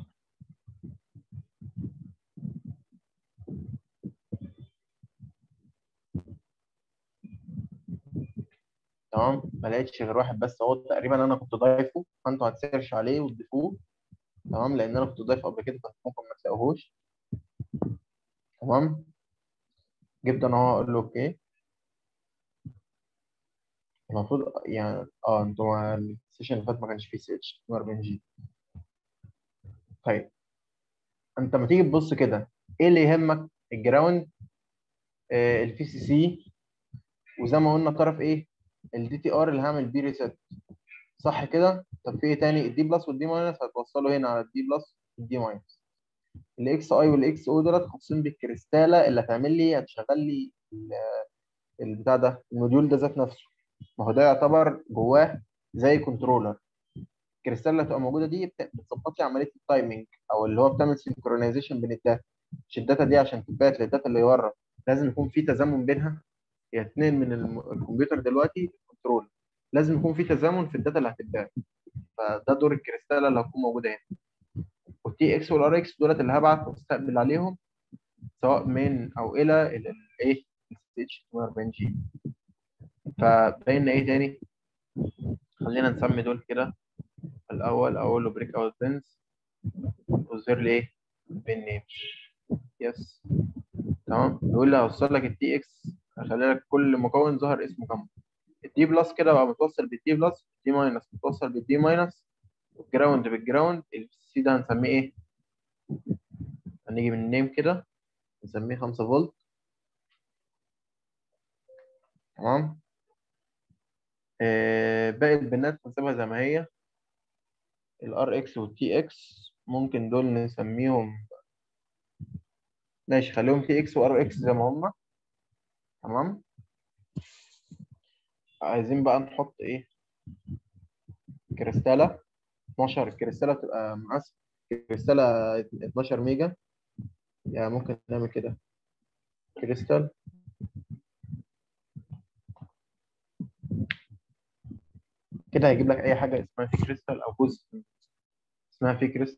تمام ما لقيتش غير واحد بس هو تقريبا انا كنت ضايفه فانتوا هتسيرش عليه وتضيفوه تمام لان انا كنت ضايفه قبل كده فممكن ما تلاقوهوش تمام جبت انا هو اقول له اوكي المفروض يعني اه انتوا مع السيشن اللي فات ما كانش فيه سي اتش 42 جي طيب انت لما تيجي تبص كده ايه اللي يهمك الجراوند آه البي سي سي وزي ما قلنا طرف ايه الدي تي ار اللي هعمل بيه ريست صح كده طب في ايه تاني الدي بلس والدي ماينس هتوصله هنا على الدي بلس والدي ماينس الاكس اي والاكس او دولت خاصين بالكريستاله اللي هتعمل لي هتشغل لي ال- البتاع ده الموديول ده ذات نفسه ما هو ده يعتبر جواه زي كنترولر الكريستال اللي هتبقى موجوده دي بت- بتظبط لي عمليه التايمنج او اللي هو بتعمل سينكرونايزيشن بين الداتا مش الداتا دي عشان تبعت للداتا اللي ورا لازم يكون في تزامن بينها هي اتنين من الم- الكمبيوتر دلوقتي كنترول لازم يكون في تزامن في الداتا اللي هتتبعت فده دور الكريستاله اللي هتكون موجوده هنا والتي اكس والار اكس دولت اللي هبعت واستقبل عليهم سواء من او الى الايه اتش 240 جي فبين ايه تاني خلينا نسمي دول كده الاول اقول له بريك اوت بنز وظهر لي ايه بين نيم يس تمام بيقول لي هوصل لك التي اكس هخلي لك كل مكون ظهر اسمه كام الدي بلس كده بقى متوصل بالدي بلس الدي ماينس متوصل بالدي ماينس والجراوند بالجراوند السي ده هنسميه ايه هنيجي من النيم كده نسميه 5 فولت تمام آه باقي البنات هنسيبها زي ما هي الار اكس والتي اكس ممكن دول نسميهم ماشي خليهم تي اكس وار اكس زي ما هم تمام عايزين بقى نحط ايه كريستالة 12 الكريستالة تبقى مقاس كريستالة 12 ميجا يعني ممكن نعمل كده كريستال كده هيجيب لك اي حاجه اسمها في كريستال او جزء اسمها في كريستال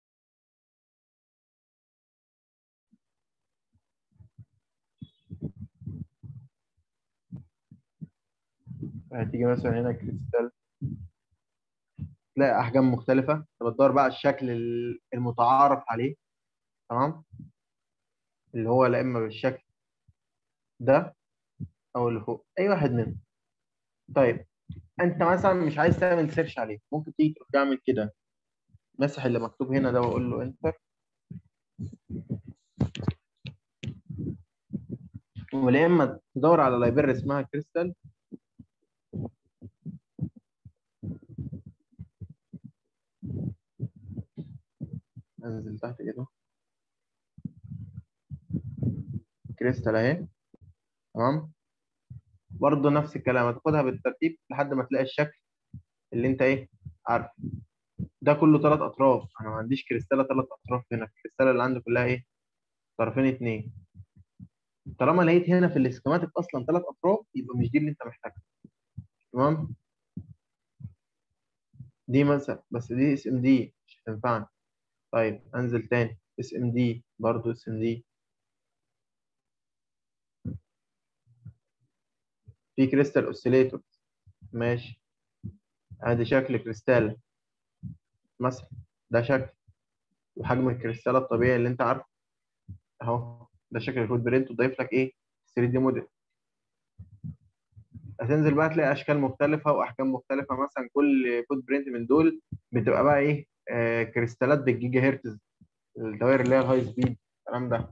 هتيجي مثلا هنا كريستال تلاقي احجام مختلفه انت بتدور بقى على الشكل ال- المتعارف عليه تمام اللي هو لا اما بالشكل ده او اللي فوق اي واحد منهم طيب انت مثلا مش عايز تعمل سيرش عليه ممكن تيجي تروح تعمل كده مسح اللي مكتوب هنا ده واقول له انتر ولا اما تدور على لايبرري اسمها كريستال انزل تحت كده كريستال اهي تمام برضه نفس الكلام هتاخدها بالترتيب لحد ما تلاقي الشكل اللي انت ايه عارفه ده كله ثلاث اطراف انا ما عنديش كريستاله ثلاث اطراف هنا الكريستاله اللي عندي كلها ايه طرفين اتنين طالما لقيت هنا في الاسكيماتيك اصلا ثلاث اطراف يبقى مش دي اللي انت محتاجها تمام دي مثلا بس دي اس ام دي مش هتنفعني طيب انزل تاني اس ام دي برضه اس ام دي في كريستال اوسيليتور ماشي ادي شكل كريستال مثلا ده شكل وحجم الكريستال الطبيعي اللي انت عارفه اهو ده شكل الفوت برينت وضايف لك ايه 3 دي موديل هتنزل بقى تلاقي اشكال مختلفه واحجام مختلفه مثلا كل فوت برينت من دول بتبقى بقى ايه آه كريستالات بالجيجا هرتز الدوائر اللي هي الهاي سبيد الكلام ده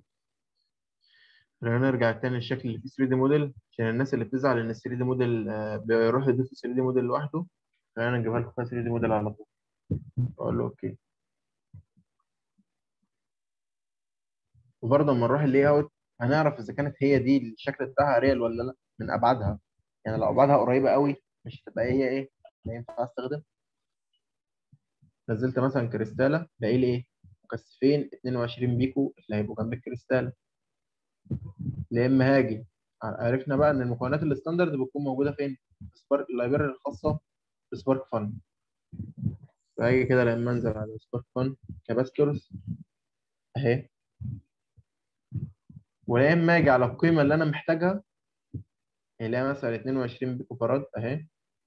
خلينا نرجع تاني للشكل اللي فيه 3 دي موديل عشان الناس اللي بتزعل ان ال 3 دي موديل آه بيروح يضيف 3 دي موديل لوحده خلينا نجيبها لكم 3 دي موديل على طول اقول له اوكي وبرضه لما نروح اللي اوت هنعرف اذا كانت هي دي الشكل بتاعها ريال ولا لا من ابعادها يعني لو ابعادها قريبه قوي مش هتبقى هي ايه لا ينفع استخدم نزلت مثلا كريستاله لاقي لي ايه مكثفين 22 بيكو اللي هيبقوا جنب الكريستاله يا اما هاجي عرفنا بقى ان المكونات الستاندرد بتكون موجوده فين سبارك اللايبرري الخاصه بسبارك فن فهاجي كده لما انزل على سبارك فن كاباستورز اهي ولا اما اجي على القيمه اللي انا محتاجها اللي هي مثلا 22 بيكو فراد اهي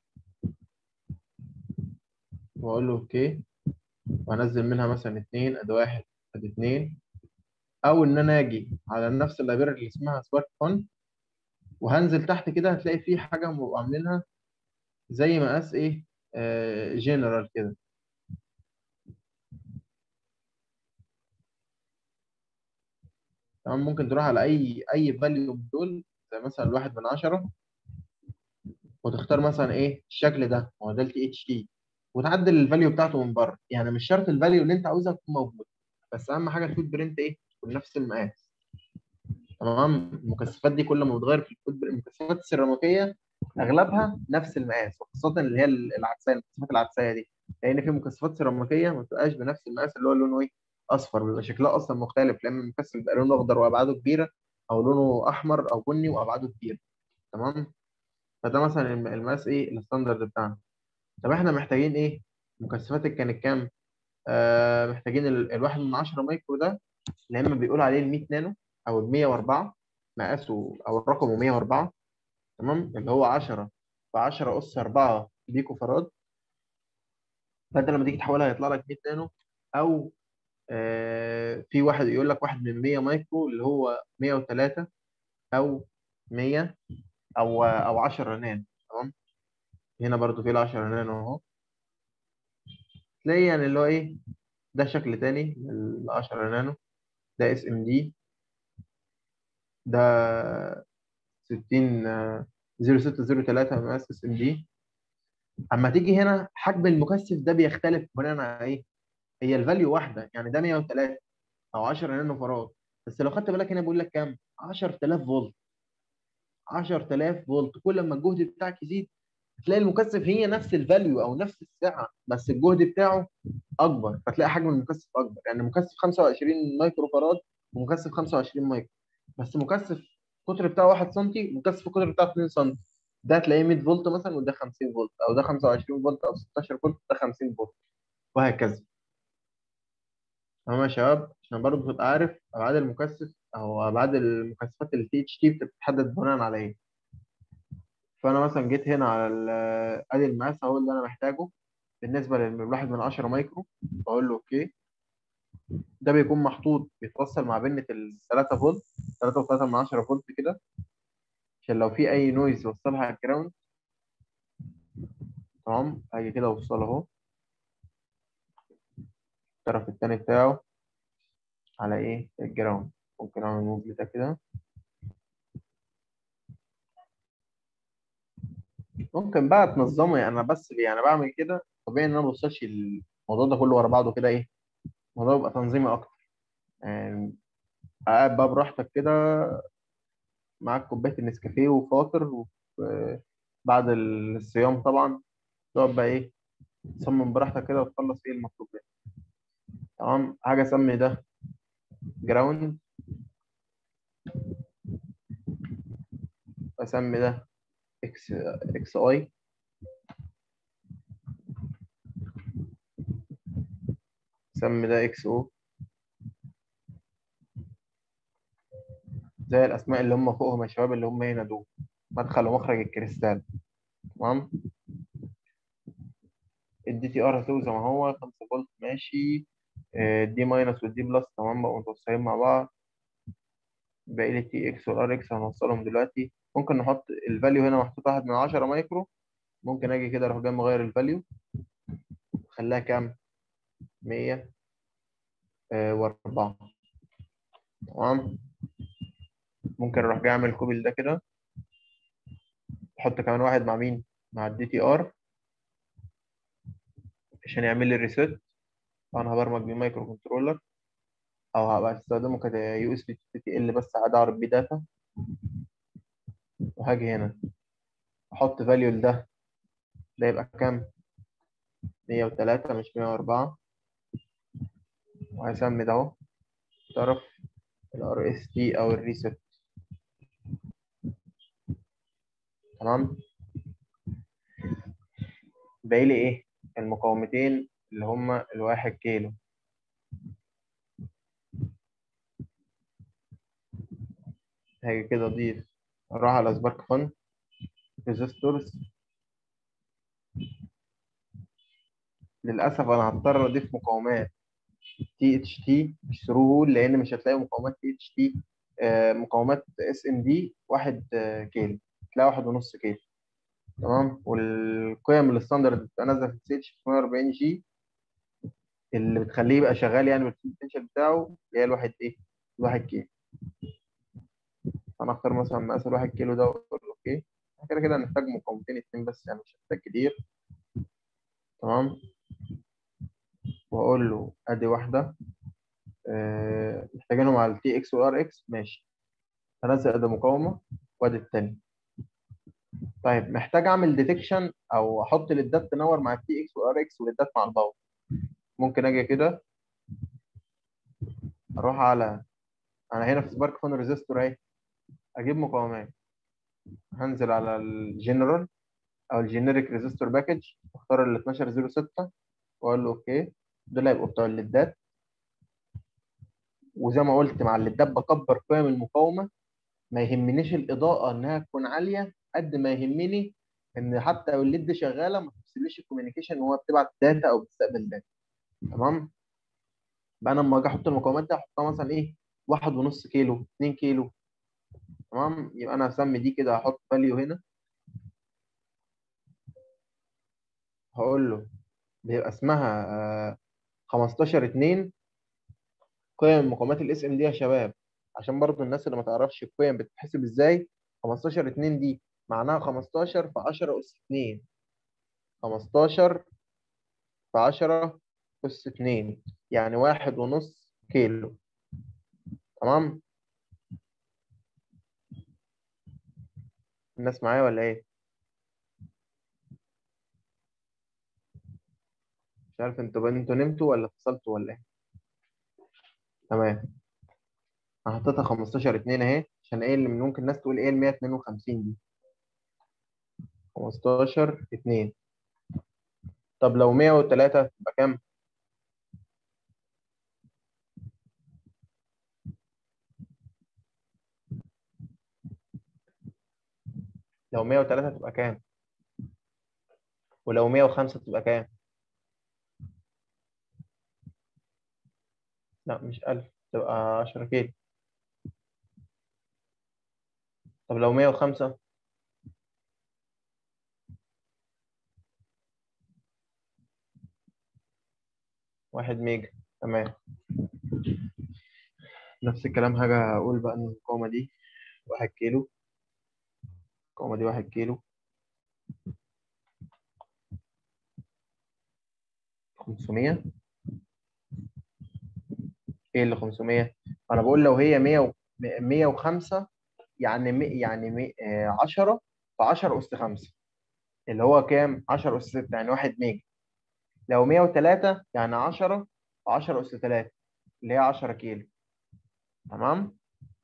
واقول له اوكي وانزل منها مثلا اتنين ادي واحد ادي اتنين او ان انا اجي على نفس اللايبرري اللي اسمها سبارك فون وهنزل تحت كده هتلاقي في حاجه م- عاملينها زي مقاس ايه آه جنرال كده تمام ممكن تروح على اي اي فاليو من دول زي مثلا الواحد من عشرة وتختار مثلا ايه الشكل ده هو ده التي اتش تي وتعدل الفاليو بتاعته من بره يعني مش شرط الفاليو اللي انت عاوزها تكون موجوده بس اهم حاجه الفوت برنت ايه تكون نفس المقاس تمام المكثفات دي كل ما بتغير في الفوت برنت المكثفات السيراميكيه اغلبها نفس المقاس وخاصه اللي هي العدسيه المكثفات العدسيه دي لان في مكثفات سيراميكيه ما بتبقاش بنفس المقاس اللي هو لونه ايه اصفر بيبقى شكلها اصلا مختلف لان المكثف بيبقى لونه اخضر وابعاده كبيره او لونه احمر او بني وابعاده كبيره تمام فده مثلا الم- المقاس ايه الستاندرد بتاعنا طب احنا محتاجين ايه مكثفات كانت كام آه محتاجين ال- الواحد من 10 مايكرو ده اللي هم بيقولوا عليه ال 100 نانو او ال 104 مقاسه او الرقم 104 تمام اللي هو 10 في 10 اس 4 بيكو فراد فانت لما تيجي تحولها هيطلع لك 100 نانو او آه في واحد يقول لك واحد من 100 مايكرو اللي هو 103 او 100 او او 10 نانو تمام هنا برضو في ال 10 نانو اهو تلاقي يعني اللي هو ايه ده شكل تاني لل 10 نانو ده اس ام دي ده 60 آه، 0603 مقاس اس ام دي اما تيجي هنا حجم المكثف ده بيختلف بناء على ايه هي الفاليو واحده يعني ده 103 او 10 نانو فراد بس لو خدت بالك هنا بيقول لك كام 10000 فولت 10000 فولت كل ما الجهد بتاعك يزيد هتلاقي المكثف هي نفس الفاليو او نفس السعه بس الجهد بتاعه اكبر فتلاقي حجم المكثف اكبر يعني مكثف 25 مايكرو فراد ومكثف 25 مايكرو بس مكثف القطر بتاعه 1 سم مكثف القطر بتاعه 2 سم ده تلاقيه 100 فولت مثلا وده 50 فولت او ده 25 فولت او 16 فولت وده 50 فولت وهكذا تمام يا شباب عشان برضه تبقى عارف ابعاد المكثف او ابعاد المكثفات اللي تي اتش تي بتتحدد بناء على ايه فانا مثلا جيت هنا على ال- ادي المقاس اهو اللي انا محتاجه بالنسبه للواحد من 10 مايكرو بقول له اوكي ده بيكون محطوط بيتوصل مع بنة ال 3 فولت 3 و3 من 10 فولت كده عشان لو في اي نويز يوصلها على الجراوند تمام هاجي كده اوصله اهو الطرف التاني بتاعه على ايه الجراوند ممكن اعمل موف ده كده ممكن بقى تنظمه يعني انا بس يعني بعمل كده طبيعي ان انا ما بوصلش الموضوع ده كله ورا بعضه كده ايه الموضوع يبقى تنظيمي اكتر يعني قاعد بقى براحتك كده معاك كوبايه النسكافيه وفاطر وبعد الصيام طبعا تقعد بقى ايه تصمم براحتك كده وتخلص ايه المطلوب منك تمام حاجه اسمي ده جراوند اسمي ده اكس اكس اي اسمي ده اكس او زي الاسماء اللي هم فوقهم يا شباب اللي هم هنا دول مدخل ومخرج الكريستال تمام الدي تي ار هتساوي زي ما هو 5 فولت ماشي الدي ماينس والدي بلس تمام بقوا متوصلين مع بعض باقي لي التي اكس والار اكس هنوصلهم دلوقتي ممكن نحط الفاليو هنا محطوط واحد من 10 مايكرو ممكن اجي كده اروح جاي مغير الفاليو خليها كام 100 واربعة تمام ممكن اروح جاي اعمل كوبل ده كده احط كمان واحد مع مين مع الدي تي ار عشان يعمل لي ريسيت انا هبرمج بيه مايكرو كنترولر او هبقى استخدمه ك يو اس بي تي ال بس عادي اعرض بيه داتا وهاجي هنا احط فاليو لده ده يبقى كام 103 مش 104 وهسمي ده اهو طرف الار اس تي او الريست تمام باقي لي ايه المقاومتين اللي هما الواحد كيلو هاجي كده اضيف اروح على سبارك فن ريزيستورز للاسف انا هضطر اضيف مقاومات تي اتش تي مش ثرو لان مش هتلاقي مقاومات تي اتش تي مقاومات اس ام دي واحد كيلو تلاقي واحد ونص كيلو تمام والقيم الستاندرد بتبقى نازله في السي اتش 540 جي اللي بتخليه يبقى شغال يعني بالبوتنشال بتاعه اللي هي الواحد ايه الواحد كيلو انا اختار مثلا مقاس الواحد كيلو ده واقول له اوكي كده كده هنحتاج مقاومتين اتنين بس يعني مش هنحتاج كتير تمام واقول له ادي واحده أه محتاجينهم على التي اكس والار اكس ماشي هنزل ادي مقاومه وادي التاني طيب محتاج اعمل ديتكشن او احط للدات تنور مع التي اكس والار اكس وللدات مع الباور ممكن اجي كده اروح على انا هنا في سبارك فون ريزيستور اهي اجيب مقاومات هنزل على الجنرال او الجينيريك ريزيستور باكج اختار ال 1206 واقول له اوكي دول هيبقوا بتوع الليدات وزي ما قلت مع الليدات بكبر قيم المقاومه ما يهمنيش الاضاءه انها تكون عاليه قد ما يهمني ان حتى لو الليد شغاله ما تفصليش الكوميونيكيشن وهو بتبعت داتا او بتستقبل داتا تمام بقى انا لما اجي احط المقاومات دي احطها مثلا ايه واحد ونص كيلو 2 كيلو تمام يبقى انا هسمي دي كده هحط فاليو هنا هقول له بيبقى اسمها آه 15 2 قيم مقاومات الاس ام دي يا شباب عشان برضو الناس اللي ما تعرفش القيم بتتحسب ازاي 15 2 دي معناها 15 في 10 اس 2 15 في 10 أس اتنين يعني واحد ونص كيلو تمام الناس معايا ولا ايه مش عارف انتوا انتوا نمتوا ولا اتصلتوا ولا ايه تمام انا حطيتها 15 2 اهي عشان ايه اللي ممكن الناس تقول ايه ال 152 دي 15 2 طب لو 103 تبقى كام لو 103 تبقى كام ولو 105 تبقى كام لا مش 1000 تبقى 10 كيلو طب لو 105 واحد ميجا تمام نفس الكلام هاجي اقول بقى ان المقاومة دي واحد كيلو المقاومة دي واحد كيلو خمسمية ايه اللي خمسمية انا بقول لو هي مية و... مية وخمسة يعني مي... يعني مي... آه عشرة في عشرة أس خمسة اللي هو كام عشرة أس ستة يعني واحد ميجا لو مية وتلاتة يعني عشرة في عشرة أس تلاتة اللي هي عشرة كيلو تمام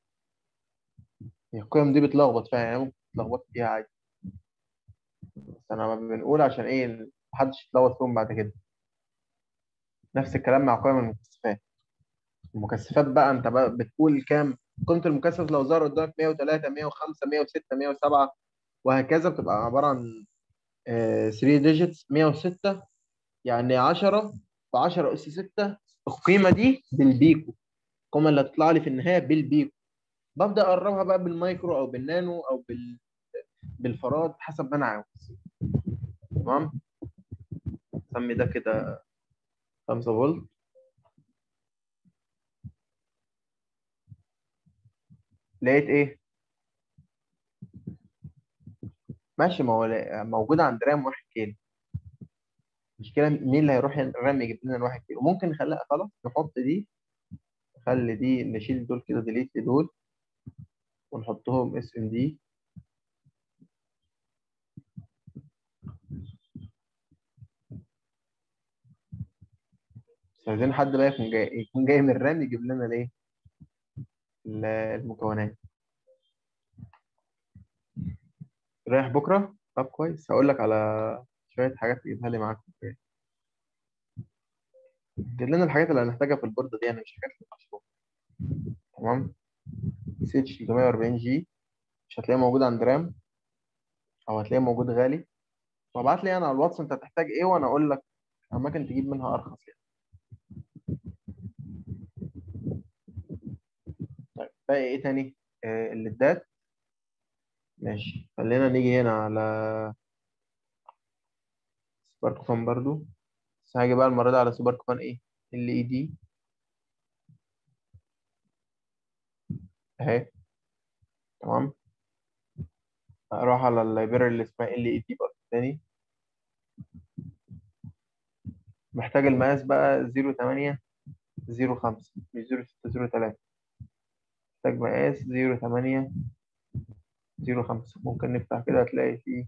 هي القيم دي بتلخبط فيها يعني ممكن تلخبط فيها عادي بس انا بنقول عشان ايه محدش يتلخبط فيهم بعد كده نفس الكلام مع قيم المكثفات المكثفات بقى انت بقى بتقول كام قيمة المكثف لو ظهر قدامك 103 105 106 107 وهكذا بتبقى عبارة عن 3 ديجيتس 106 يعني 10 في 10 اس 6 القيمة دي بالبيكو القيمة اللي هتطلع لي في النهاية بالبيكو ببدأ أقربها بقى بالمايكرو أو بالنانو أو بال بالفراد حسب ما أنا عاوز تمام سمي ده كده 5 فولت لقيت ايه ماشي ما هو لا- موجود عند رام 1 كيلو المشكله مين اللي هيروح الرام يجيب لنا الواحد كيلو ممكن نخليها خلاص نحط دي نخلي دي نشيل دول كده ديليت دول ونحطهم اس ام دي بس عايزين حد بقى يكون جاي يكون جاي من الرام يجيب لنا الايه ال- المكونات رايح بكره طب كويس هقول لك على شويه حاجات تجيبها لي معاك جيب لنا الحاجات اللي هنحتاجها في البوردة دي يعني مش حاجات للمشروع تمام سي اتش 340 جي مش هتلاقيه موجود عند رام او هتلاقيه موجود غالي فابعت لي انا على الواتس انت هتحتاج ايه وانا اقول لك اماكن تجيب منها ارخص يعني طيب باقي ايه تاني آه الليدات ماشي خلينا نيجي هنا على سبارك فان برضو بس هاجي بقى المرة دي على سبارك فان ايه ال اي دي اهي تمام اروح على اللايبراري اللي اسمها ال اي دي بقى تاني محتاج المقاس بقى 08 05 مش 06 03 محتاج مقاس 08 05 ممكن نفتح كده هتلاقي فيه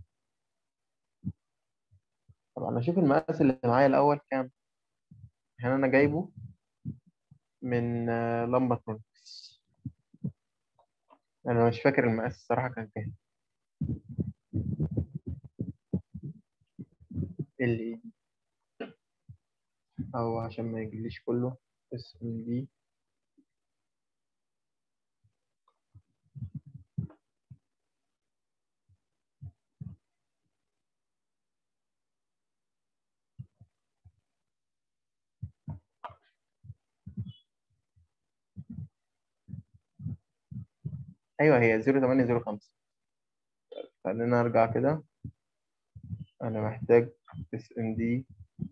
طبعا اشوف المقاس اللي معايا الاول كام هنا انا جايبه من آه، لامباترونكس انا مش فاكر المقاس الصراحه كان كام اللي او عشان ما يجيليش كله اس ام دي ايوه هي 0805 خلينا ارجع كده انا محتاج اس ام دي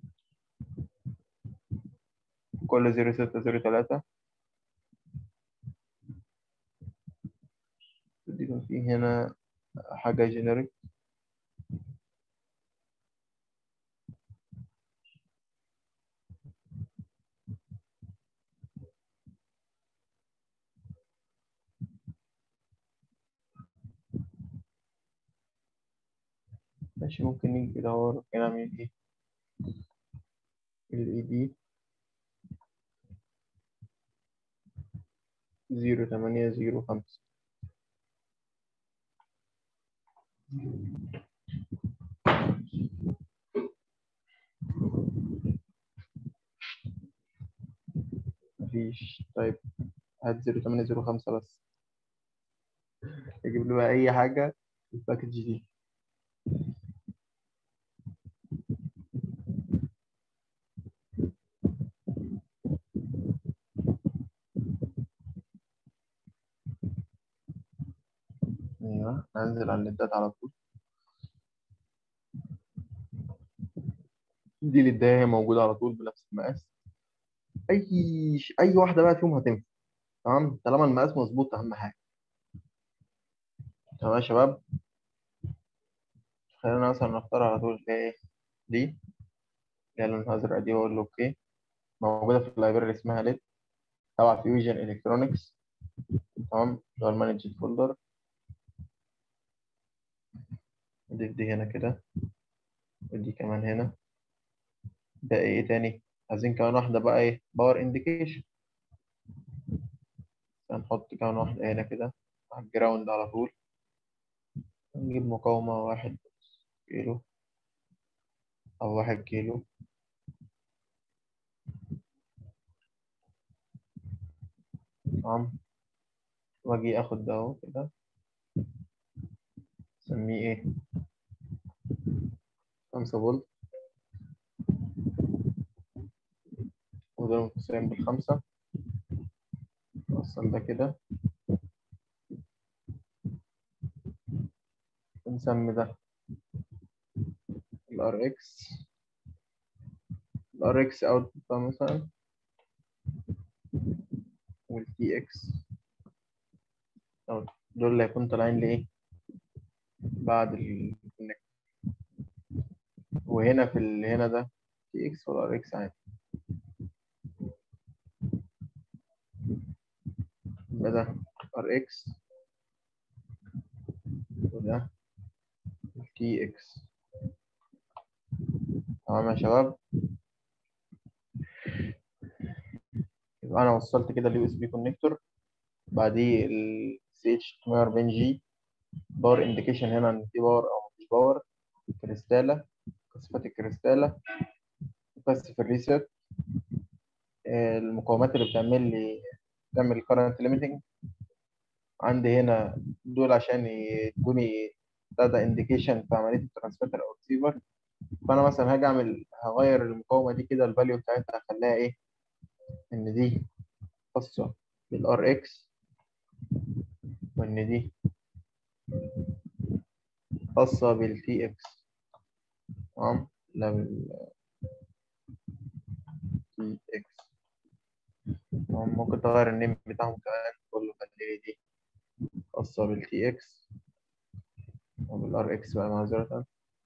كل 0603 يكون في هنا حاجة جينيريك ماشي ممكن نيجي كده اهو ممكن نعمل ايه ال اي دي زيرو تمانية زيرو خمسة مفيش طيب هات زيرو تمانية زيرو خمسة بس اجيب له بقى أي حاجة في الباكج دي ايوه هنزل على الليدات على طول دي اللي هي موجودة على طول بنفس المقاس أي أي واحدة بقى فيهم هتنفع تمام طالما المقاس مظبوط أهم حاجة تمام يا شباب خلينا مثلا نختار على طول اللي هي إيه دي اللي هي لونها أزرق دي وأقول له أوكي موجودة في اللايبراري اسمها ليد تبع فيوجن إلكترونكس تمام اللي هو المانجد فولدر نضيف دي هنا كده ودي كمان هنا باقي ايه تاني عايزين كمان واحدة بقى ايه باور انديكيشن هنحط كمان واحدة هنا كده على الجراوند على طول نجيب مقاومة واحد كيلو أو واحد كيلو تمام وأجي آخد ده أهو كده أسميه إيه خمسة فولت وده متساوي بالخمسة نوصل ده كده ونسمي ده ال RX ال RX output ده مثلا وال TX أو دول اللي هيكونوا طالعين لإيه بعد ال connect. وهنا في ال هنا ده TX ولا RX عادي يبقى ده RX وده TX تمام يا شباب يبقى انا وصلت كده اليو اس بي كونكتور بعديه ال CH 240 جي باور انديكيشن هنا ان في باور او مفيش باور كريستالة كثافات الكريستالة وكثف الريسيت المقاومات اللي بتعمل لي تعمل current limiting عندي هنا دول عشان يدوني ده انديكيشن في عملية الترانسميتر او الريسيفر فانا مثلا هاجي اعمل هغير المقاومة دي كده الفاليو بتاعتها اخليها ايه ان دي خاصة بالار اكس وان دي خاصة بالتي اكس تمام لا بال تي اكس تمام ممكن تغير النيم بتاعهم كمان تقول له خلي دي خاصة بالتي اكس وبالار اكس بقى معذرة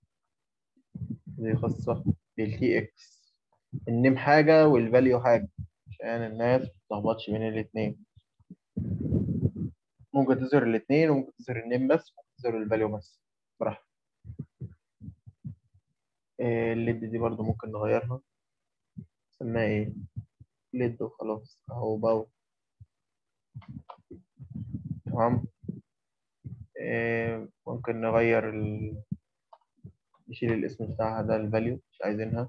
دي خاصة بالتي اكس النيم حاجة والفاليو حاجة عشان الناس متلخبطش بين الاتنين ممكن تظهر الاتنين وممكن تظهر النيم بس ممكن تظهر الفاليو بس براحتك إيه الليد دي برضو ممكن نغيرها نسميها ايه ليد وخلاص اهو باو تمام إيه ممكن نغير ال... نشيل الاسم بتاعها ده الفاليو مش عايزينها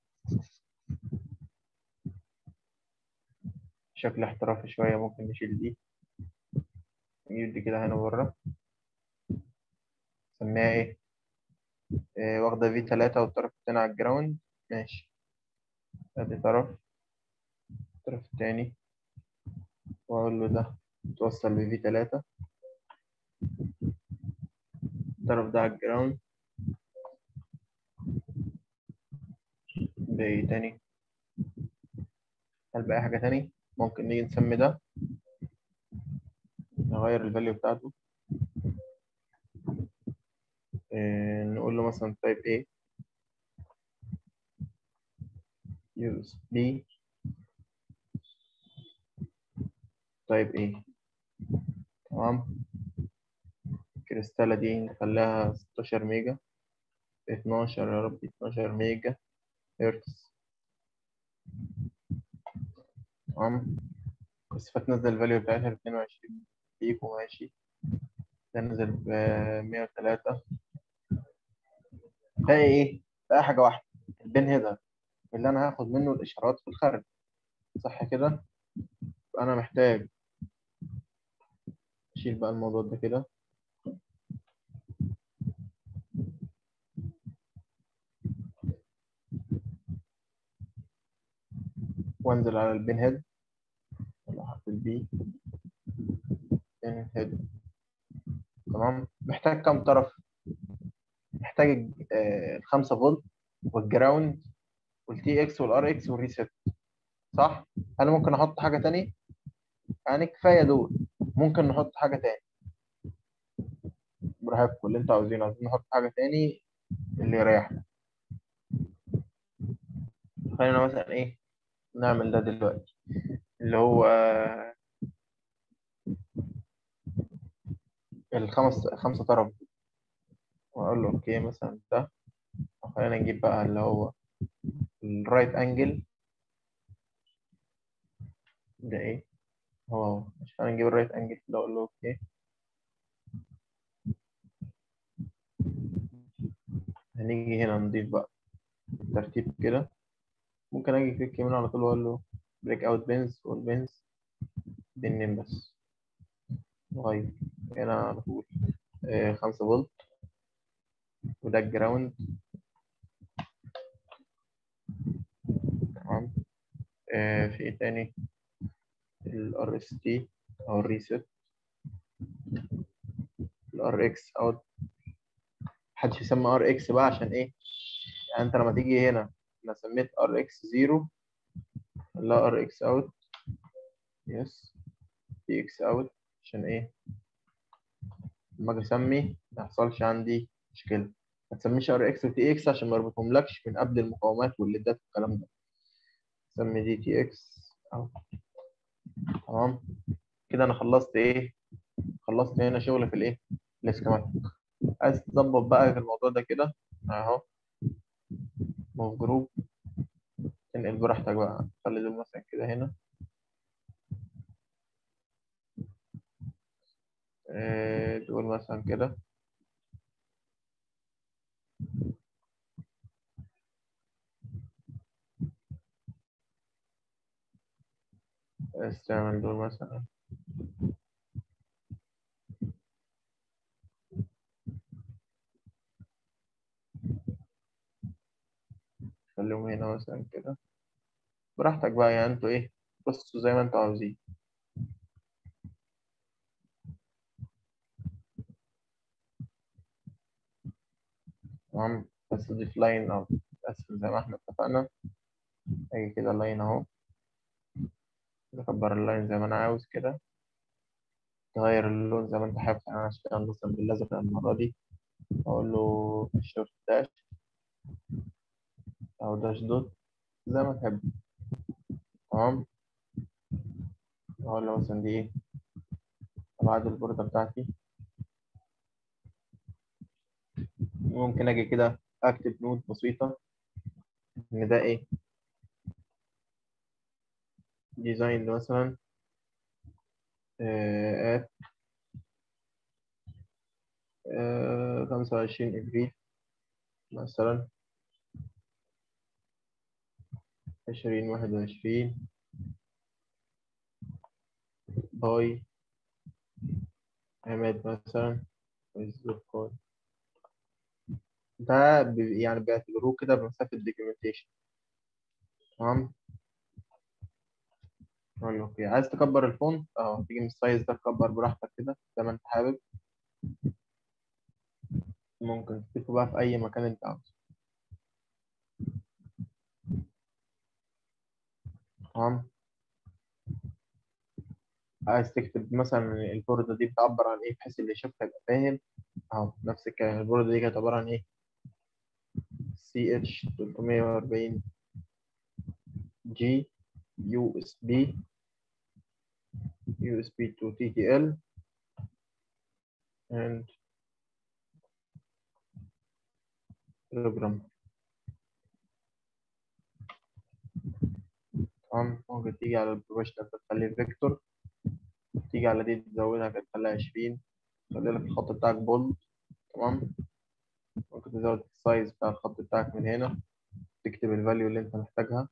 شكل احترافي شوية ممكن نشيل دي نجيب دي كده هنا بره نسميها ايه إيه واخدة في تلاتة والطرف التاني على الجراوند ماشي ادي طرف الطرف التاني واقول له ده توصل بفي تلاتة الطرف ده على الجراوند بايه تاني هل بقى حاجة تاني ممكن نيجي نسمي ده نغير الفاليو بتاعته إيه نقول له مثلا تايب A use B تايب A تمام الكريستالة دي نخليها 16 ميجا 12 يا رب 12 ميجا هرتز تمام بس فتنزل الفاليو بتاعتها ب 22 بيكو ماشي تنزل ب 103 باقي ايه؟ باقي حاجة واحدة البين هيدر اللي انا هاخد منه الاشارات في الخارج صح كده؟ انا محتاج اشيل بقى الموضوع ده كده وانزل على البين هيد ولا حرف البي بين هيد تمام محتاج كام طرف محتاج آه، الخمسة فولت والجراوند والتي اكس والار اكس والريست صح انا ممكن احط حاجة تانية يعني كفاية دول ممكن نحط حاجة تاني براحتكم اللي انتوا عاوزينه عايزين نحط حاجة تاني اللي يريحنا خلينا مثلا ايه نعمل ده دلوقتي اللي هو الخمس خمسة طرف واقول له اوكي مثلا ده خلينا نجيب بقى اللي هو الرايت انجل ده ايه هو هو مش خلينا نجيب الرايت انجل ده اقول له اوكي هنيجي هنا نضيف بقى الترتيب كده ممكن اجي كليك يمين على طول واقول له بريك اوت بينز والبينز بالنيم بس نغير هنا على طول آه، خمسة فولت وده الجراوند تمام آه، في ايه تاني الار اس تي او الريست الار اكس اوت محدش يسمى ار اكس بقى عشان ايه يعني انت لما تيجي هنا انا سميت ار اكس زيرو لا ار اكس اوت يس تي اكس اوت عشان ايه لما اجي اسمي ما يحصلش عندي مشكله ما تسميش ار اكس وتي اكس عشان ما اربطهملكش من قبل المقاومات والليدات والكلام ده سمي دي تي اكس اوت تمام كده انا خلصت ايه خلصت هنا شغل في الايه الاسكيماتيك عايز تظبط بقى في الموضوع ده كده اهو موف جروب تنقل براحتك بقى خلي دول مثلا كده هنا آه، دول مثلا كده استعمل دول مثلا خليهم هنا مثلا كده براحتك بقى يعني انتوا ايه بصوا زي ما انتوا عاوزين تمام بس تضيف لاين او تقسم زي ما احنا اتفقنا اجي كده لاين اهو اكبر اللاين زي ما انا عاوز كده تغير اللون زي ما انت حابب انا هشتغل مثلا بالازرق المرة دي اقول له شورت داش او داش دوت زي ما تحب تمام اقول له مثلا دي ايه ابعاد البوردة بتاعتي ممكن اجي كده اكتب نوت بسيطة ان ده ايه ديزاين مثلا ات خمسة وعشرين ابريل مثلا عشرين واحد وعشرين باي عماد مثلا والزب كود ده بي- يعني بيعتبروه كده بمسافة دوكيومنتيشن تمام اقول له اوكي عايز تكبر الفونت اه تيجي من السايز ده تكبر براحتك كده زي ما انت حابب ممكن تضيفه بقى في اي مكان انت عاوزه تمام عايز تكتب مثلا البوردة دي بتعبر عن ايه بحيث اللي يشوفها يبقى فاهم اهو نفس الكلام البوردة دي كانت عبارة عن ايه سي اتش 340 جي يو اس بي يو اس بي to TTL and بروجرام تمام ممكن تيجي على البروفيشنال تخليه فيكتور تيجي على دي تزودها كده تخليها 20 تخلي لك الخط بتاعك بولد تمام ممكن تزود السايز بتاع الخط بتاعك من هنا تكتب الفاليو اللي انت محتاجها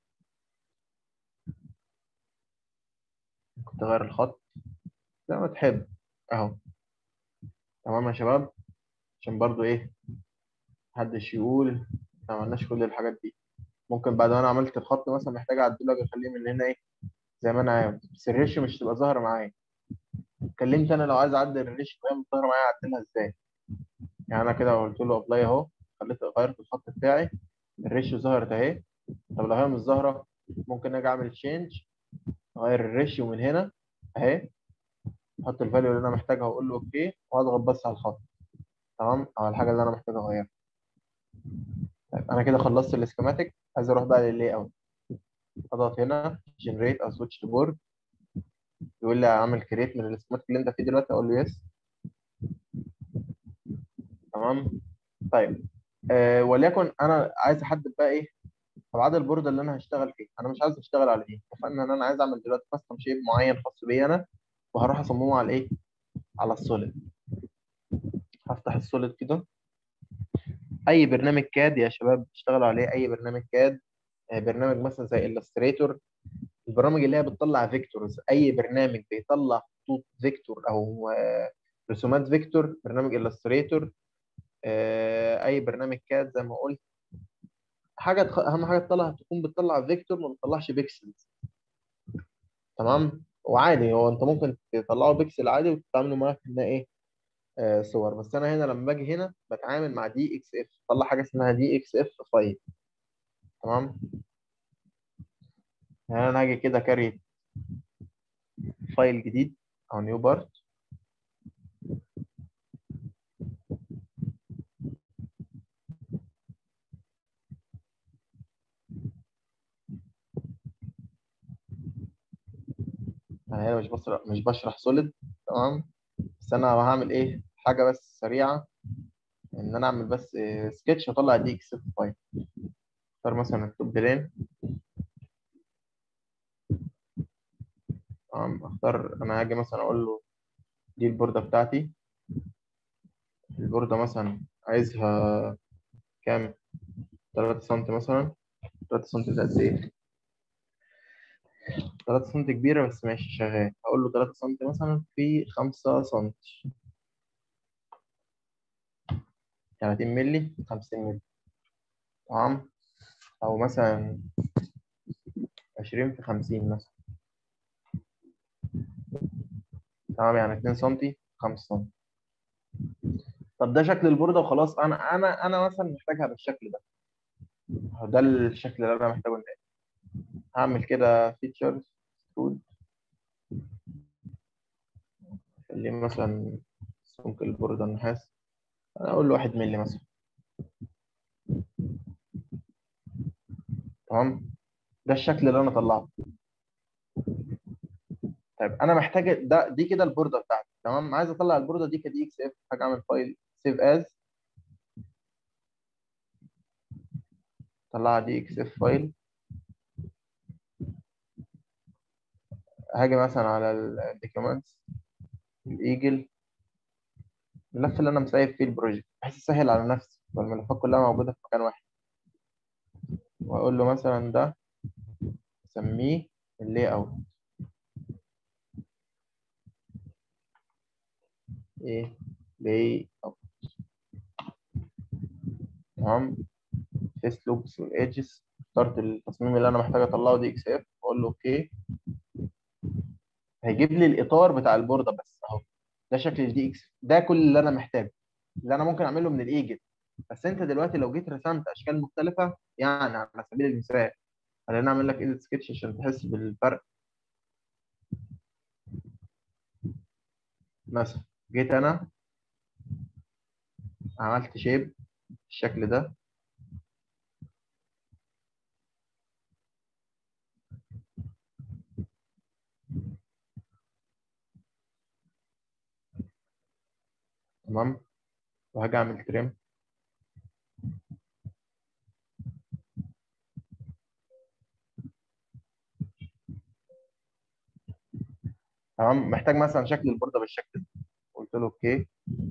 ممكن تغير الخط زي ما تحب اهو تمام يا شباب عشان برضو ايه محدش يقول ما عملناش كل الحاجات دي ممكن بعد ما انا عملت الخط مثلا محتاج اعدله اجي اخليه من هنا ايه زي ما انا عاوز بس الريش مش تبقى ظاهره معايا اتكلمت انا لو عايز اعدل الريش وهي مش ظاهره معايا اعدلها ازاي يعني انا كده قلت له ابلاي اهو خليت غيرت الخط بتاعي الريش ظهرت اهي طب لو هي مش ظاهره ممكن اجي اعمل تشينج اغير الريش ومن هنا اهي احط الفاليو اللي انا محتاجها واقول له اوكي واضغط بس على الخط تمام على الحاجه اللي انا محتاج اغيرها طيب انا كده خلصت السكيماتيك عايز اروح بقى لللاي اوت اضغط هنا جنريت او سويتش تو بورد يقول لي اعمل كريت من السكيماتيك اللي انت فيه دلوقتي اقول له يس تمام طيب آه وليكن انا عايز احدد بقى ايه ابعاد البورده اللي انا هشتغل فيه انا مش عايز اشتغل على دي اتفقنا ان انا عايز اعمل دلوقتي كاستم شيب معين خاص بيا انا وهروح اصممه على ايه على السوليد هفتح السوليد كده اي برنامج كاد يا شباب بتشتغلوا عليه اي برنامج كاد آه، برنامج مثلا زي الستريتور البرامج اللي هي بتطلع فيكتورز اي برنامج بيطلع خطوط فيكتور او آه، رسومات فيكتور برنامج الستريتور اي برنامج كاد زي ما قلت حاجه تخ... اهم حاجه تطلع تكون بتطلع فيكتور ما بتطلعش بيكسلز تمام وعادي هو انت ممكن تطلعه بيكسل عادي وتتعاملوا معاه كانها ايه آه صور بس انا هنا لما باجي هنا بتعامل مع دي اكس اف طلع حاجه اسمها دي اكس اف فايل تمام يعني انا هاجي كده كاري فايل جديد او نيو بارت انا هنا مش بشرح مش بشرح سوليد تمام بس انا هعمل ايه حاجه بس سريعه ان انا اعمل بس سكتش واطلع دي اكس اف فايل اختار مثلا التوب بلين تمام اختار انا هاجي مثلا اقول له دي البورده بتاعتي البورده مثلا عايزها كام 3 سم مثلا 3 سم ده قد ايه 3 سم كبيره بس ماشي شغال اقول له 3 سم مثلا في 5 سم 30 مللي 50 مللي تمام او مثلا 20 في 50 مثلا تمام يعني 2 سم 5 سم طب ده شكل البورده وخلاص انا انا انا مثلا محتاجها بالشكل ده ده الشكل اللي انا محتاجه النهائي هعمل كده فيتشرز كود خليه مثلا سمك البورده النحاس انا اقول له 1 مللي مثلا تمام ده الشكل اللي انا طلعته طيب انا محتاج ده دي كده البورده بتاعتي تمام عايز اطلع البورده دي كدي اكس اف حاجه اعمل فايل سيف از طلعها دي اكس اف فايل هاجي مثلا على الدوكيومنتس الايجل الملف اللي انا مسيب فيه البروجكت بحيث اسهل على نفسي والملفات كلها موجوده في مكان واحد واقول له مثلا ده اسميه اللي اوت ايه لي اوت تمام فيس لوبس والايدجز اخترت التصميم اللي انا محتاج اطلعه دي اكس اف واقول له اوكي هيجيب لي الاطار بتاع البورده بس اهو ده شكل الدي اكس ده كل اللي انا محتاجه اللي انا ممكن اعمله من الايجل بس انت دلوقتي لو جيت رسمت اشكال مختلفه يعني على سبيل المثال خلينا اعمل لك ايديت سكتش عشان تحس بالفرق مثلا جيت انا عملت شيب بالشكل ده تمام وهاجي اعمل تريم تمام محتاج مثلا شكل البورده بالشكل ده قلت له اوكي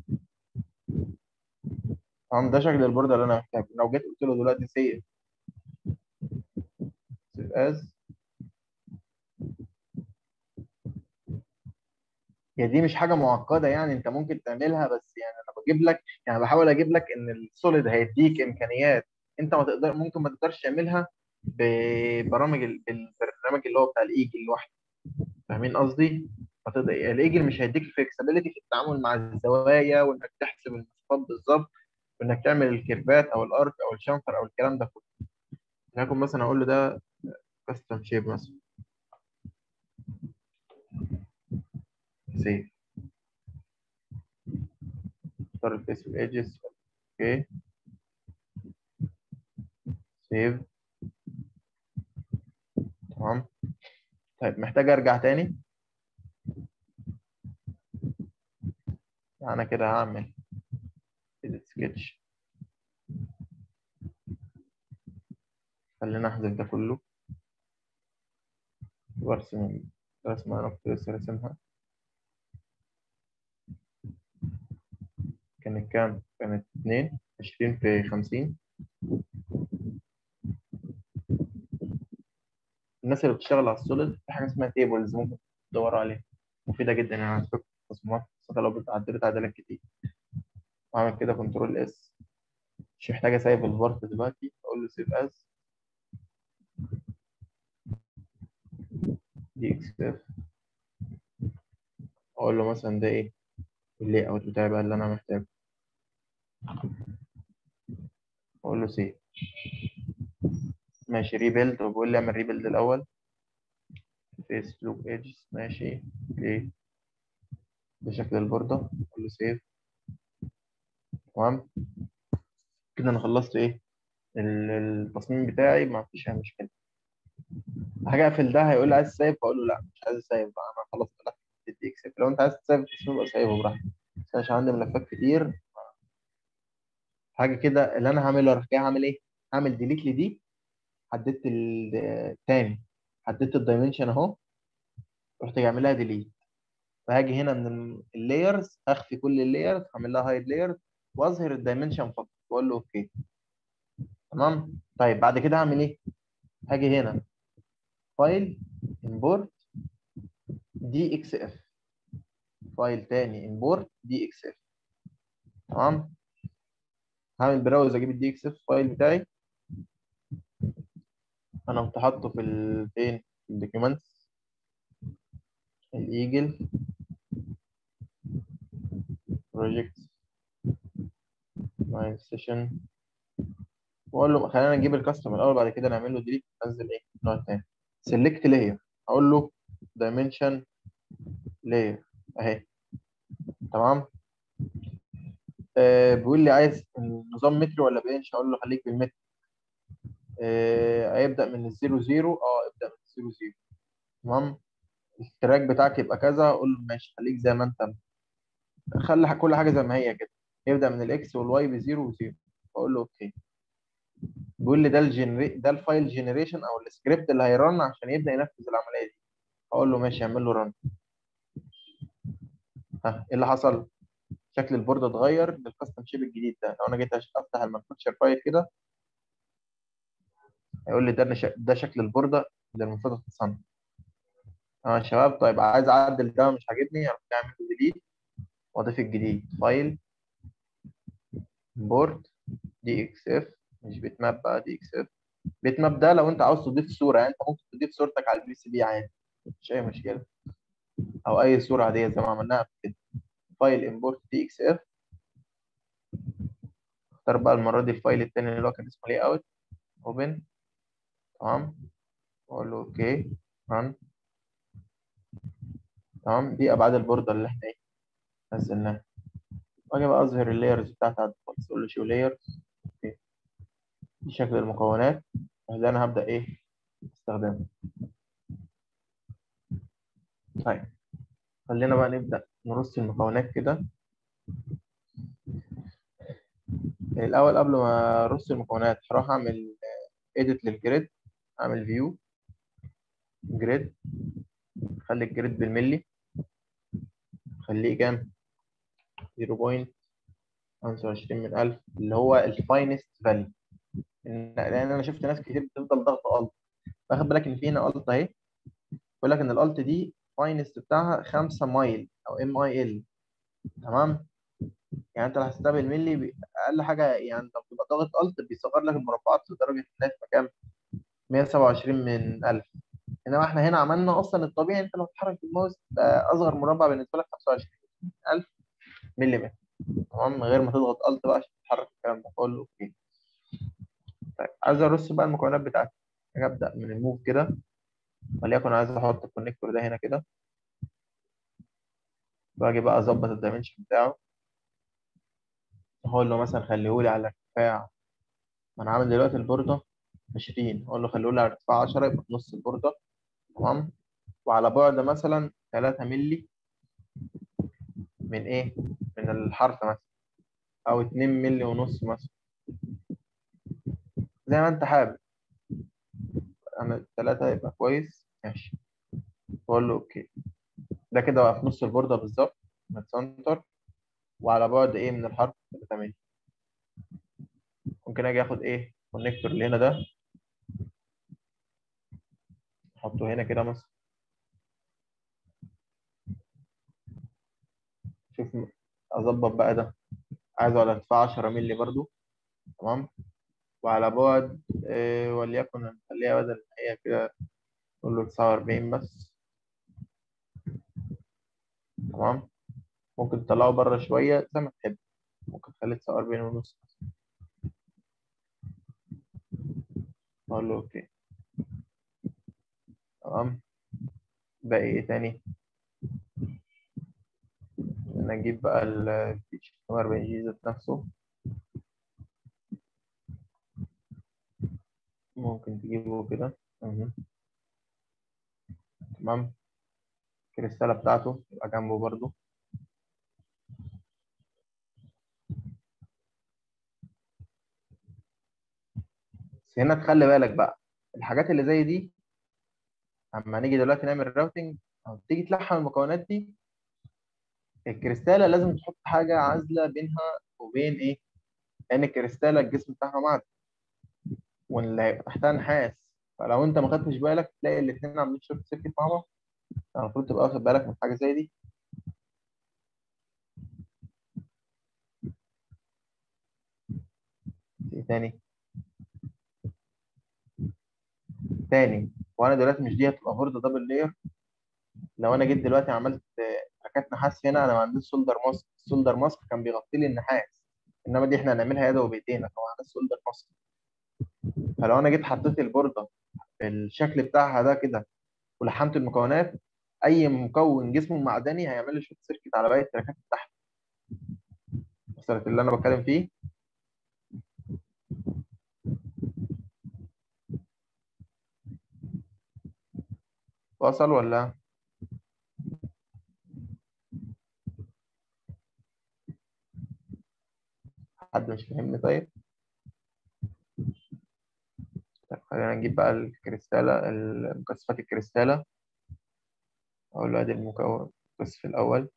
تمام ده شكل البورده اللي انا محتاجه لو جيت قلت له دلوقتي سيف سيف از هي دي مش حاجه معقده يعني انت ممكن تعملها بس يعني انا بجيب لك يعني بحاول اجيب لك ان السوليد هيديك امكانيات انت ما تقدر ممكن ما تقدرش تعملها ببرامج ال- بالبرنامج اللي هو بتاع الايجل لوحده فاهمين قصدي؟ فتقدر الايجل مش هيديك الفلكسبيليتي في التعامل مع الزوايا وانك تحسب المسافات بالظبط وانك تعمل الكيرفات او الارك او الشنفر او الكلام ده كله لكن مثلا اقول له ده كاستم شيب مثلا سيف اختار الفيس والايدجز اوكي سيف تمام طيب محتاج ارجع تاني انا كده هعمل edit sketch خلينا احذف ده كله وارسم الرسمة انا كنت لسه راسمها كانت كام؟ كانت اتنين عشرين في خمسين الناس اللي بتشتغل على السوليد في حاجة اسمها تيبلز ممكن تدوروا عليها مفيدة جدا يعني على فكرة التصميمات خاصة لو بتعدلوا تعديلات كتير وأعمل كده كنترول اس مش محتاج اسيب البارت دلوقتي اقول له سيف از دي اكس اف اقول له مثلا ده ايه اللي اوت بتاعي بقى اللي انا محتاجه اقول له سيف ماشي ريبيلد وبيقول لي اعمل ريبيلد الاول فيس لوك ايدجز ماشي اوكي ده شكل البوردة اقول له سيف تمام كده انا خلصت ايه ال- التصميم بتاعي ما فيش اي مشكله حاجه اقفل ده هيقول لي عايز سيف اقول له لا مش عايز سيف بقى انا خلاص فتحت الدي اكس لو انت عايز تسيف التصميم يبقى سيفه براحتك بس أنا عشان عندي ملفات كتير حاجه كده اللي انا هعمله اروح جاي هعمل ايه هعمل ديليت لدي حددت التاني حددت الدايمنشن اهو رحت جاي اعمل لها ديليت فهاجي هنا من اللايرز اخفي كل اللايرز اعمل لها هايد لايرز واظهر الدايمنشن فقط واقول له اوكي تمام طيب بعد كده هعمل ايه هاجي هنا فايل امبورت دي اكس اف فايل تاني امبورت دي اكس اف تمام هعمل براوز اجيب الدي اكس اف فايل بتاعي انا كنت حاطه في ال فين في الدوكيومنتس الايجل بروجكت ماي سيشن واقول له خلينا نجيب الكاستم الاول بعد كده نعمل له ديليت ننزل ايه النوع التاني سيلكت لاير اقول له دايمنشن لاير اهي تمام آه بيقول لي عايز نظام متر ولا بانش اقول له خليك بالمتر آه هيبدا من الزيرو زيرو اه ابدا من الزيرو زيرو تمام التراك بتاعك يبقى كذا اقول له ماشي خليك زي ما انت خلي كل حاجه زي ما هي كده يبدا من الاكس والواي بزيرو وزيرو اقول له اوكي بيقول لي ده الجنري ده الفايل جنريشن او السكريبت اللي هيرن عشان يبدا ينفذ العمليه دي اقول له ماشي اعمل له رن ها ايه اللي حصل شكل البورد اتغير للكاستم شيب الجديد ده لو انا جيت أش- افتح المانفاكتشر فايل كده هيقول لي ده ش- ده شكل البورده اللي المفروض تتصنع اه يا شباب طيب عايز اعدل ده مش عاجبني اروح اعمل ديليت واضيف الجديد فايل بورد دي اكس اف مش بيت ماب بقى دي اكس اف بيت ماب ده لو انت عاوز تضيف صوره يعني انت ممكن تضيف صورتك على البي سي بي عادي مش اي مشكله او اي صوره عاديه زي ما عملناها قبل كده فايل امبورت دي اكس اف اختار بقى المره دي الفايل التاني اللي هو كان اسمه لي اوت اوبن تمام واقول له اوكي ران تمام دي ابعاد البورده اللي احنا ايه نزلناها واجي بقى اظهر اللايرز بتاعتها على الديفولت اقول له شو لايرز اوكي دي شكل المكونات وده انا هبدا ايه استخدمها طيب خلينا بقى نبدا نرص المكونات كده الاول قبل ما ارص المكونات هروح اعمل اديت للجريد اعمل فيو جريد خلي الجريد بالملي خليه كام 0.25 من 1000 اللي هو الفاينست فاليو لان انا شفت ناس كتير بتفضل ضغط الت واخد بالك ان في هنا الت اهي بيقول لك ان الالت دي فاينست بتاعها 5 مايل او ام اي ال تمام يعني انت لو حسبتها بالملي بي- اقل حاجه يعني لو بتبقى ضاغط الت بيصغر لك المربعات لدرجه انها تبقى كام 127 من 1000 انما احنا هنا عملنا اصلا الطبيعي انت لو بتحرك الماوس بقى اصغر مربع بالنسبه لك 25000 ملم تمام من غير ما تضغط الت بقى عشان تتحرك الكلام ده فاقول له اوكي طيب عايز ارص بقى المكونات بتاعتي حاجة ابدا من الموف كده وليكن عايز احط الكونكتور ده هنا كده واجي بقى اظبط الدايمنشن بتاعه اقول له مثلا خليه لي على ارتفاع ما انا عامل دلوقتي البورده 20 اقول له خليه لي على ارتفاع 10 يبقى في نص البورده تمام وعلى بعد مثلا 3 مللي من ايه من الحرف مثلا او 2 مللي ونص مثلا زي ما انت حابب انا 3 يبقى كويس ماشي بقول له اوكي ده كده بقى في نص البورده بالظبط متسنتر وعلى بعد ايه من الحرف 3 مللي ممكن اجي اخد ايه الكونكتور اللي هنا ده احطه هنا كده مثلا شوف اظبط بقى ده عايزه على ارتفاع 10 مللي برضو تمام وعلى بعد إيه وليكن نخليها بدل ما هي كده نقول له 49 بس تمام ممكن تطلعه بره شوية زي ما تحب ممكن تخليه 49 ونص اقول له اوكي تمام باقي ايه تاني انا اجيب بقى ال 48 جي ذات نفسه ممكن تجيبه كده مهم. تمام الكريستالة بتاعته يبقى جنبه برضو بس هنا تخلي بالك بقى الحاجات اللي زي دي اما نيجي دلوقتي نعمل راوتنج او تيجي تلحم المكونات دي الكريستالة لازم تحط حاجة عازلة بينها وبين ايه لان الكريستالة الجسم بتاعها معدن واللي هيبقى تحتها نحاس فلو انت ما خدتش بالك تلاقي الاثنين عاملين شورت سيركت مع بعض المفروض تبقى واخد بالك من حاجة زي دي ايه تاني تاني وانا دلوقتي مش دي هتبقى بوردة دبل لاير لو انا جيت دلوقتي عملت تراكات نحاس هنا انا ما عنديش سولدر ماسك السولدر ماسك كان بيغطي لي النحاس انما دي احنا هنعملها يد وبايدينا طبعا ده سولدر ماسك فلو انا جيت حطيت البوردة الشكل بتاعها ده كده ولحمت المكونات اي مكون جسمه معدني هيعمل لي شورت سيركت على باقي التراكات اللي تحت وصلت اللي انا بتكلم فيه وصل ولا حد مش فاهمني طيب طيب خلينا نجيب بقى الكريستالة مكثفات الكريستالة أقول له أدي المكون المكثف الأول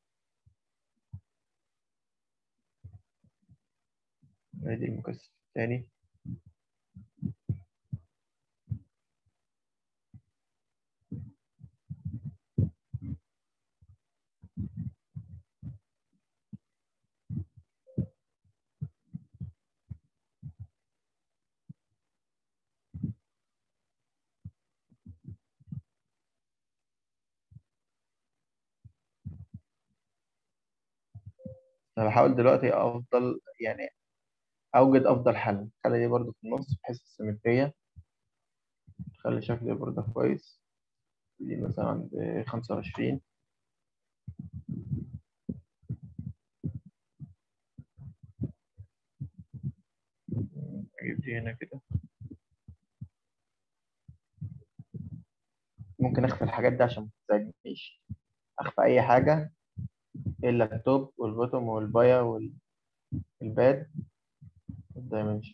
أدي المكثف الثاني أنا بحاول دلوقتي أفضل يعني أوجد أفضل حل خلي دي برضو في النص بحيث السيمترية خلي شكل البوردة كويس دي مثلا عند خمسة وعشرين أجيب دي هنا كده ممكن أخفي الحاجات دي عشان ما تزعجنيش أخفي أي حاجة إلا التوب والبوتوم والبايا والباد والدايمنشن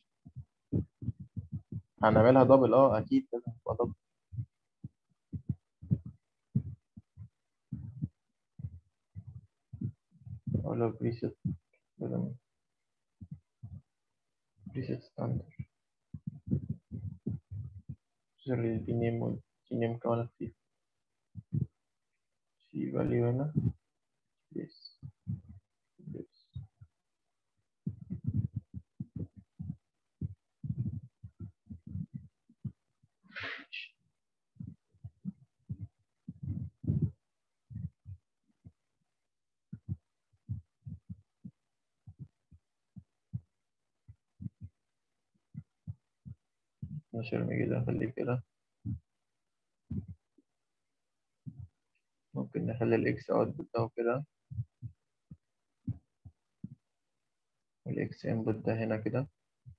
هنعملها دبل اه اكيد لازم تبقى دبل ولا بريسيت بدل بريسيت ستاندرد زر البي نيم والبي نيم كمان في في فاليو هنا بس بس نرمي كده نخليه كده ممكن نخلي الاكس اوت بتاعه كده والاكس انبوت ده هنا كده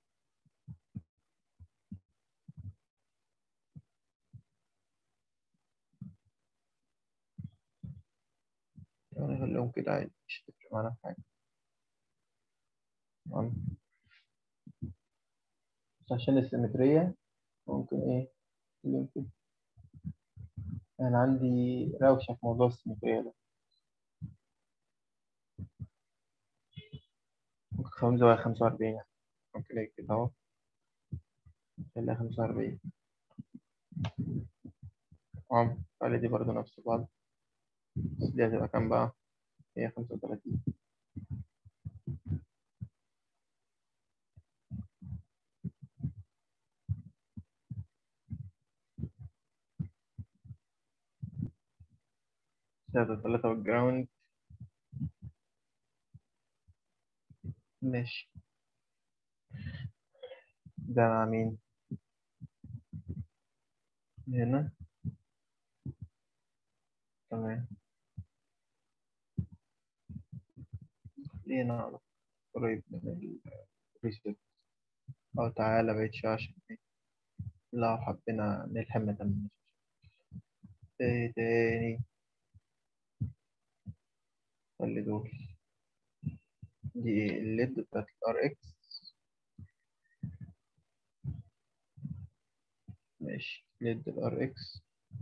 يعني نخليهم كده عادي مش هتفرق معانا في حاجة تمام بس عشان السيمترية ممكن ايه نخليهم كده أنا عندي روشة في موضوع السيمترية ده ممكن خمسة ولا خمسة وأربعين يعني. ممكن أكتب كده أهو خليها خمسة وأربعين تمام خلي دي برضه نفس بعض بس دي هتبقى كام بقى؟ هي خمسة وتلاتين تلاتة تلاتة والجراوند ماشي ده مع مين؟ هنا تمام لينا على قريب من الريسيت أو تعالى بقيت شاشة لو حبينا نلحم مثلا ايه تاني خلي دول دي ايه الليد بتاعت الار اكس ماشي ليد الار اكس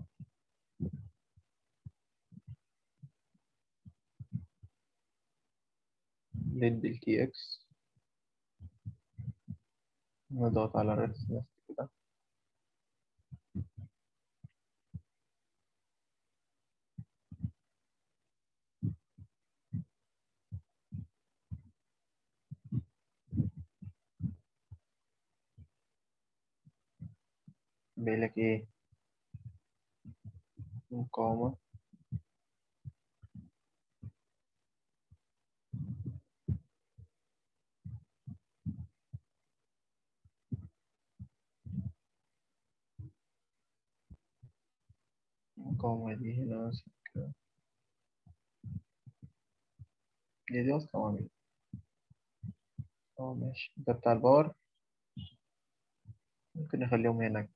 ليد التي اكس نضغط على الريد نفس كده بيقولك ايه مقاومة المقاومة دي هنا مثلا كده دي دي أصلا عامل اه ماشي ده بتاع الباور ممكن نخليهم هنا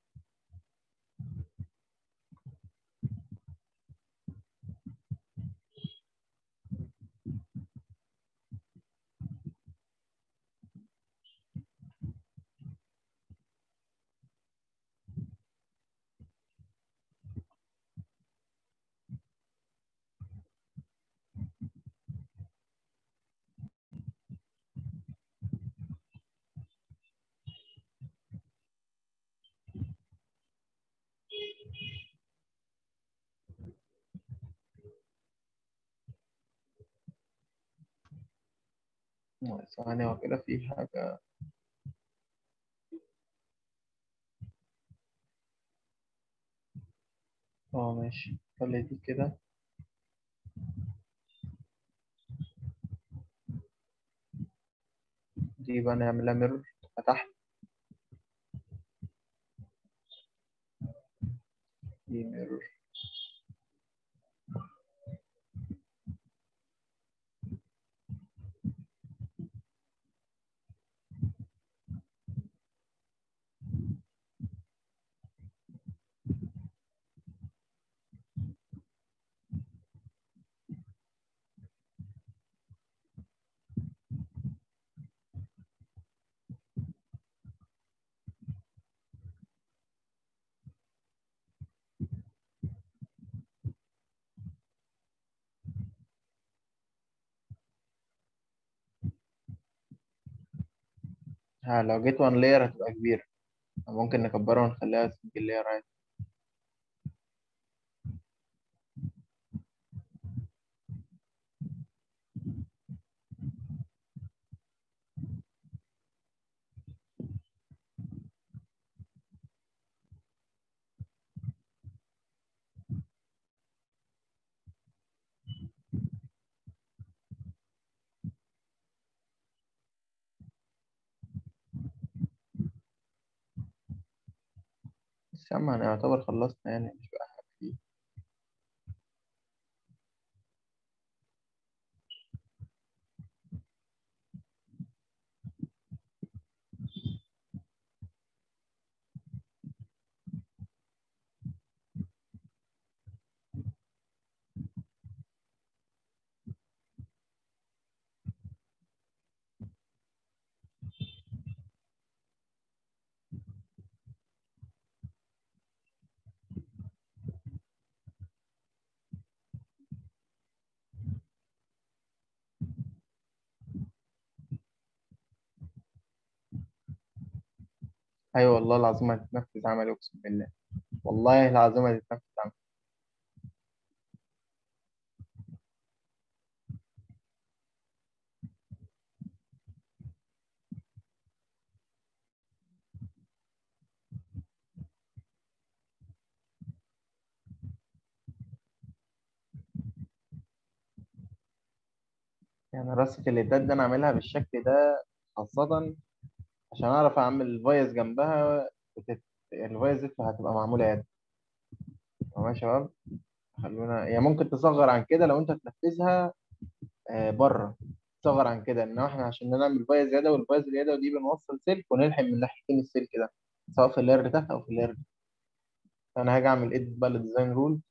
ثانية وكده في حاجة اه ماشي خلي دي كده دي بقى نعملها ميرور تحت دي ميرور ها لو جيت وان لاير هتبقى كبيرة ممكن نكبرها ونخليها سنجل لاير عادي بس يا عم انا يعتبر خلصنا يعني مش بقى حاجة كتير ايوه والله العظيم هتتنفذ عملي اقسم بالله والله العظيم هتتنفذ عملي يعني رصة الإعداد ده أنا أعملها بالشكل ده خاصة عشان أعرف أعمل الفايز جنبها وتت... الفايز دي هتبقى معمولة يد تمام يا شباب خلونا يعني ممكن تصغر عن كده لو أنت تنفذها آه بره تصغر عن كده إن إحنا عشان نعمل فايز يدوي والفايز اليدوي دي بنوصل سلك ونلحم من ناحيتين السلك ده سواء في اللاير اللي تحت أو في اللاير ده فأنا هاجي أعمل إيديت بقى للديزاين رول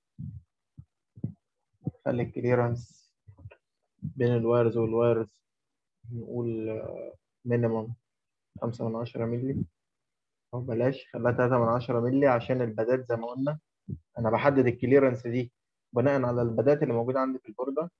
خلي الكليرنس بين الوايرز والوايرز نقول مينيمم خمسة من عشرة مللي أو بلاش خليها تلاتة من عشرة مللي عشان البدات زي ما قلنا أنا بحدد الكليرنس دي بناء على البدات اللي موجودة عندي في البوردة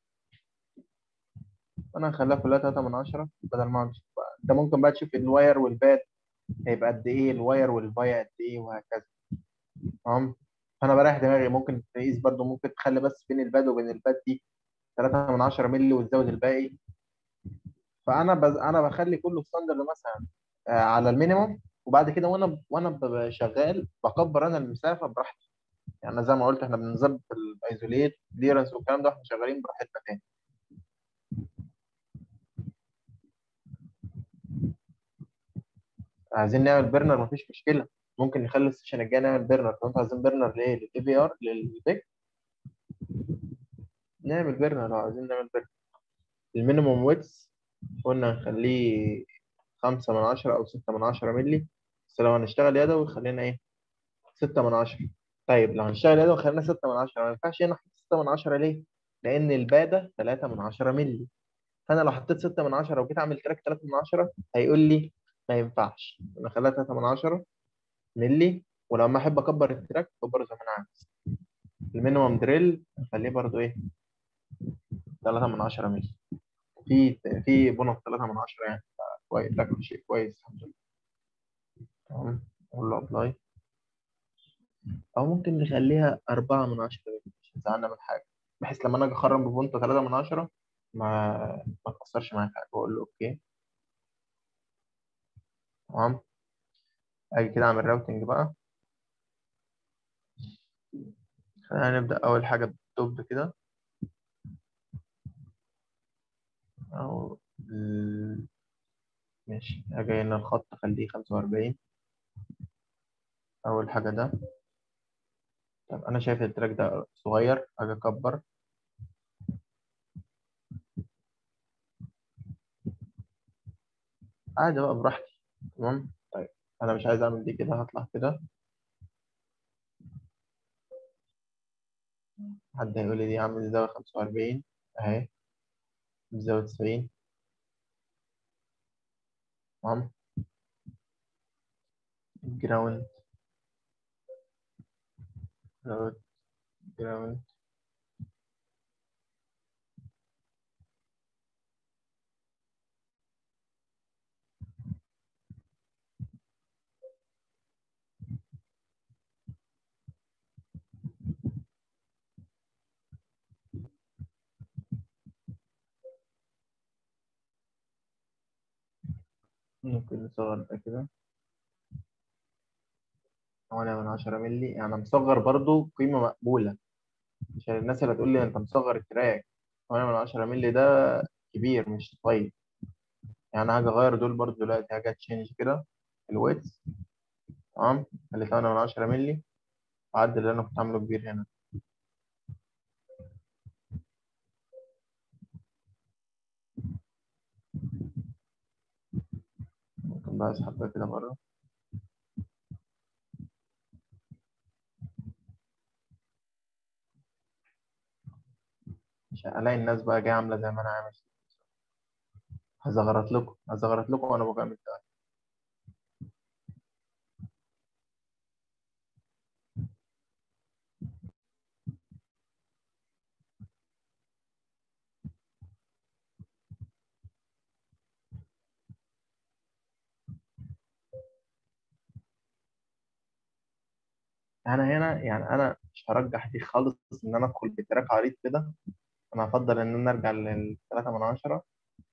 أنا هخليها كلها تلاتة من عشرة بدل ما أقعد أشوف بقى. أنت ممكن بقى تشوف الواير والباد هيبقى قد إيه الواير والفايا قد إيه وهكذا تمام فأنا بريح دماغي ممكن تقيس برضو ممكن تخلي بس بين الباد وبين الباد دي تلاتة من عشرة مللي وتزود الباقي فانا بز... انا بخلي كله ستاندرد مثلا آه، على المينيموم وبعد كده وانا وانا ب- شغال بكبر انا المسافه براحتي يعني زي ما قلت احنا بنظبط الايزوليت كليرنس والكلام ده احنا شغالين براحتنا تاني عايزين نعمل برنر مفيش مشكله ممكن نخلي السيشن الجاي نعمل برنر لو انتوا عايزين برنر ليه للاي في ار للبيك نعمل برنر لو عايزين نعمل برنر المينيموم ويتس قلنا نخليه خمسة من عشرة أو ستة من عشرة مللي بس لو هنشتغل يدوي خلينا إيه ستة من عشرة طيب لو هنشتغل يدوي خلينا ستة من عشرة ما ينفعش هنا أحط ستة من عشرة ليه؟ لأن البادة تلاتة من عشرة مللي فأنا لو حطيت ستة من عشرة وجيت أعمل تراك تلاتة من عشرة هيقول لي ما ينفعش أنا خليها تلاتة من عشرة مللي ولما أحب أكبر التراك أكبره زي ما أنا عايز المينيمم دريل نخليه برضو إيه تلاتة من عشرة مللي في في بونص تلاتة من عشرة يعني كويس ده كان شيء كويس الحمد لله تمام أقول له أبلاي أو ممكن نخليها أربعة من عشرة مش هتزعلنا من حاجة بحيث لما أنا أجي أخرم ببونت تلاتة من عشرة ما ما تأثرش معايا في حاجة بقول له أوكي تمام أجي كده أعمل راوتنج بقى خلينا نبدأ أول حاجة بالتوب كده أو ال- ماشي أجي هنا الخط أخليه خمسة وأربعين أول حاجة ده طب أنا شايف التراك ده صغير أجي أكبر عادي بقى براحتي تمام طيب أنا مش عايز أعمل دي كده هطلع كده حد هيقول لي دي عامل زاوية خمسة وأربعين أهي بزاوية تسعين تمام جراوند جراوند جراوند ممكن نصغر ده كده تمانية من عشرة مللي يعني مصغر برضو قيمة مقبولة عشان الناس اللي تقول لي انت مصغر التراك تمانية من عشرة مللي ده كبير مش طيب يعني هاجي اغير دول برضو دلوقتي هاجي تشينج كده الويتس تمام اللي تمانية من عشرة مللي وأعدل اللي أنا كنت عامله كبير هنا ممكن بقى أسحب ده كده بره عشان ألاقي الناس بقى جاية عاملة زي ما أنا عامل هزغرط لكم هزغرط لكم وأنا بعمل ده أنا هنا يعني أنا مش هرجح دي خالص إن أنا أدخل بتراك عريض كده أنا هفضل إن أنا أرجع للتلاتة من عشرة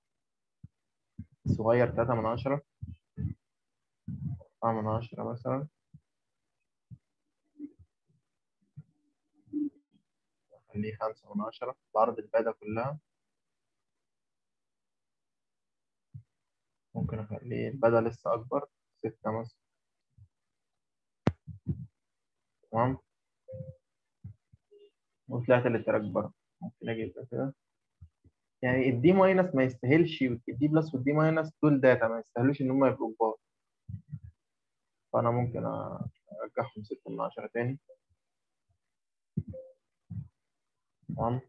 صغير تلاتة من عشرة أربعة من عشرة مثلا أخليه خمسة من عشرة بعرض البادة كلها ممكن أخليه البادة لسه أكبر ستة مثلا تمام وطلعت للتراك بره ممكن أجيب ده كده يعني الدي ماينس ما يستاهلش الدي بلس والدي ماينس دول داتا ما يستاهلوش ان هم يبقوا كبار فانا ممكن ارجعهم 6 من 10 تاني تمام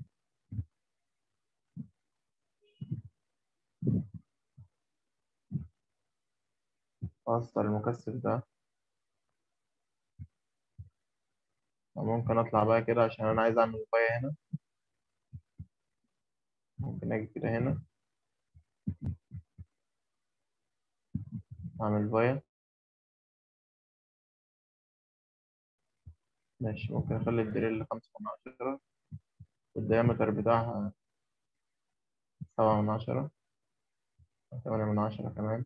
اوصل المكثف ده ممكن اطلع بقى كده عشان انا عايز اعمل باية هنا ممكن اجي كده هنا اعمل باية ماشي ممكن اخلي الدريل خمسة من عشرة والديامتر بتاعها سبعة من عشرة ثمانية من عشرة كمان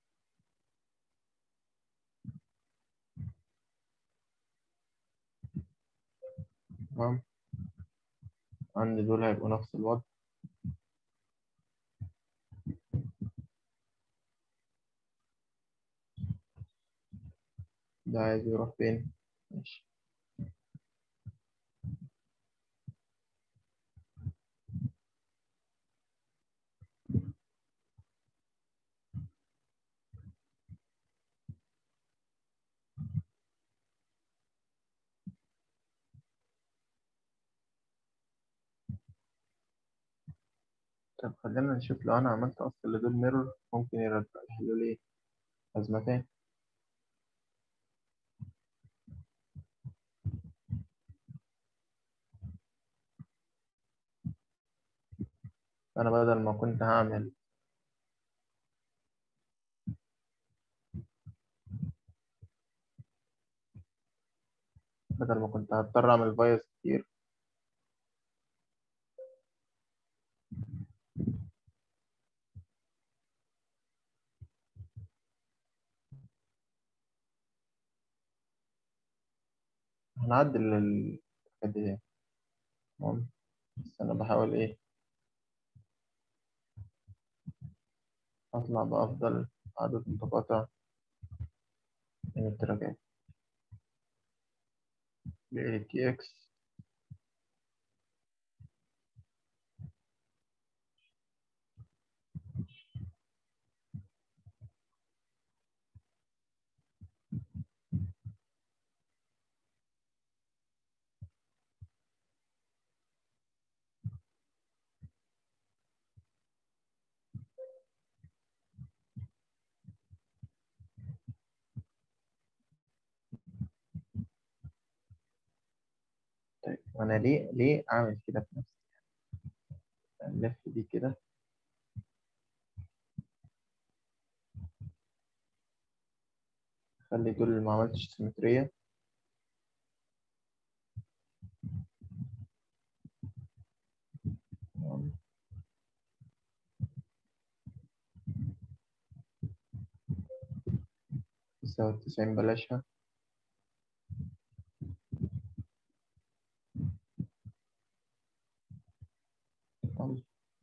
تمام عندي دول هيبقوا نفس الوضع ده عايز يروح فين ماشي طب خلينا نشوف لو انا عملت اصل لدول ميرور ممكن يرجع يحلوا لي ازمتين انا بدل ما كنت هعمل بدل ما كنت هضطر اعمل بايس كتير هنعدل الحاجات دي تمام بس انا بحاول ايه اطلع بافضل عدد متقاطع من التراكات ل تي اكس طيب وانا ليه ليه اعمل كده في نفسي نلف دي كده خلي دول اللي ما عملتش سيمترية تمام. خمسة وتسعين بلاشها طيب.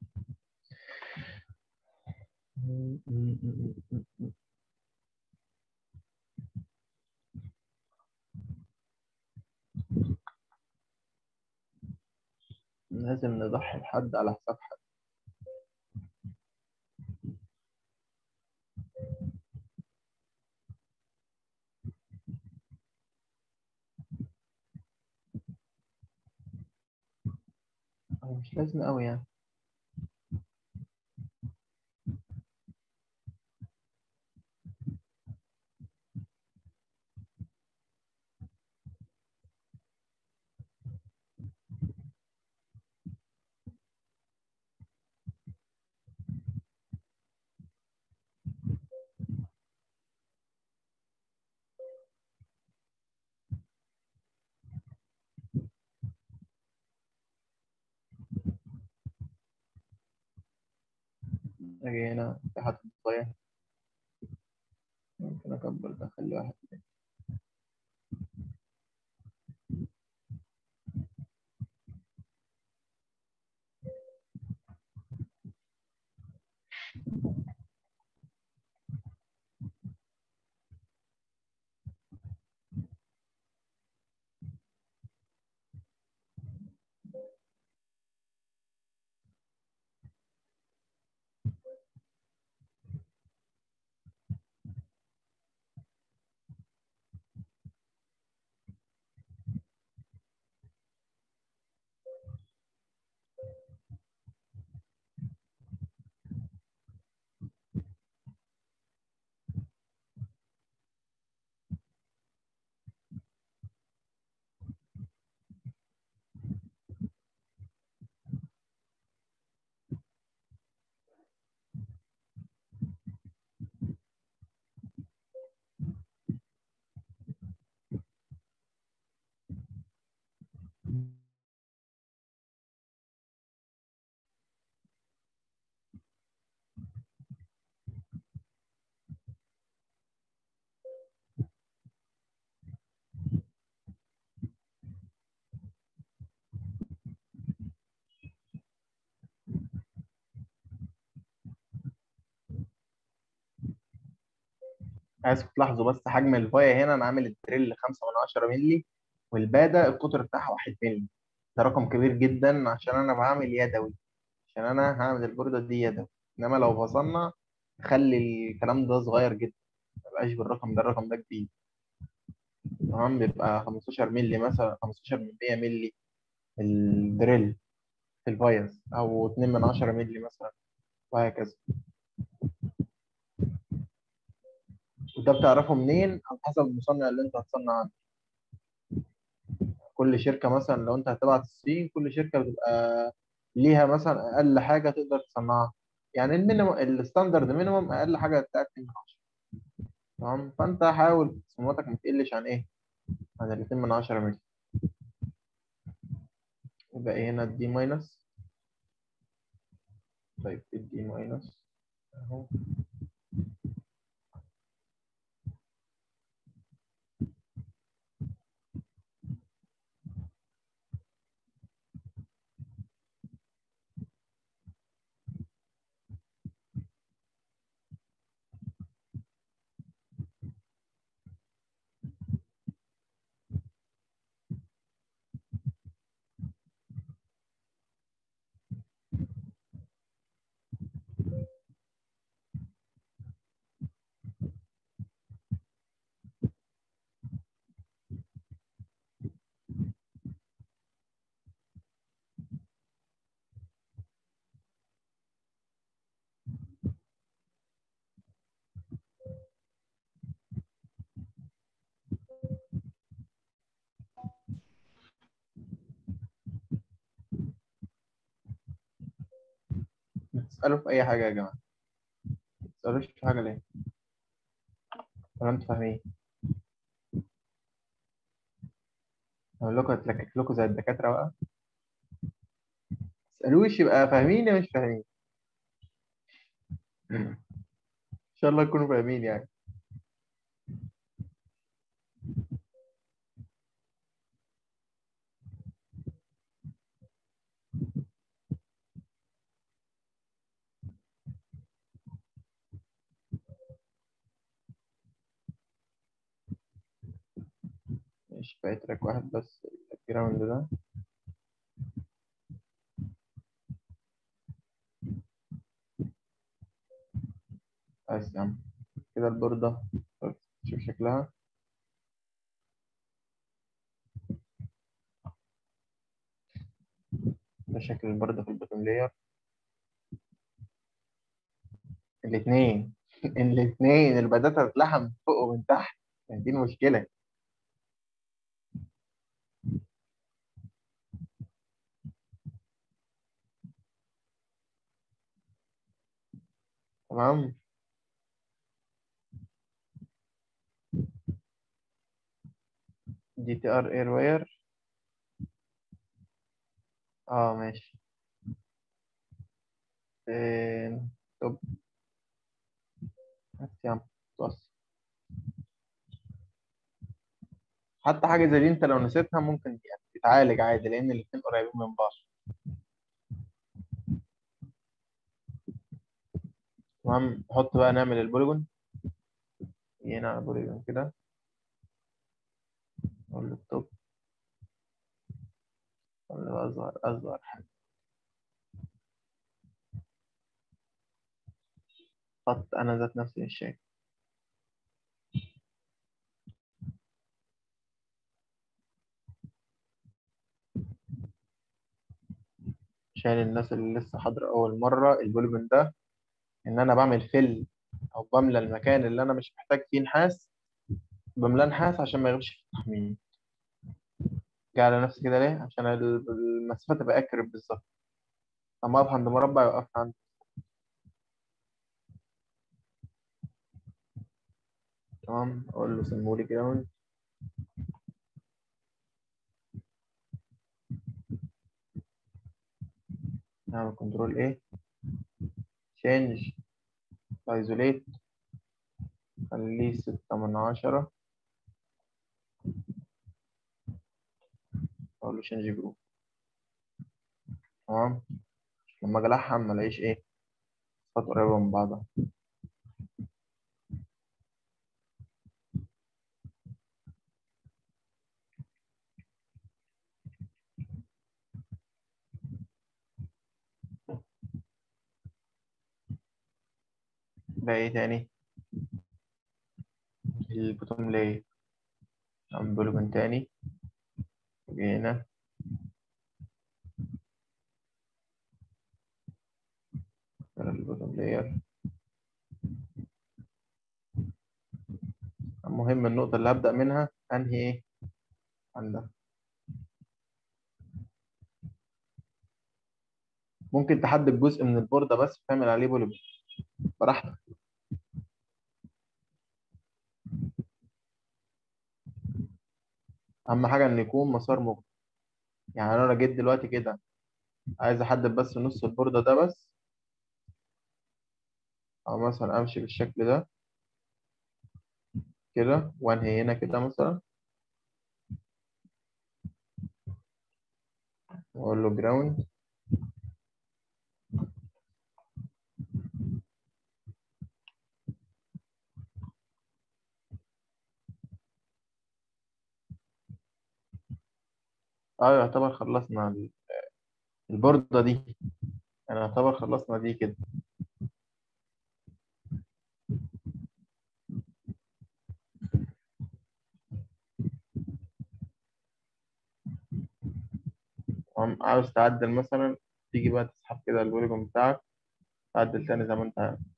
لازم نضحي بحد على حساب حد هو مش لازم قوي يعني اجي هنا في حد صغير ممكن اكبر ده اخلي واحد تاني. عايزكم تلاحظوا بس حجم الفاية هنا انا عامل الدريل 5 من 10 مللي والبادة القطر بتاعها 1 مللي ده رقم كبير جدا عشان انا بعمل يدوي عشان انا هعمل البوردة دي يدوي انما لو بصنع خلي الكلام ده صغير جدا ميبقاش بالرقم ده الرقم ده كبير تمام بيبقى 15 مللي مثلا 15 من 100 مللي الدريل في الفايز او 2 من 10 مللي مثلا وهكذا وده بتعرفه منين على حسب المصنع اللي انت هتصنع عنه كل شركة مثلا لو انت هتبعت الصين كل شركة بتبقى ليها مثلا اقل حاجة تقدر تصنعها يعني المينيمم الستاندرد مينيمم اقل حاجة بتاعت 2 من 10 تمام فانت حاول تصميماتك ما تقلش عن ايه عن ال 2 من 10 مللي يبقى ايه هنا الدي ماينس طيب الدي ماينس اهو تسألوا في أي حاجة يا جماعة ما تسألوش في حاجة ليه؟ ولا أنتوا فاهمين؟ أقول لكم أتلكك لكم زي الدكاترة بقى تسألوش يبقى فاهمين يا مش فاهمين إن شاء الله تكونوا فاهمين يعني بقى تراك واحد بس الجراوند ده بس يا عم كده البوردة شوف شكلها ده شكل البوردة في البوتوم لاير الاثنين الاثنين البدات هتتلحم من فوق ومن تحت يعني دي المشكلة تمام دي تي ار اير واير اه ماشي فين طب بس يا عم بص حتى حاجة زي دي انت لو نسيتها ممكن يعني تتعالج عادي لان الاتنين قريبين من بعض تمام نحط بقى نعمل البوليجون هنا على البوليجون كده نقول له ستوب نقول له اصغر اصغر حاجة خط انا ذات نفسي مش شايف عشان الناس اللي لسه حاضرة أول مرة البوليجون ده إن أنا بعمل فيل أو بملى المكان اللي أنا مش محتاج فيه نحاس بملاه نحاس عشان ما يغيبش في التحميل جاي على نفسي كده ليه؟ عشان ال- المسافة تبقى أكرت بالظبط أما أقف عند مربع يوقف عند تمام أقول له سمولي جراوند نعمل كنترول إيه change isolate خليه ستة من عشرة أقول له change group تمام لما أجي ألحم ملاقيش إيه صفات قريبة من بعضها بقى إيه تاني البوتوم لاير نعمل بوليجون تاني جينا البوتوم لاير المهم النقطة اللي هبدأ منها أنهي إيه عندها ممكن تحدد جزء من البوردة بس تعمل عليه بوليجون براحتك أهم حاجة إن يكون مسار مغلق يعني أنا جيت دلوقتي كده عايز أحدد بس نص البوردة ده بس أو مثلا أمشي بالشكل ده كده وأنهي هنا كده مثلا وأقول له جراوند اه يعتبر خلصنا ال- البوردة دي يعني يعتبر خلصنا دي كده تمام عاوز تعدل مثلا تيجي بقى تسحب كده البوليجون بتاعك تعدل تاني زي ما انت عايز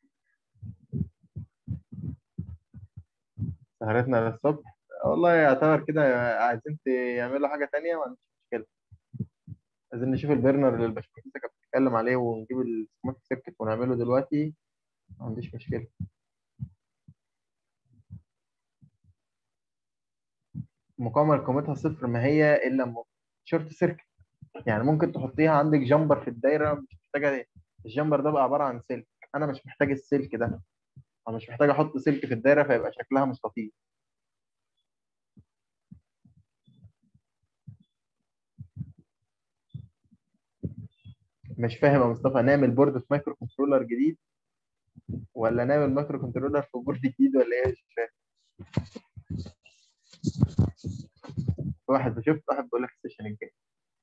سهرتنا للصبح والله يعتبر كده عايزين يعملوا حاجة تانية ما عنديش مشكلة عايزين نشوف البرنر اللي الباشمهندسة كانت بتتكلم عليه ونجيب السمارت سيركت ونعمله دلوقتي ما عنديش مشكلة المقاومة اللي قيمتها صفر ما هي إلا م- شورت سيركت يعني ممكن تحطيها عندك جامبر في الدايرة مش محتاجة الجامبر ده بقى عبارة عن سلك أنا مش محتاج السلك ده أنا مش محتاج أحط سلك في الدايرة فيبقى شكلها مش لطيف مش فاهم يا مصطفى نعمل بورد في مايكرو كنترولر جديد ولا نعمل مايكرو كنترولر في بورد جديد ولا ايه مش فاهم في واحد شفت واحد بيقول لك السيشن الجاي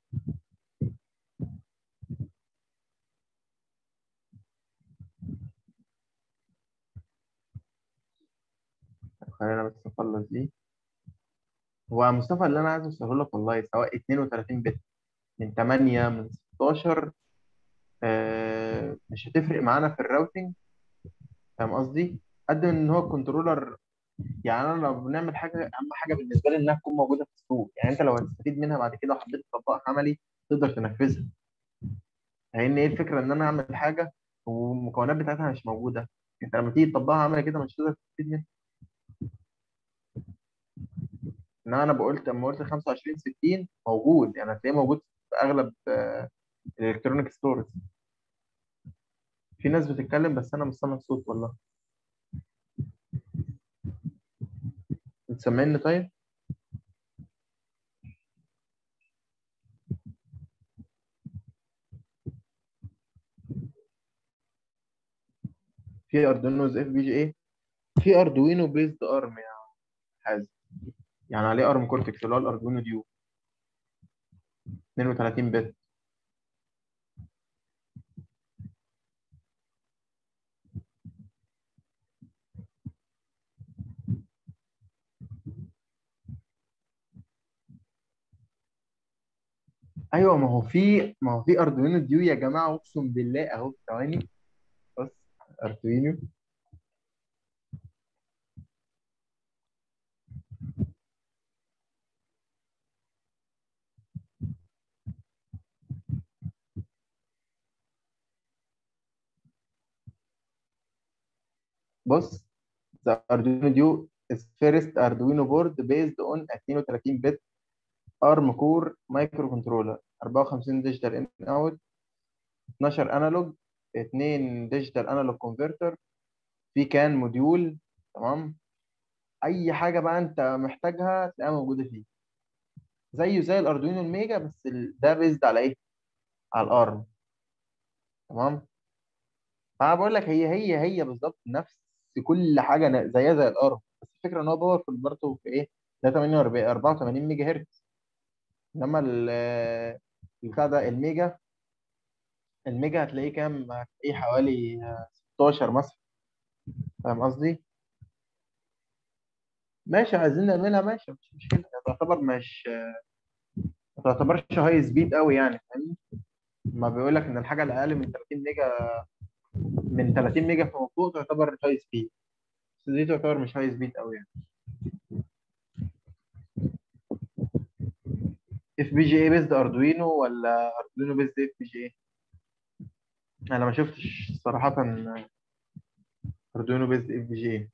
طب خلينا بس نخلص دي هو مصطفى اللي انا عايز اوصله لك والله سواء 32 بت من 8 من 16 آه مش هتفرق معانا في الراوتنج فاهم قصدي؟ قد ما ان هو الكنترولر يعني انا لو بنعمل حاجه اهم حاجه بالنسبه لي انها تكون موجوده في السوق يعني انت لو هتستفيد منها بعد كده وحبيت تطبقها عملي تقدر تنفذها لان ايه الفكره ان انا اعمل حاجه والمكونات بتاعتها مش موجوده انت لما تيجي تطبقها عملي كده مش هتقدر تستفيد منها ان انا قلت لما قلت 25 60 موجود يعني هتلاقيه موجود في اغلب الالكترونيك ستورز في ناس بتتكلم بس انا مش سامع الصوت والله بتسمعني طيب في اردوينوز اف بي جي اي في اردوينو بيزد ارم يا حازم يعني عليه ارم كورتكس اللي هو الاردوينو ديو 32 بت ايوه ما هو في ما هو في اردوينو ديو يا جماعه اقسم بالله اهو ثواني بص اردوينو بص the Arduino Duo is first Arduino board based on a 32 bit ARM core microcontroller 54 digital in out 12 انالوج 2 ديجيتال انالوج كونفرتر في كان موديول تمام اي حاجه بقى انت محتاجها تلاقيها موجوده فيه زيه زي الاردوينو الميجا بس ال- ده بيزد على ايه على الارم تمام فانا بقول لك هي هي هي بالظبط نفس كل حاجه ن- زيها زي الارم بس الفكره ان هو باورفول برضه في ايه ده 48 84 ميجا هرتز انما ال- البتاع ده الميجا الميجا هتلاقيه كام هتلاقيه حوالي آه، 16 مثلا فاهم قصدي ماشي عايزين نعملها ماشي مش مشكله تعتبر مش ما تعتبرش هاي سبيد قوي يعني فاهمني ما بيقول لك ان الحاجه الاقل من 30 ميجا من 30 ميجا فما فوق تعتبر هاي سبيد بس دي تعتبر مش هاي سبيد قوي يعني اف بي جي اي بيزد اردوينو ولا اردوينو بيزد اف بي جي اي انا ما شفتش صراحه اردوينو بيزد اف بي جي اي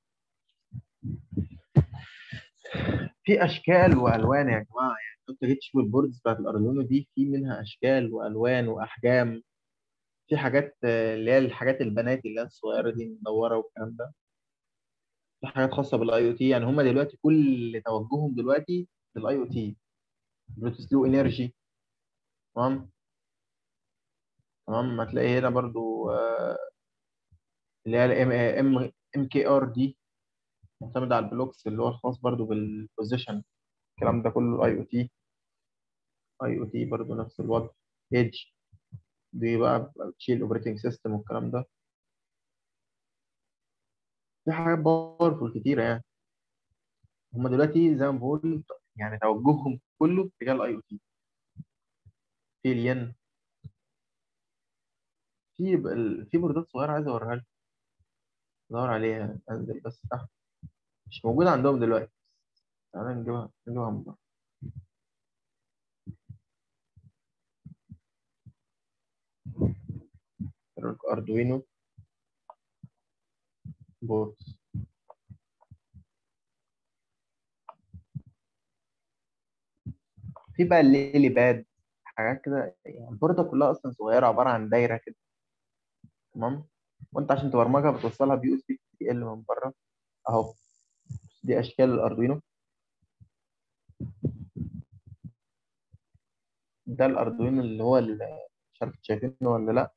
في اشكال والوان يا جماعه يعني انت جيت تشوف البوردز بتاعت الاردوينو دي في منها اشكال والوان واحجام في حاجات آه، اللي هي الحاجات البنات اللي هي الصغيره دي المدوره والكلام ده في حاجات خاصه بالاي او تي يعني هم دلوقتي كل توجههم دلوقتي للاي او تي بلوتوث لو انرجي تمام تمام هتلاقي هنا برضو آه، اللي هي الام ام ام كي ار دي معتمد على البلوكس اللي هو الخاص برضو بالبوزيشن الكلام ده كله اي او تي اي او تي برضو نفس الوضع ايدج دي بقى بتشيل اوبريتنج سيستم والكلام ده في حاجات باورفول كتيره يعني هم دلوقتي زي ما بقول يعني توجههم كله اتجاه الاي او تي في الين في ب- في بوردات صغيره عايز اوريها لك ادور عليها انزل بس تحت مش موجوده عندهم دلوقتي تعالى نجيبها نجيبها من بره اردوينو بورد في بقى الليلي باد حاجات كده يعني البوردة كلها أصلا صغيرة عبارة عن دايرة كده تمام وأنت عشان تبرمجها بتوصلها بيو اس بي تي ال من بره أهو دي أشكال الأردوينو ده الأردوينو اللي هو ال- مش عارف شايفينه ولا لأ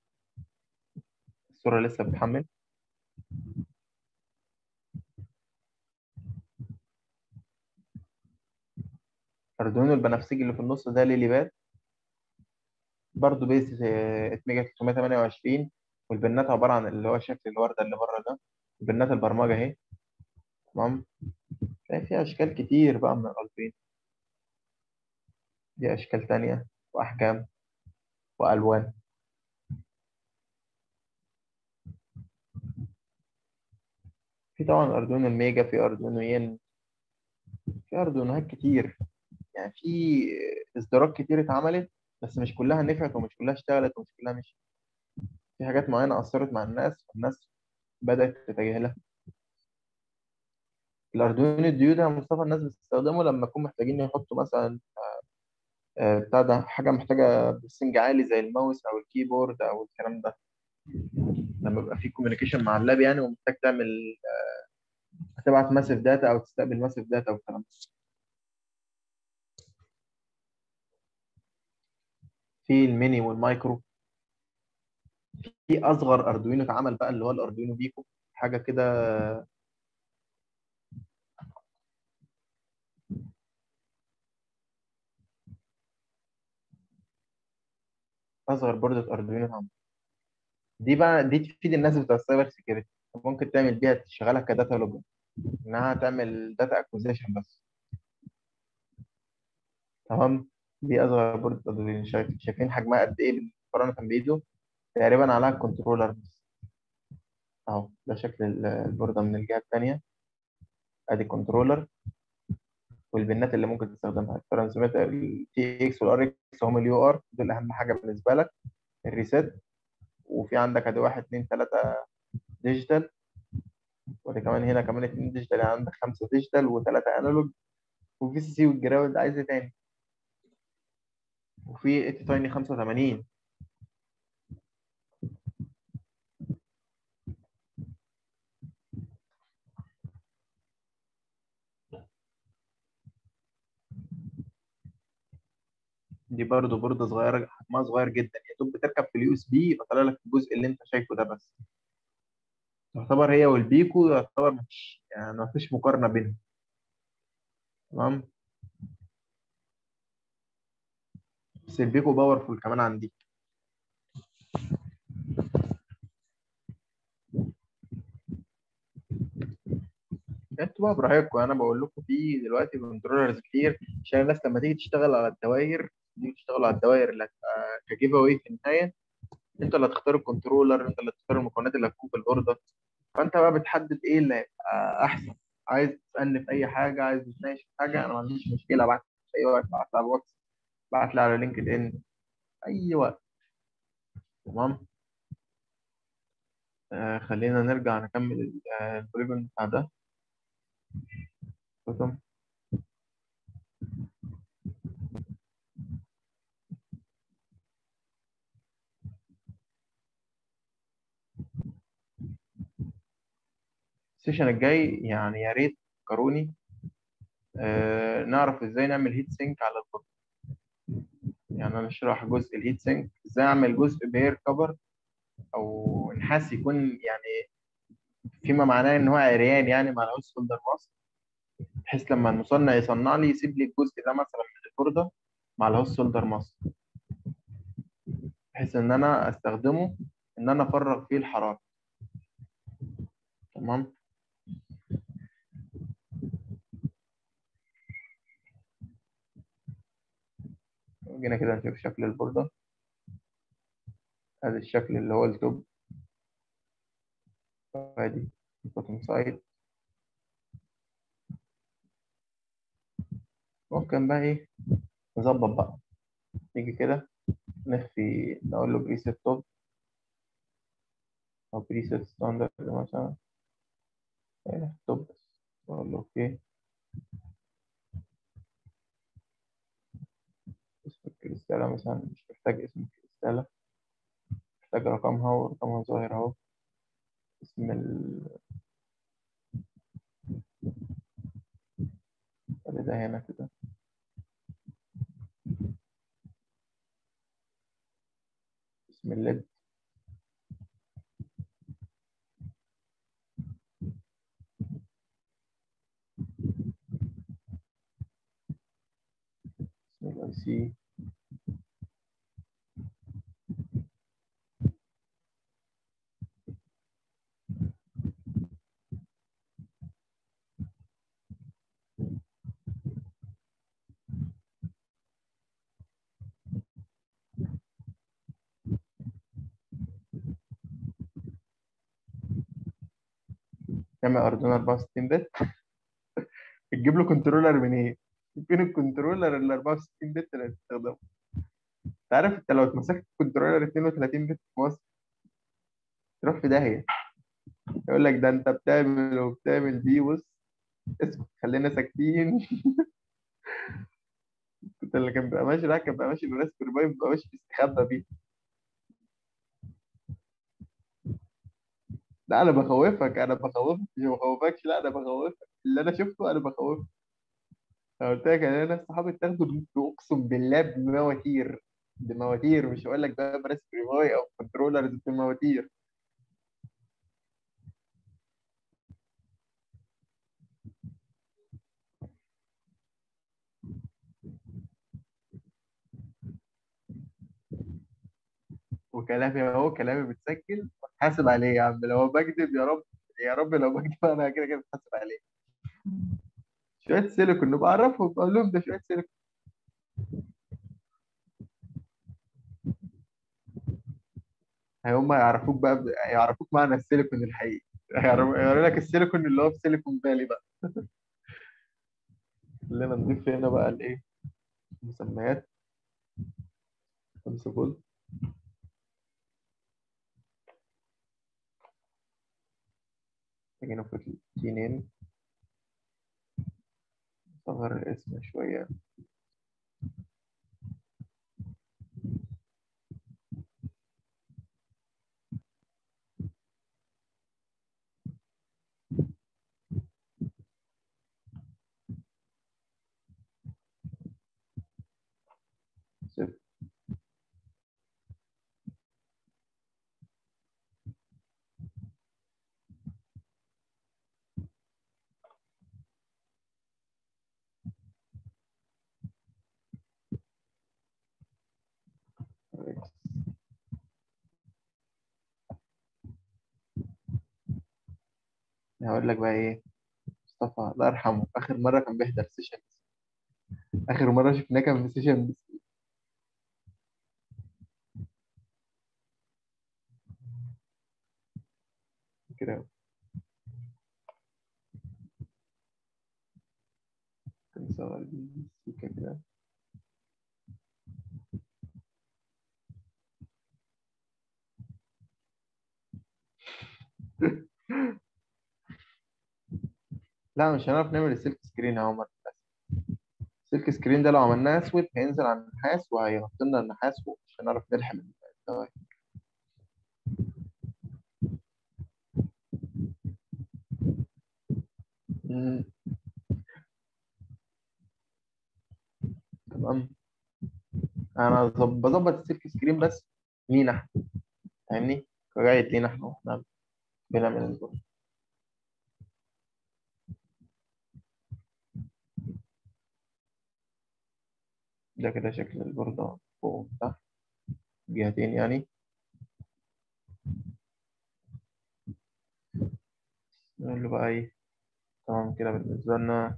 الصورة لسه بتحمل اردوينو البنفسجي اللي في النص ده ليلي باد برضه بيز آه، اتميجا 328 والبنات عباره عن اللي هو شكل الورده اللي بره ده بنات البرمجه اهي تمام تلاقي في اشكال كتير بقى من الاردوينو دي اشكال تانية واحجام والوان في طبعا اردوينو الميجا في اردوينو ين في اردوينوهات كتير يعني في اصدارات كتير اتعملت بس مش كلها نفعت ومش كلها اشتغلت ومش كلها مش في حاجات معينة أثرت مع الناس والناس بدأت تتجاهلها الأردوينو الديو ده يا مصطفى الناس بتستخدمه لما يكون محتاجين يحطوا مثلا آه، بتاع ده حاجة محتاجة بسنج عالي زي الماوس أو الكيبورد أو الكلام ده لما يبقى في كوميونيكيشن مع اللاب يعني ومحتاج تعمل آه، هتبعت ماسيف داتا أو تستقبل ماسيف داتا والكلام ده في الميني والمايكرو في اصغر اردوينو اتعمل بقى اللي هو الاردوينو بيكو حاجه كده اصغر بوردة اردوينو اتعمل دي بقى دي تفيد الناس بتوع السايبر سيكيورتي ممكن تعمل بيها تشغلها كداتا لوجن انها تعمل داتا اكوزيشن بس تمام دي اصغر بوردة اردوينو شايف- شايفين حجمها قد ايه مقارنه بايده تقريبا عليها الكنترولر بس اهو ده شكل ال- البوردة من الجهه الثانيه ادي كنترولر والبنات اللي ممكن تستخدمها الترانسميتر التي اكس والار اكس هم اليو ار دول اهم حاجه بالنسبه لك الريسيت وفي عندك ادي واحد اتنين تلاته ديجيتال ودي كمان هنا كمان اتنين ديجيتال يعني عندك خمسه ديجيتال وثلاثه انالوج وفي سي سي والجراوند عايز ايه تاني وفي اتش تايني 85 دي برضه بوردة صغيرة حجمها صغير جدا يا دوب بتركب في اليو اس بي يبقى طالع لك الجزء اللي انت شايفه ده بس تعتبر هي والبيكو يعتبر مفيش يعني مفيش مقارنة بينهم تمام بس البيكو باورفول كمان عندي انتوا بقى براحتكم انا بقول لكم في دلوقتي كنترولرز كتير عشان الناس لما تيجي تشتغل على الدوائر تيجي تشتغل على الدوائر اللي هتبقى كجيف اواي في النهايه انت اللي هتختار الكنترولر انت اللي هتختار المكونات اللي هتكون في الاوردر فانت بقى بتحدد ايه اللي هيبقى احسن عايز تسالني في اي حاجه عايز تتناقش في حاجه انا ما عنديش مشكله ابعت في اي وقت ابعت لي على الواتس ابعت لي على لينكد ان اي وقت تمام آه خلينا نرجع نكمل ال- آه، البوليجون بتاع ده كتب. السيشن الجاي يعني يا ريت فكروني آه نعرف ازاي نعمل هيت سينك على البورد يعني انا اشرح جزء الهيت سينك ازاي اعمل جزء بير كفر او نحاس يكون يعني فيما معناه ان هو عريان يعني ما لهوش سولدر ماسك بحيث لما المصنع يصنع لي يسيب لي الجزء ده مثلا من البورده ما لهوش سولدر ماسك بحيث ان انا استخدمه ان انا افرغ فيه الحراره تمام جينا كده نشوف شكل البوردة ادي الشكل اللي هو التوب ادي البوتن سايد ممكن بقى ايه نظبط بقى نيجي كده نخفي نقول له بريسيت توب او بريسيت ستاندرد مثلا إيه، توب بس نقول له اوكي اسم الكريستالة مثلا مش محتاج اسم الكريستالة محتاج رقمها ورقمها ظاهر اهو اسم ال اللي ده هنا كده اسم الليد ماشي كام اردوينو 64 بت تجيب له كنترولر منين؟ فين الكنترولر ال 64 بت اللي هتستخدمه؟ انت عارف انت لو اتمسكت كنترولر 32 بت في مصر تروح في داهيه يقول لك ده انت بتعمل وبتعمل دي بص اسكت خلينا ساكتين كنت اللي كان بيبقى ماشي ده كان بيبقى ماشي بالراسبيري باي بيبقى ماشي بيستخبى بيه لا انا بخوفك انا بخوفك مش بخوفكش لا انا بخوفك اللي انا شفته انا بخوفك انا قلت لك انا ناس صحابي اتاخدوا اقسم بالله بمواتير بمواتير مش هقول لك بقى براسبيري باي او كنترولرز بمواتير وكلامي اهو كلامي متسجل حاسب عليه يا عم لو بكذب يا رب يا رب لو بكذب انا كده كده بتحاسب عليه شويه سيليكون نبقى اعرفهم بقول لهم ده شويه سيليكون هم يعرفوك بقى ب- يعرفوك معنى السيليكون الحقيقي يعرفوا يقول لك السيليكون اللي هو في سيليكون فالي بقى خلينا نضيف هنا بقى الايه مسميات 5 فولت محتاجين نفوت الكي نيم نصغر الاسم شوية صفر إكس. هقول لك بقى ايه مصطفى الله يرحمه اخر مره كان بيحضر سيشن اخر مره شفناه كان في سيشن بس كده كان صغير سيكا كده لا مش هنعرف نعمل السلك سكرين يا عمر السلك سكرين ده لو عملناه اسود هينزل على النحاس وهيحط لنا النحاس ومش هنعرف نلحم الدواء مم. تمام انا ظب- بظبط السلك سكرين بس لينا احنا فاهمني كجايد لينا احنا واحنا بنعمل البورد ده كده شكل البوردة فوق وتحت جهتين يعني نقول له بقى ايه تمام كده بالنسبة لنا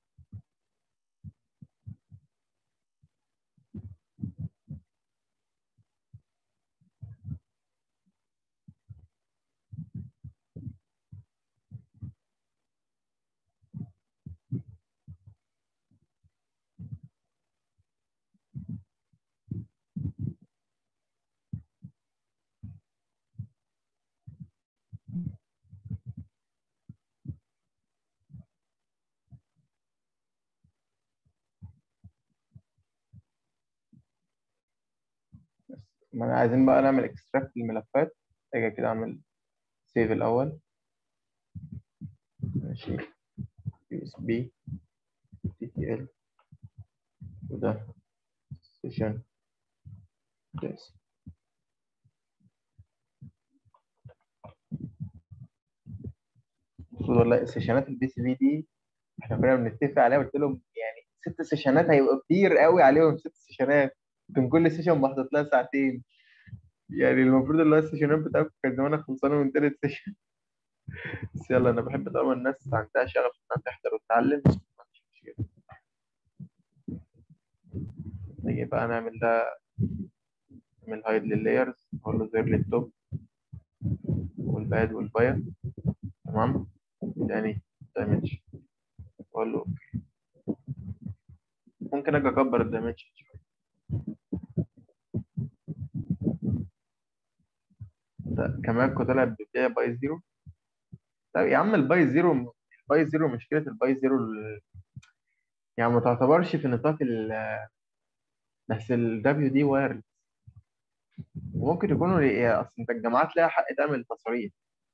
بس ما أنا عايزين بقى نعمل اكستراكت للملفات اجي كده اعمل سيف الاول ماشي يو اس بي تي تي ال وده سيشن جيس المفروض والله سيشنات البي سي بي دي احنا كنا بنتفق عليها قلت لهم يعني ست سيشنات هيبقى كتير قوي عليهم ست سيشنات كان كل سيشن محطوط لها ساعتين يعني المفروض اللي هو السيشنات بتاعتكم كان زمانها خلصانه من تالت سيشن بس يلا انا بحب طالما الناس عندها شغف انها تحضر وتتعلم ما عنديش مشكله نيجي بقى نعمل ده نعمل هايد لللايرز اقول له زير لي التوب والباد والبايا تمام تاني دايمنشن اقول له اوكي ممكن اجي اكبر الدايمنشن شويه ده كمان كنت طالع ببيع باي زيرو طب يا عم الباي زيرو الباي زيرو مشكله الباي زيرو ال- يعني ما تعتبرش في نطاق ال بس ال W دي وايرلس وممكن يكونوا إيه، اصل انت الجامعات لها حق تعمل تصريح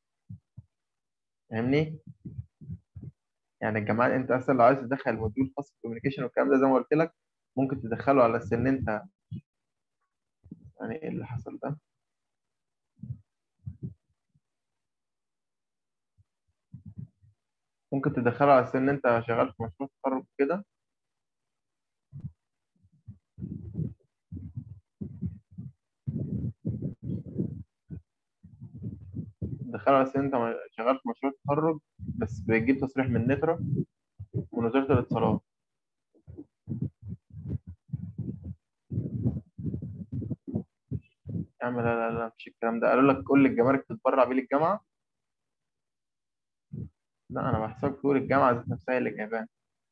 فاهمني؟ يعني الجامعات انت اصلا لو عايز تدخل موديول خاص بالكوميونيكيشن والكلام ده زي ما قلت لك ممكن تدخله على اساس ان انت يعني ايه اللي حصل ده؟ ممكن تدخله على اساس ان انت شغال في مشروع تخرج كده تدخله على اساس ان انت شغال في مشروع تخرج بس بتجيب تصريح من نترا من وزارة الاتصالات يا عم لا لا لا مفيش الكلام ده قالوا لك كل الجمارك تتبرع بيه للجامعة لا انا بحسب كل الجامعة ذات نفسها هي اللي جايباها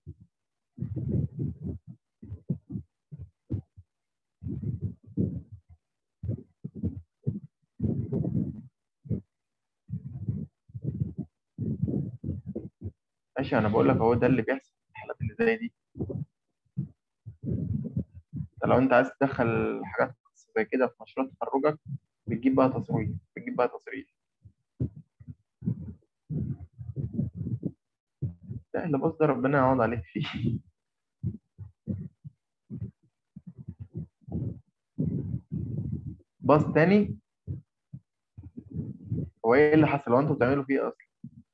ماشي انا بقول لك هو ده اللي بيحصل في الحالات اللي زي دي انت لو انت عايز تدخل حاجات خاصة زي كده في مشروع تخرجك بتجيب بقى تصريح بتجيب بقى تصريح لا اللي بص ده ربنا يعوض عليك فيه باص تاني هو ايه اللي حصل هو انتوا بتعملوا فيه اصلا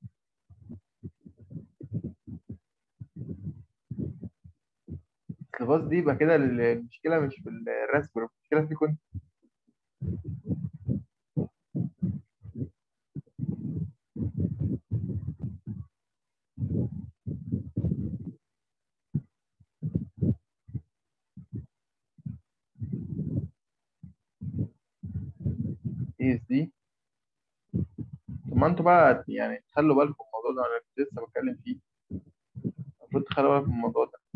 الباص دي يبقى كده المشكله مش في الرسم المشكله فيكم انتوا. اي اس دي طب ما انتوا بقى يعني تخلوا بالكم من الموضوع ده انا كنت لسه بتكلم فيه المفروض تخلوا بالكم من الموضوع ده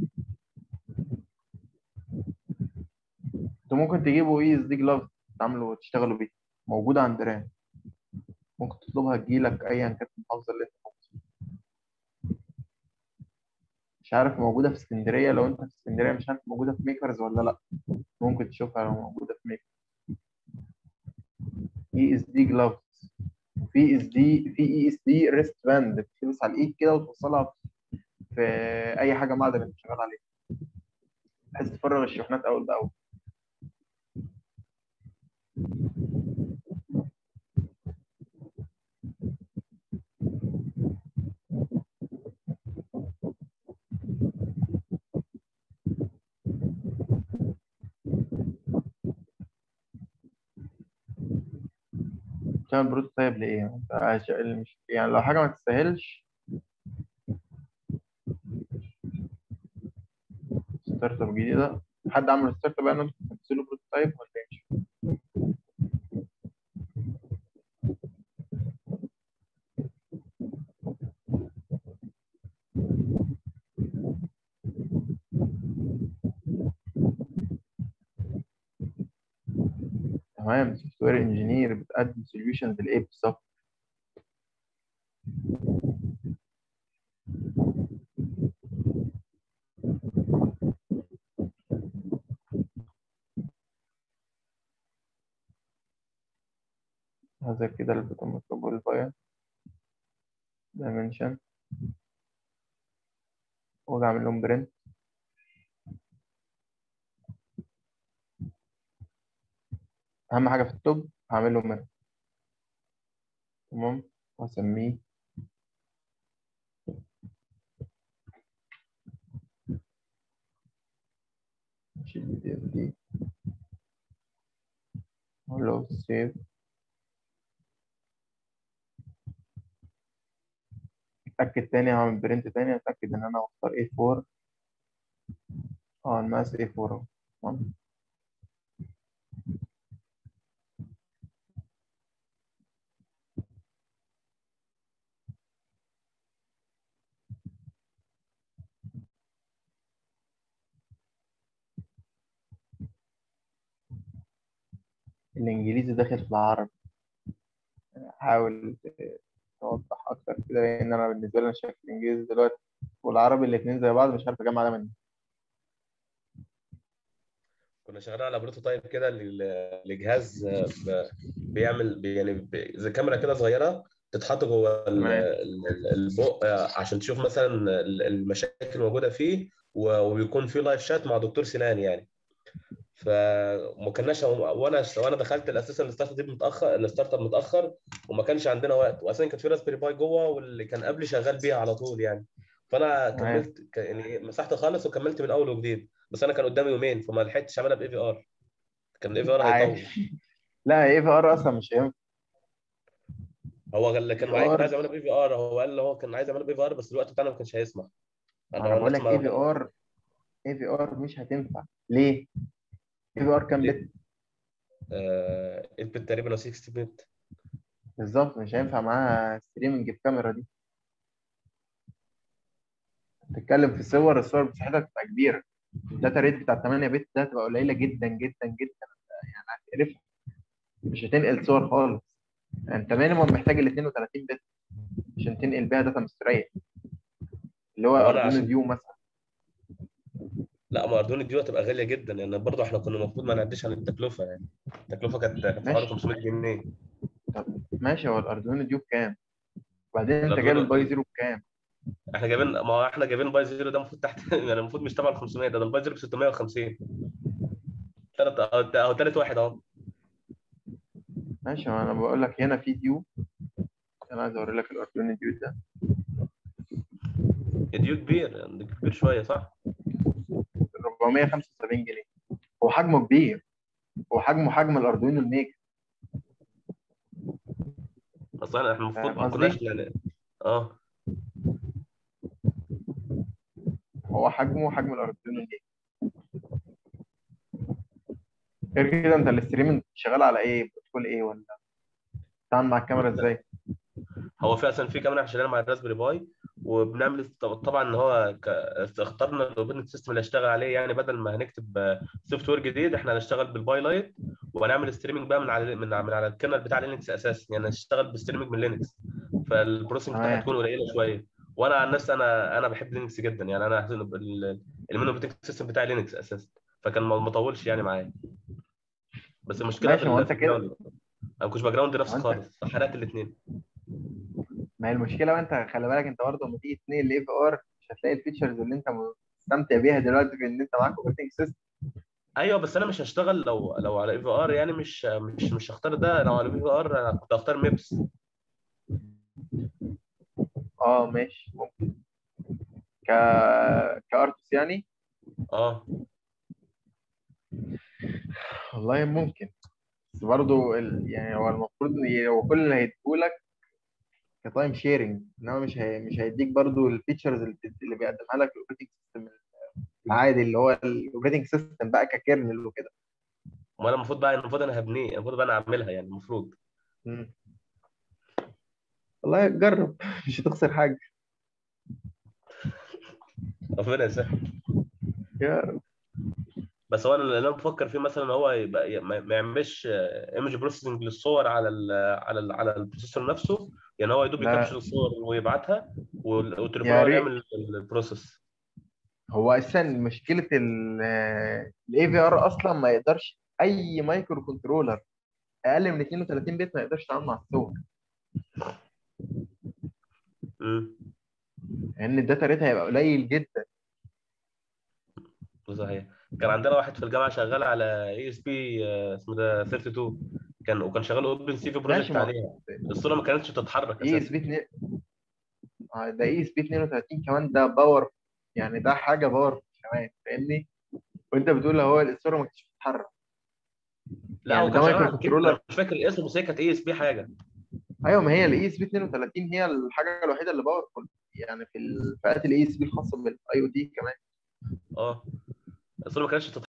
انتوا ممكن تجيبوا اي اس دي جلافز تعملوا تشتغلوا بيه موجوده عند رام ممكن تطلبها تجيلك ايا كانت المحافظه اللي انت موجود مش عارف موجوده في اسكندريه لو انت في اسكندريه مش عارف موجوده في ميكرز ولا لا ممكن تشوفها لو موجوده في ميكرز اي اس دي جلافز في اس دي في اي اس دي ريست باند بتلبس على الايد كده وتوصلها في اي حاجه معدن انت شغال عليها بحيث تفرغ الشحنات اول باول تعمل بروتوتايب لايه انت عايش- اللي مش يعني لو حاجه ما تستاهلش ستارت اب جديده حد عمل ستارت اب يعني انتوا بتنزلوا بروتوتايب ولا ايه تمام سوفت وير انجينير بتقدم سوليوشنز لايه بالظبط هذا كده اللي بتم مطلوب الفايل دايمنشن واجي اعمل لهم برنت اهم حاجه في التوب هعمل له منه تمام واسميه شيل البي دي اف دي اقول له سيف اتاكد تاني هعمل برنت تاني اتاكد ان انا اختار A4 اه الماس A4 اهو تمام. الانجليزي داخل في العربي حاول توضح اكتر كده لان انا بالنسبه لي انا شايف الانجليزي دلوقتي والعربي الاثنين زي بعض مش عارف اجمع ده منه كنا شغالين على بروتوتايب كده لل- لجهاز آه، ب- بيعمل بي- يعني ب- زي كاميرا كده صغيره تتحط جوه ال- تمام. ال- البق آه، عشان تشوف مثلا ال- المشاكل الموجوده فيه و- وبيكون في لايف شات مع دكتور سنان يعني فما كناش وانا وانا دخلت اساسا الستارت دي متاخر الستارت اب متاخر وما كانش عندنا وقت واساسا كان في راسبيري باي جوه واللي كان قبلي شغال بيها على طول يعني فانا تمام. كملت ك- يعني مسحت خالص وكملت من اول وجديد بس انا كان قدامي يومين فما لحقتش اعملها باي في ار كان الاي في ار هيطول عادي لا ايه في ار اصلا مش هينفع هو اللي كان معايا كان AVR. عايز يعملها باي في ار هو قال اللي هو كان عايز يعملها باي في ار بس الوقت بتاعنا ما كانش هيسمح انا بقول لك نسمع- اي في ار اي في ار مش هتنفع ليه؟ اي في ار كام ليه؟ بت آه، البت تقريبا 60 بت بالظبط مش هينفع معاها ستريمنج الكاميرا دي تتكلم في الصور الصور مساحتها تبقى كبيره الداتا ريت بتاع 8 بت ده تبقى قليله جدا جدا جدا يعني هتقرفها مش هتنقل صور خالص انت مينيموم محتاج ال 32 بت عشان تنقل بيها داتا مستريح اللي هو هو أنا اردوينو عشان- ديو مثلا لا ما اردوينو دي هتبقى غاليه جدا لان يعني برضه احنا كنا المفروض ما نعديش عن التكلفه يعني التكلفه كانت كانت حوالي ماشي. 500 جنيه ماشي هو الاردوينو ديو بكام؟ وبعدين انت الأردوينو- جايب الباي زيرو بكام؟ احنا جايبين ما هو احنا جايبين باي زيرو ده المفروض تحت يعني المفروض مش تبع ال 500 ده, ده الباي زيرو ب 650 ثلاث اهو ثالث واحد اهو ماشي ما انا بقول لك هنا في ديو انا عايز اوري لك الاردوينو ديو ده ديو كبير يعني كبير شويه صح؟ 475 جنيه هو حجمه كبير هو حجمه حجم الاردوينو الميجا اصلا احنا المفروض فاهم ما قصدي؟ كناش يعني اه هو حجمه حجم الاردوينو الميجا غير كده انت الاستريمنج شغال على ايه بتقول ايه ولا بتتعامل مع الكاميرا ازاي هو في اصلا في كاميرا احنا شغالين مع الراسبري باي وبنعمل طبعا ان هو ك... اخترنا الاوبريتنج سيستم اللي هشتغل عليه يعني بدل ما هنكتب سوفت وير جديد احنا هنشتغل بالباي لايت وهنعمل ستريمنج بقى من على من, من على الكيرنل بتاع لينكس اساسا يعني هنشتغل بستريمنج من لينكس فالبروسيسنج بتاعها تمام. هتكون قليله شويه وانا عن نفسي انا انا بحب لينكس جدا يعني انا المين اوبريتنج سيستم بتاعي لينكس اساسا فكان ما ما طولش يعني معايا بس المشكله ماشي، في هو ال- أنت في كده- الجراوند. انا ما كنتش بجراوند نفسي هو أنت- خالص فحرقت الاثنين ما هي المشكله بقى انت خلي بالك انت برضه لما تيجي تنقل الاي في ار مش هتلاقي الفيتشرز اللي انت مستمتع بيها دلوقتي في ان انت معاك اوبريتنج سيستم ايوه بس انا مش هشتغل لو لو على اي في ار يعني مش مش مش هختار ده لو على اي في ار انا كنت هختار ميبس اه ماشي ممكن ك كارتس يعني اه والله ممكن بس برضه ال... يعني هو المفروض إن هو كل اللي هيديهولك كتايم شيرنج انما مش هي... مش هيديك برضه الفيتشرز اللي, بت- اللي بيقدمها لك الاوبريتنج سيستم العادي اللي هو الاوبريتنج سيستم بقى ككيرنل وكده ما انا المفروض بقى المفروض انا هبنيه المفروض بقى انا اعملها يعني المفروض مم. والله جرب مش هتخسر حاجه ربنا يسهل جرب بس هو أنا اللي انا بفكر فيه مثلا هو يبقى ما ما يعملش ايمج بروسيسنج للصور على ال على ال على البروسيسور نفسه يعني هو يدوب لا. يكابشر الصور ويبعتها وال- والتليفون يا هو اللي ريت. يعمل البروسيس هو اساسا مشكله الاي في ار اصلا ما يقدرش اي مايكرو كنترولر اقل من 32 بت ما يقدرش يتعامل مع الصور امم لان الداتا ريت هيبقى قليل جدا صحيح كان عندنا واحد في الجامعه شغال على اي اس بي اسمه ده 32 كان وكان شغال اوبن سي في بروجكت ماشي ما- عليها الصوره ما كانتش بتتحرك اي اس اساسا بي 2 آه، ده اي اس بي 32 كمان ده باور يعني ده حاجه باور كمان فاهمني وانت بتقول هو الصوره ما كانتش بتتحرك لا يعني هو ده كان مايكرو شغال أكيد، كنترولر. أنا مش فاكر الاسم بس هي كانت اي اس بي حاجه ايوه ما هي الاي اس بي 32 هي الحاجه الوحيده اللي باور يعني في الفئات الاي اس بي الخاصه بالاي او تي كمان اه الصوره ما كانتش